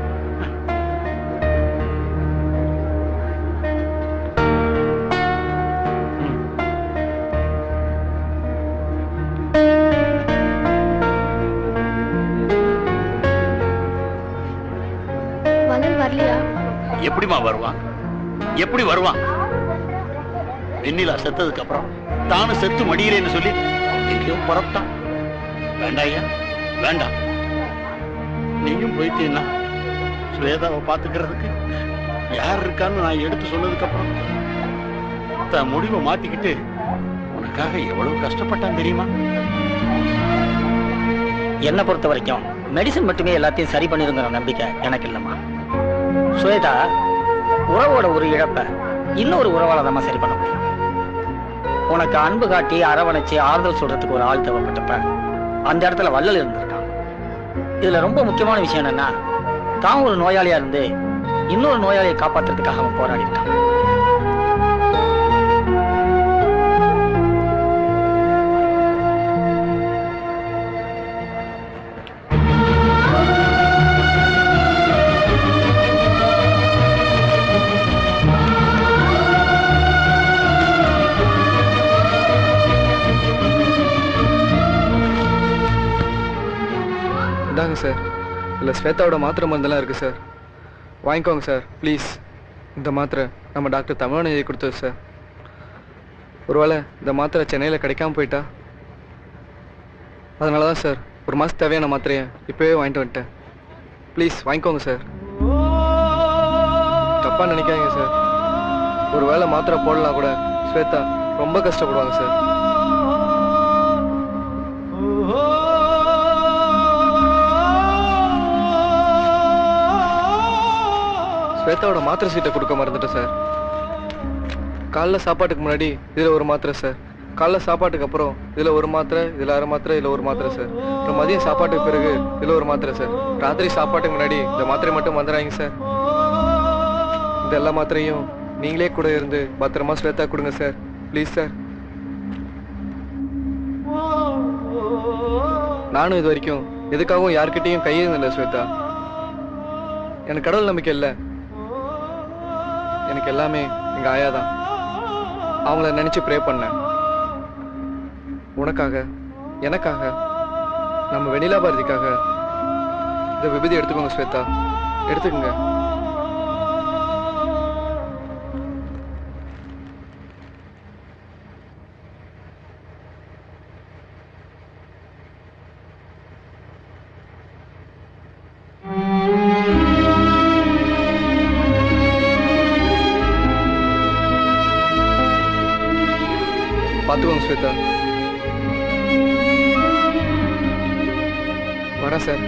வளல் வரலையா எப்படிமா வருவான் எப்படி வருவான் வெண்ணிலா செத்ததுக்கு அப்புறம் தானும் செத்து மடியிலேன்னு சொல்லி எங்கேயோ புறப்பட்டான் வேண்டாம் ஐயா வேண்டாம் நீயும் போயிட்டீன்னா ஸ்வேதாவை பாத்துக்கிறதுக்கு யார் இருக்கான்னு நான் எடுத்து சொன்னதுக்கு அப்புறம் தன் முடிவை மாத்திக்கிட்டு உனக்காக எவ்வளவு கஷ்டப்பட்டான் தெரியுமா என்னை பொறுத்த வரைக்கும் மெடிசன் மட்டுமே எல்லாத்தையும் சரி பண்ணிருங்கிற நம்பிக்கை எனக்கு இல்லம்மா ஸ்வேதா உறவோட ஒரு இழப்ப இன்னொரு உறவால தான் சரி பண்ண முடியும் உனக்கு அன்பு காட்டி அரவணைச்சு ஆறுதல் சொல்றதுக்கு ஒரு ஆள் தேவைப்பட்டப்ப அந்த இடத்துல வள்ளல் இருந்திருக்கான் இதுல ரொம்ப முக்கியமான விஷயம் என்னன்னா தான் ஒரு நோயாளியா இருந்து இன்னொரு நோயாளியை காப்பாத்துறதுக்காக அவன் போராடி இருக்கான் இந்தாங்க சார் இல்லை ஸ்வேதாவோட மாத்திரை மருந்தெல்லாம் இருக்குது சார் வாங்கிக்கோங்க சார் ப்ளீஸ் இந்த மாத்திரை நம்ம டாக்டர் தமிழன் எழுதி கொடுத்தது சார் ஒருவேளை இந்த மாத்திரை சென்னையில் கிடைக்காம போயிட்டா அதனால தான் சார் ஒரு மாதம் தேவையான மாத்திரையை இப்போவே வாங்கிட்டு வந்துட்டேன் ப்ளீஸ் வாங்கிக்கோங்க சார் தப்பாக நினைக்காதீங்க சார் ஒருவேளை மாத்திரை போடலாம் கூட ஸ்வேதா ரொம்ப கஷ்டப்படுவாங்க சார் ஸ்வேதாவோட மாத்திரை சீட்டை கொடுக்க மறந்துட்டேன் சார் காலைல சாப்பாட்டுக்கு முன்னாடி இதில் ஒரு மாத்திரை சார் காலைல சாப்பாட்டுக்கு அப்புறம் இதில் ஒரு மாத்திரை இதில் அரை மாத்திரை இதில் ஒரு மாத்திரை சார் அப்புறம் மதியம் சாப்பாட்டுக்கு பிறகு இதில் ஒரு மாத்திரை சார் ராத்திரி சாப்பாட்டுக்கு முன்னாடி இந்த மாத்திரை மட்டும் வந்துடுறாங்க சார் இந்த எல்லா மாத்திரையும் நீங்களே கூட இருந்து பத்திரமா ஸ்வேதா கொடுங்க சார் ப்ளீஸ் சார் நானும் இது வரைக்கும் எதுக்காகவும் யார்கிட்டயும் கையேந்தில்லை ஸ்வேதா எனக்கு கடவுள் நம்பிக்கை இல்லை எனக்கு எல்லாமே எங்க ஆயா தான் அவங்கள நினைச்சு ப்ரே பண்ணேன் உனக்காக எனக்காக நம்ம வெண்ணிலா பாரதிக்காக இந்த விபதி எடுத்துக்கோங்க ஸ்வேதா எடுத்துக்கோங்க பார்த்துக்கோங்க ஸ்வேதா வரேன் சார்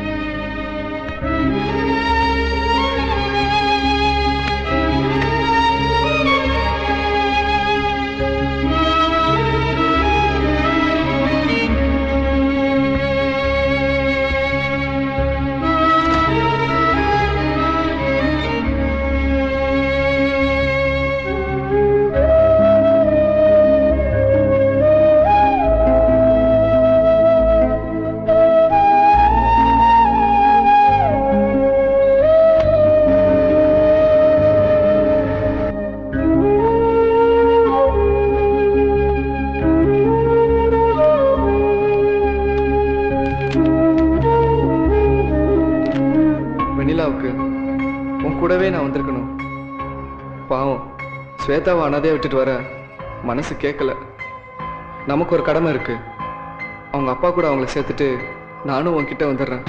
வெண்ணிலாவுக்கு உன் கூடவே நான் வந்திருக்கணும் பாவம் ஸ்வேதாவை அனாதையா விட்டுட்டு வர மனசு கேட்கல நமக்கு ஒரு கடமை இருக்கு அவங்க அப்பா கூட அவங்கள சேர்த்துட்டு நானும் உன்கிட்ட வந்துடுறேன்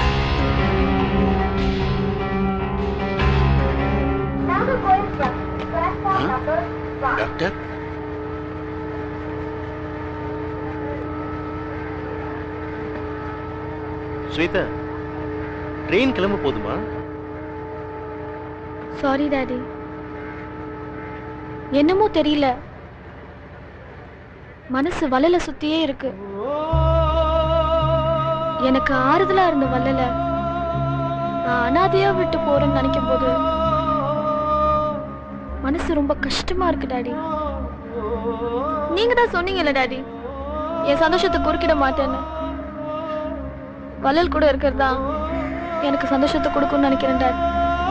டாக்டர் ஸ்வேதா ட்ரெயின் கிளம்ப போதுமா சாரி டாடி என்னமோ தெரியல மனசு வள்ளல சுத்தியே இருக்கு எனக்கு ஆறுதலா இருந்த வள்ளல நான் அனாதையா விட்டு போறேன்னு நினைக்கும் போது மனசு ரொம்ப கஷ்டமா இருக்கு டாடி நீங்க தான் சொன்னீங்கல்ல டாடி என் சந்தோஷத்தை குறுக்கிட மாட்டேன்னு வள்ளல் கூட இருக்கிறதா எனக்கு சந்தோஷத்தை கொடுக்கும்னு நினைக்கிறேன் டாட்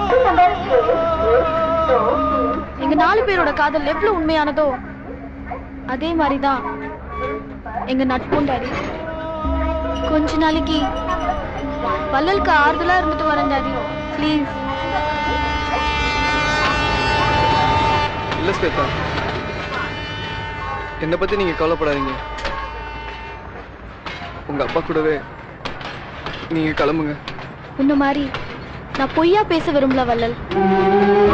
எங்க நாலு பேரோட காதல் எவ்வளவு உண்மையானதோ அதே மாதிரிதான் எங்க நட்பும் டாடி கொஞ்ச நாளைக்கு வள்ளலுக்கு ஆறுதலா இருந்துட்டு வரேன் டாடி ப்ளீஸ் இல்ல ஸ்வேதா என்னை பத்தி நீங்க கவலைப்படாதீங்க உங்க அப்பா கூடவே நீங்க கிளம்புங்க உன்ன மாதிரி நான் பொய்யா பேச விரும்பல வள்ளல்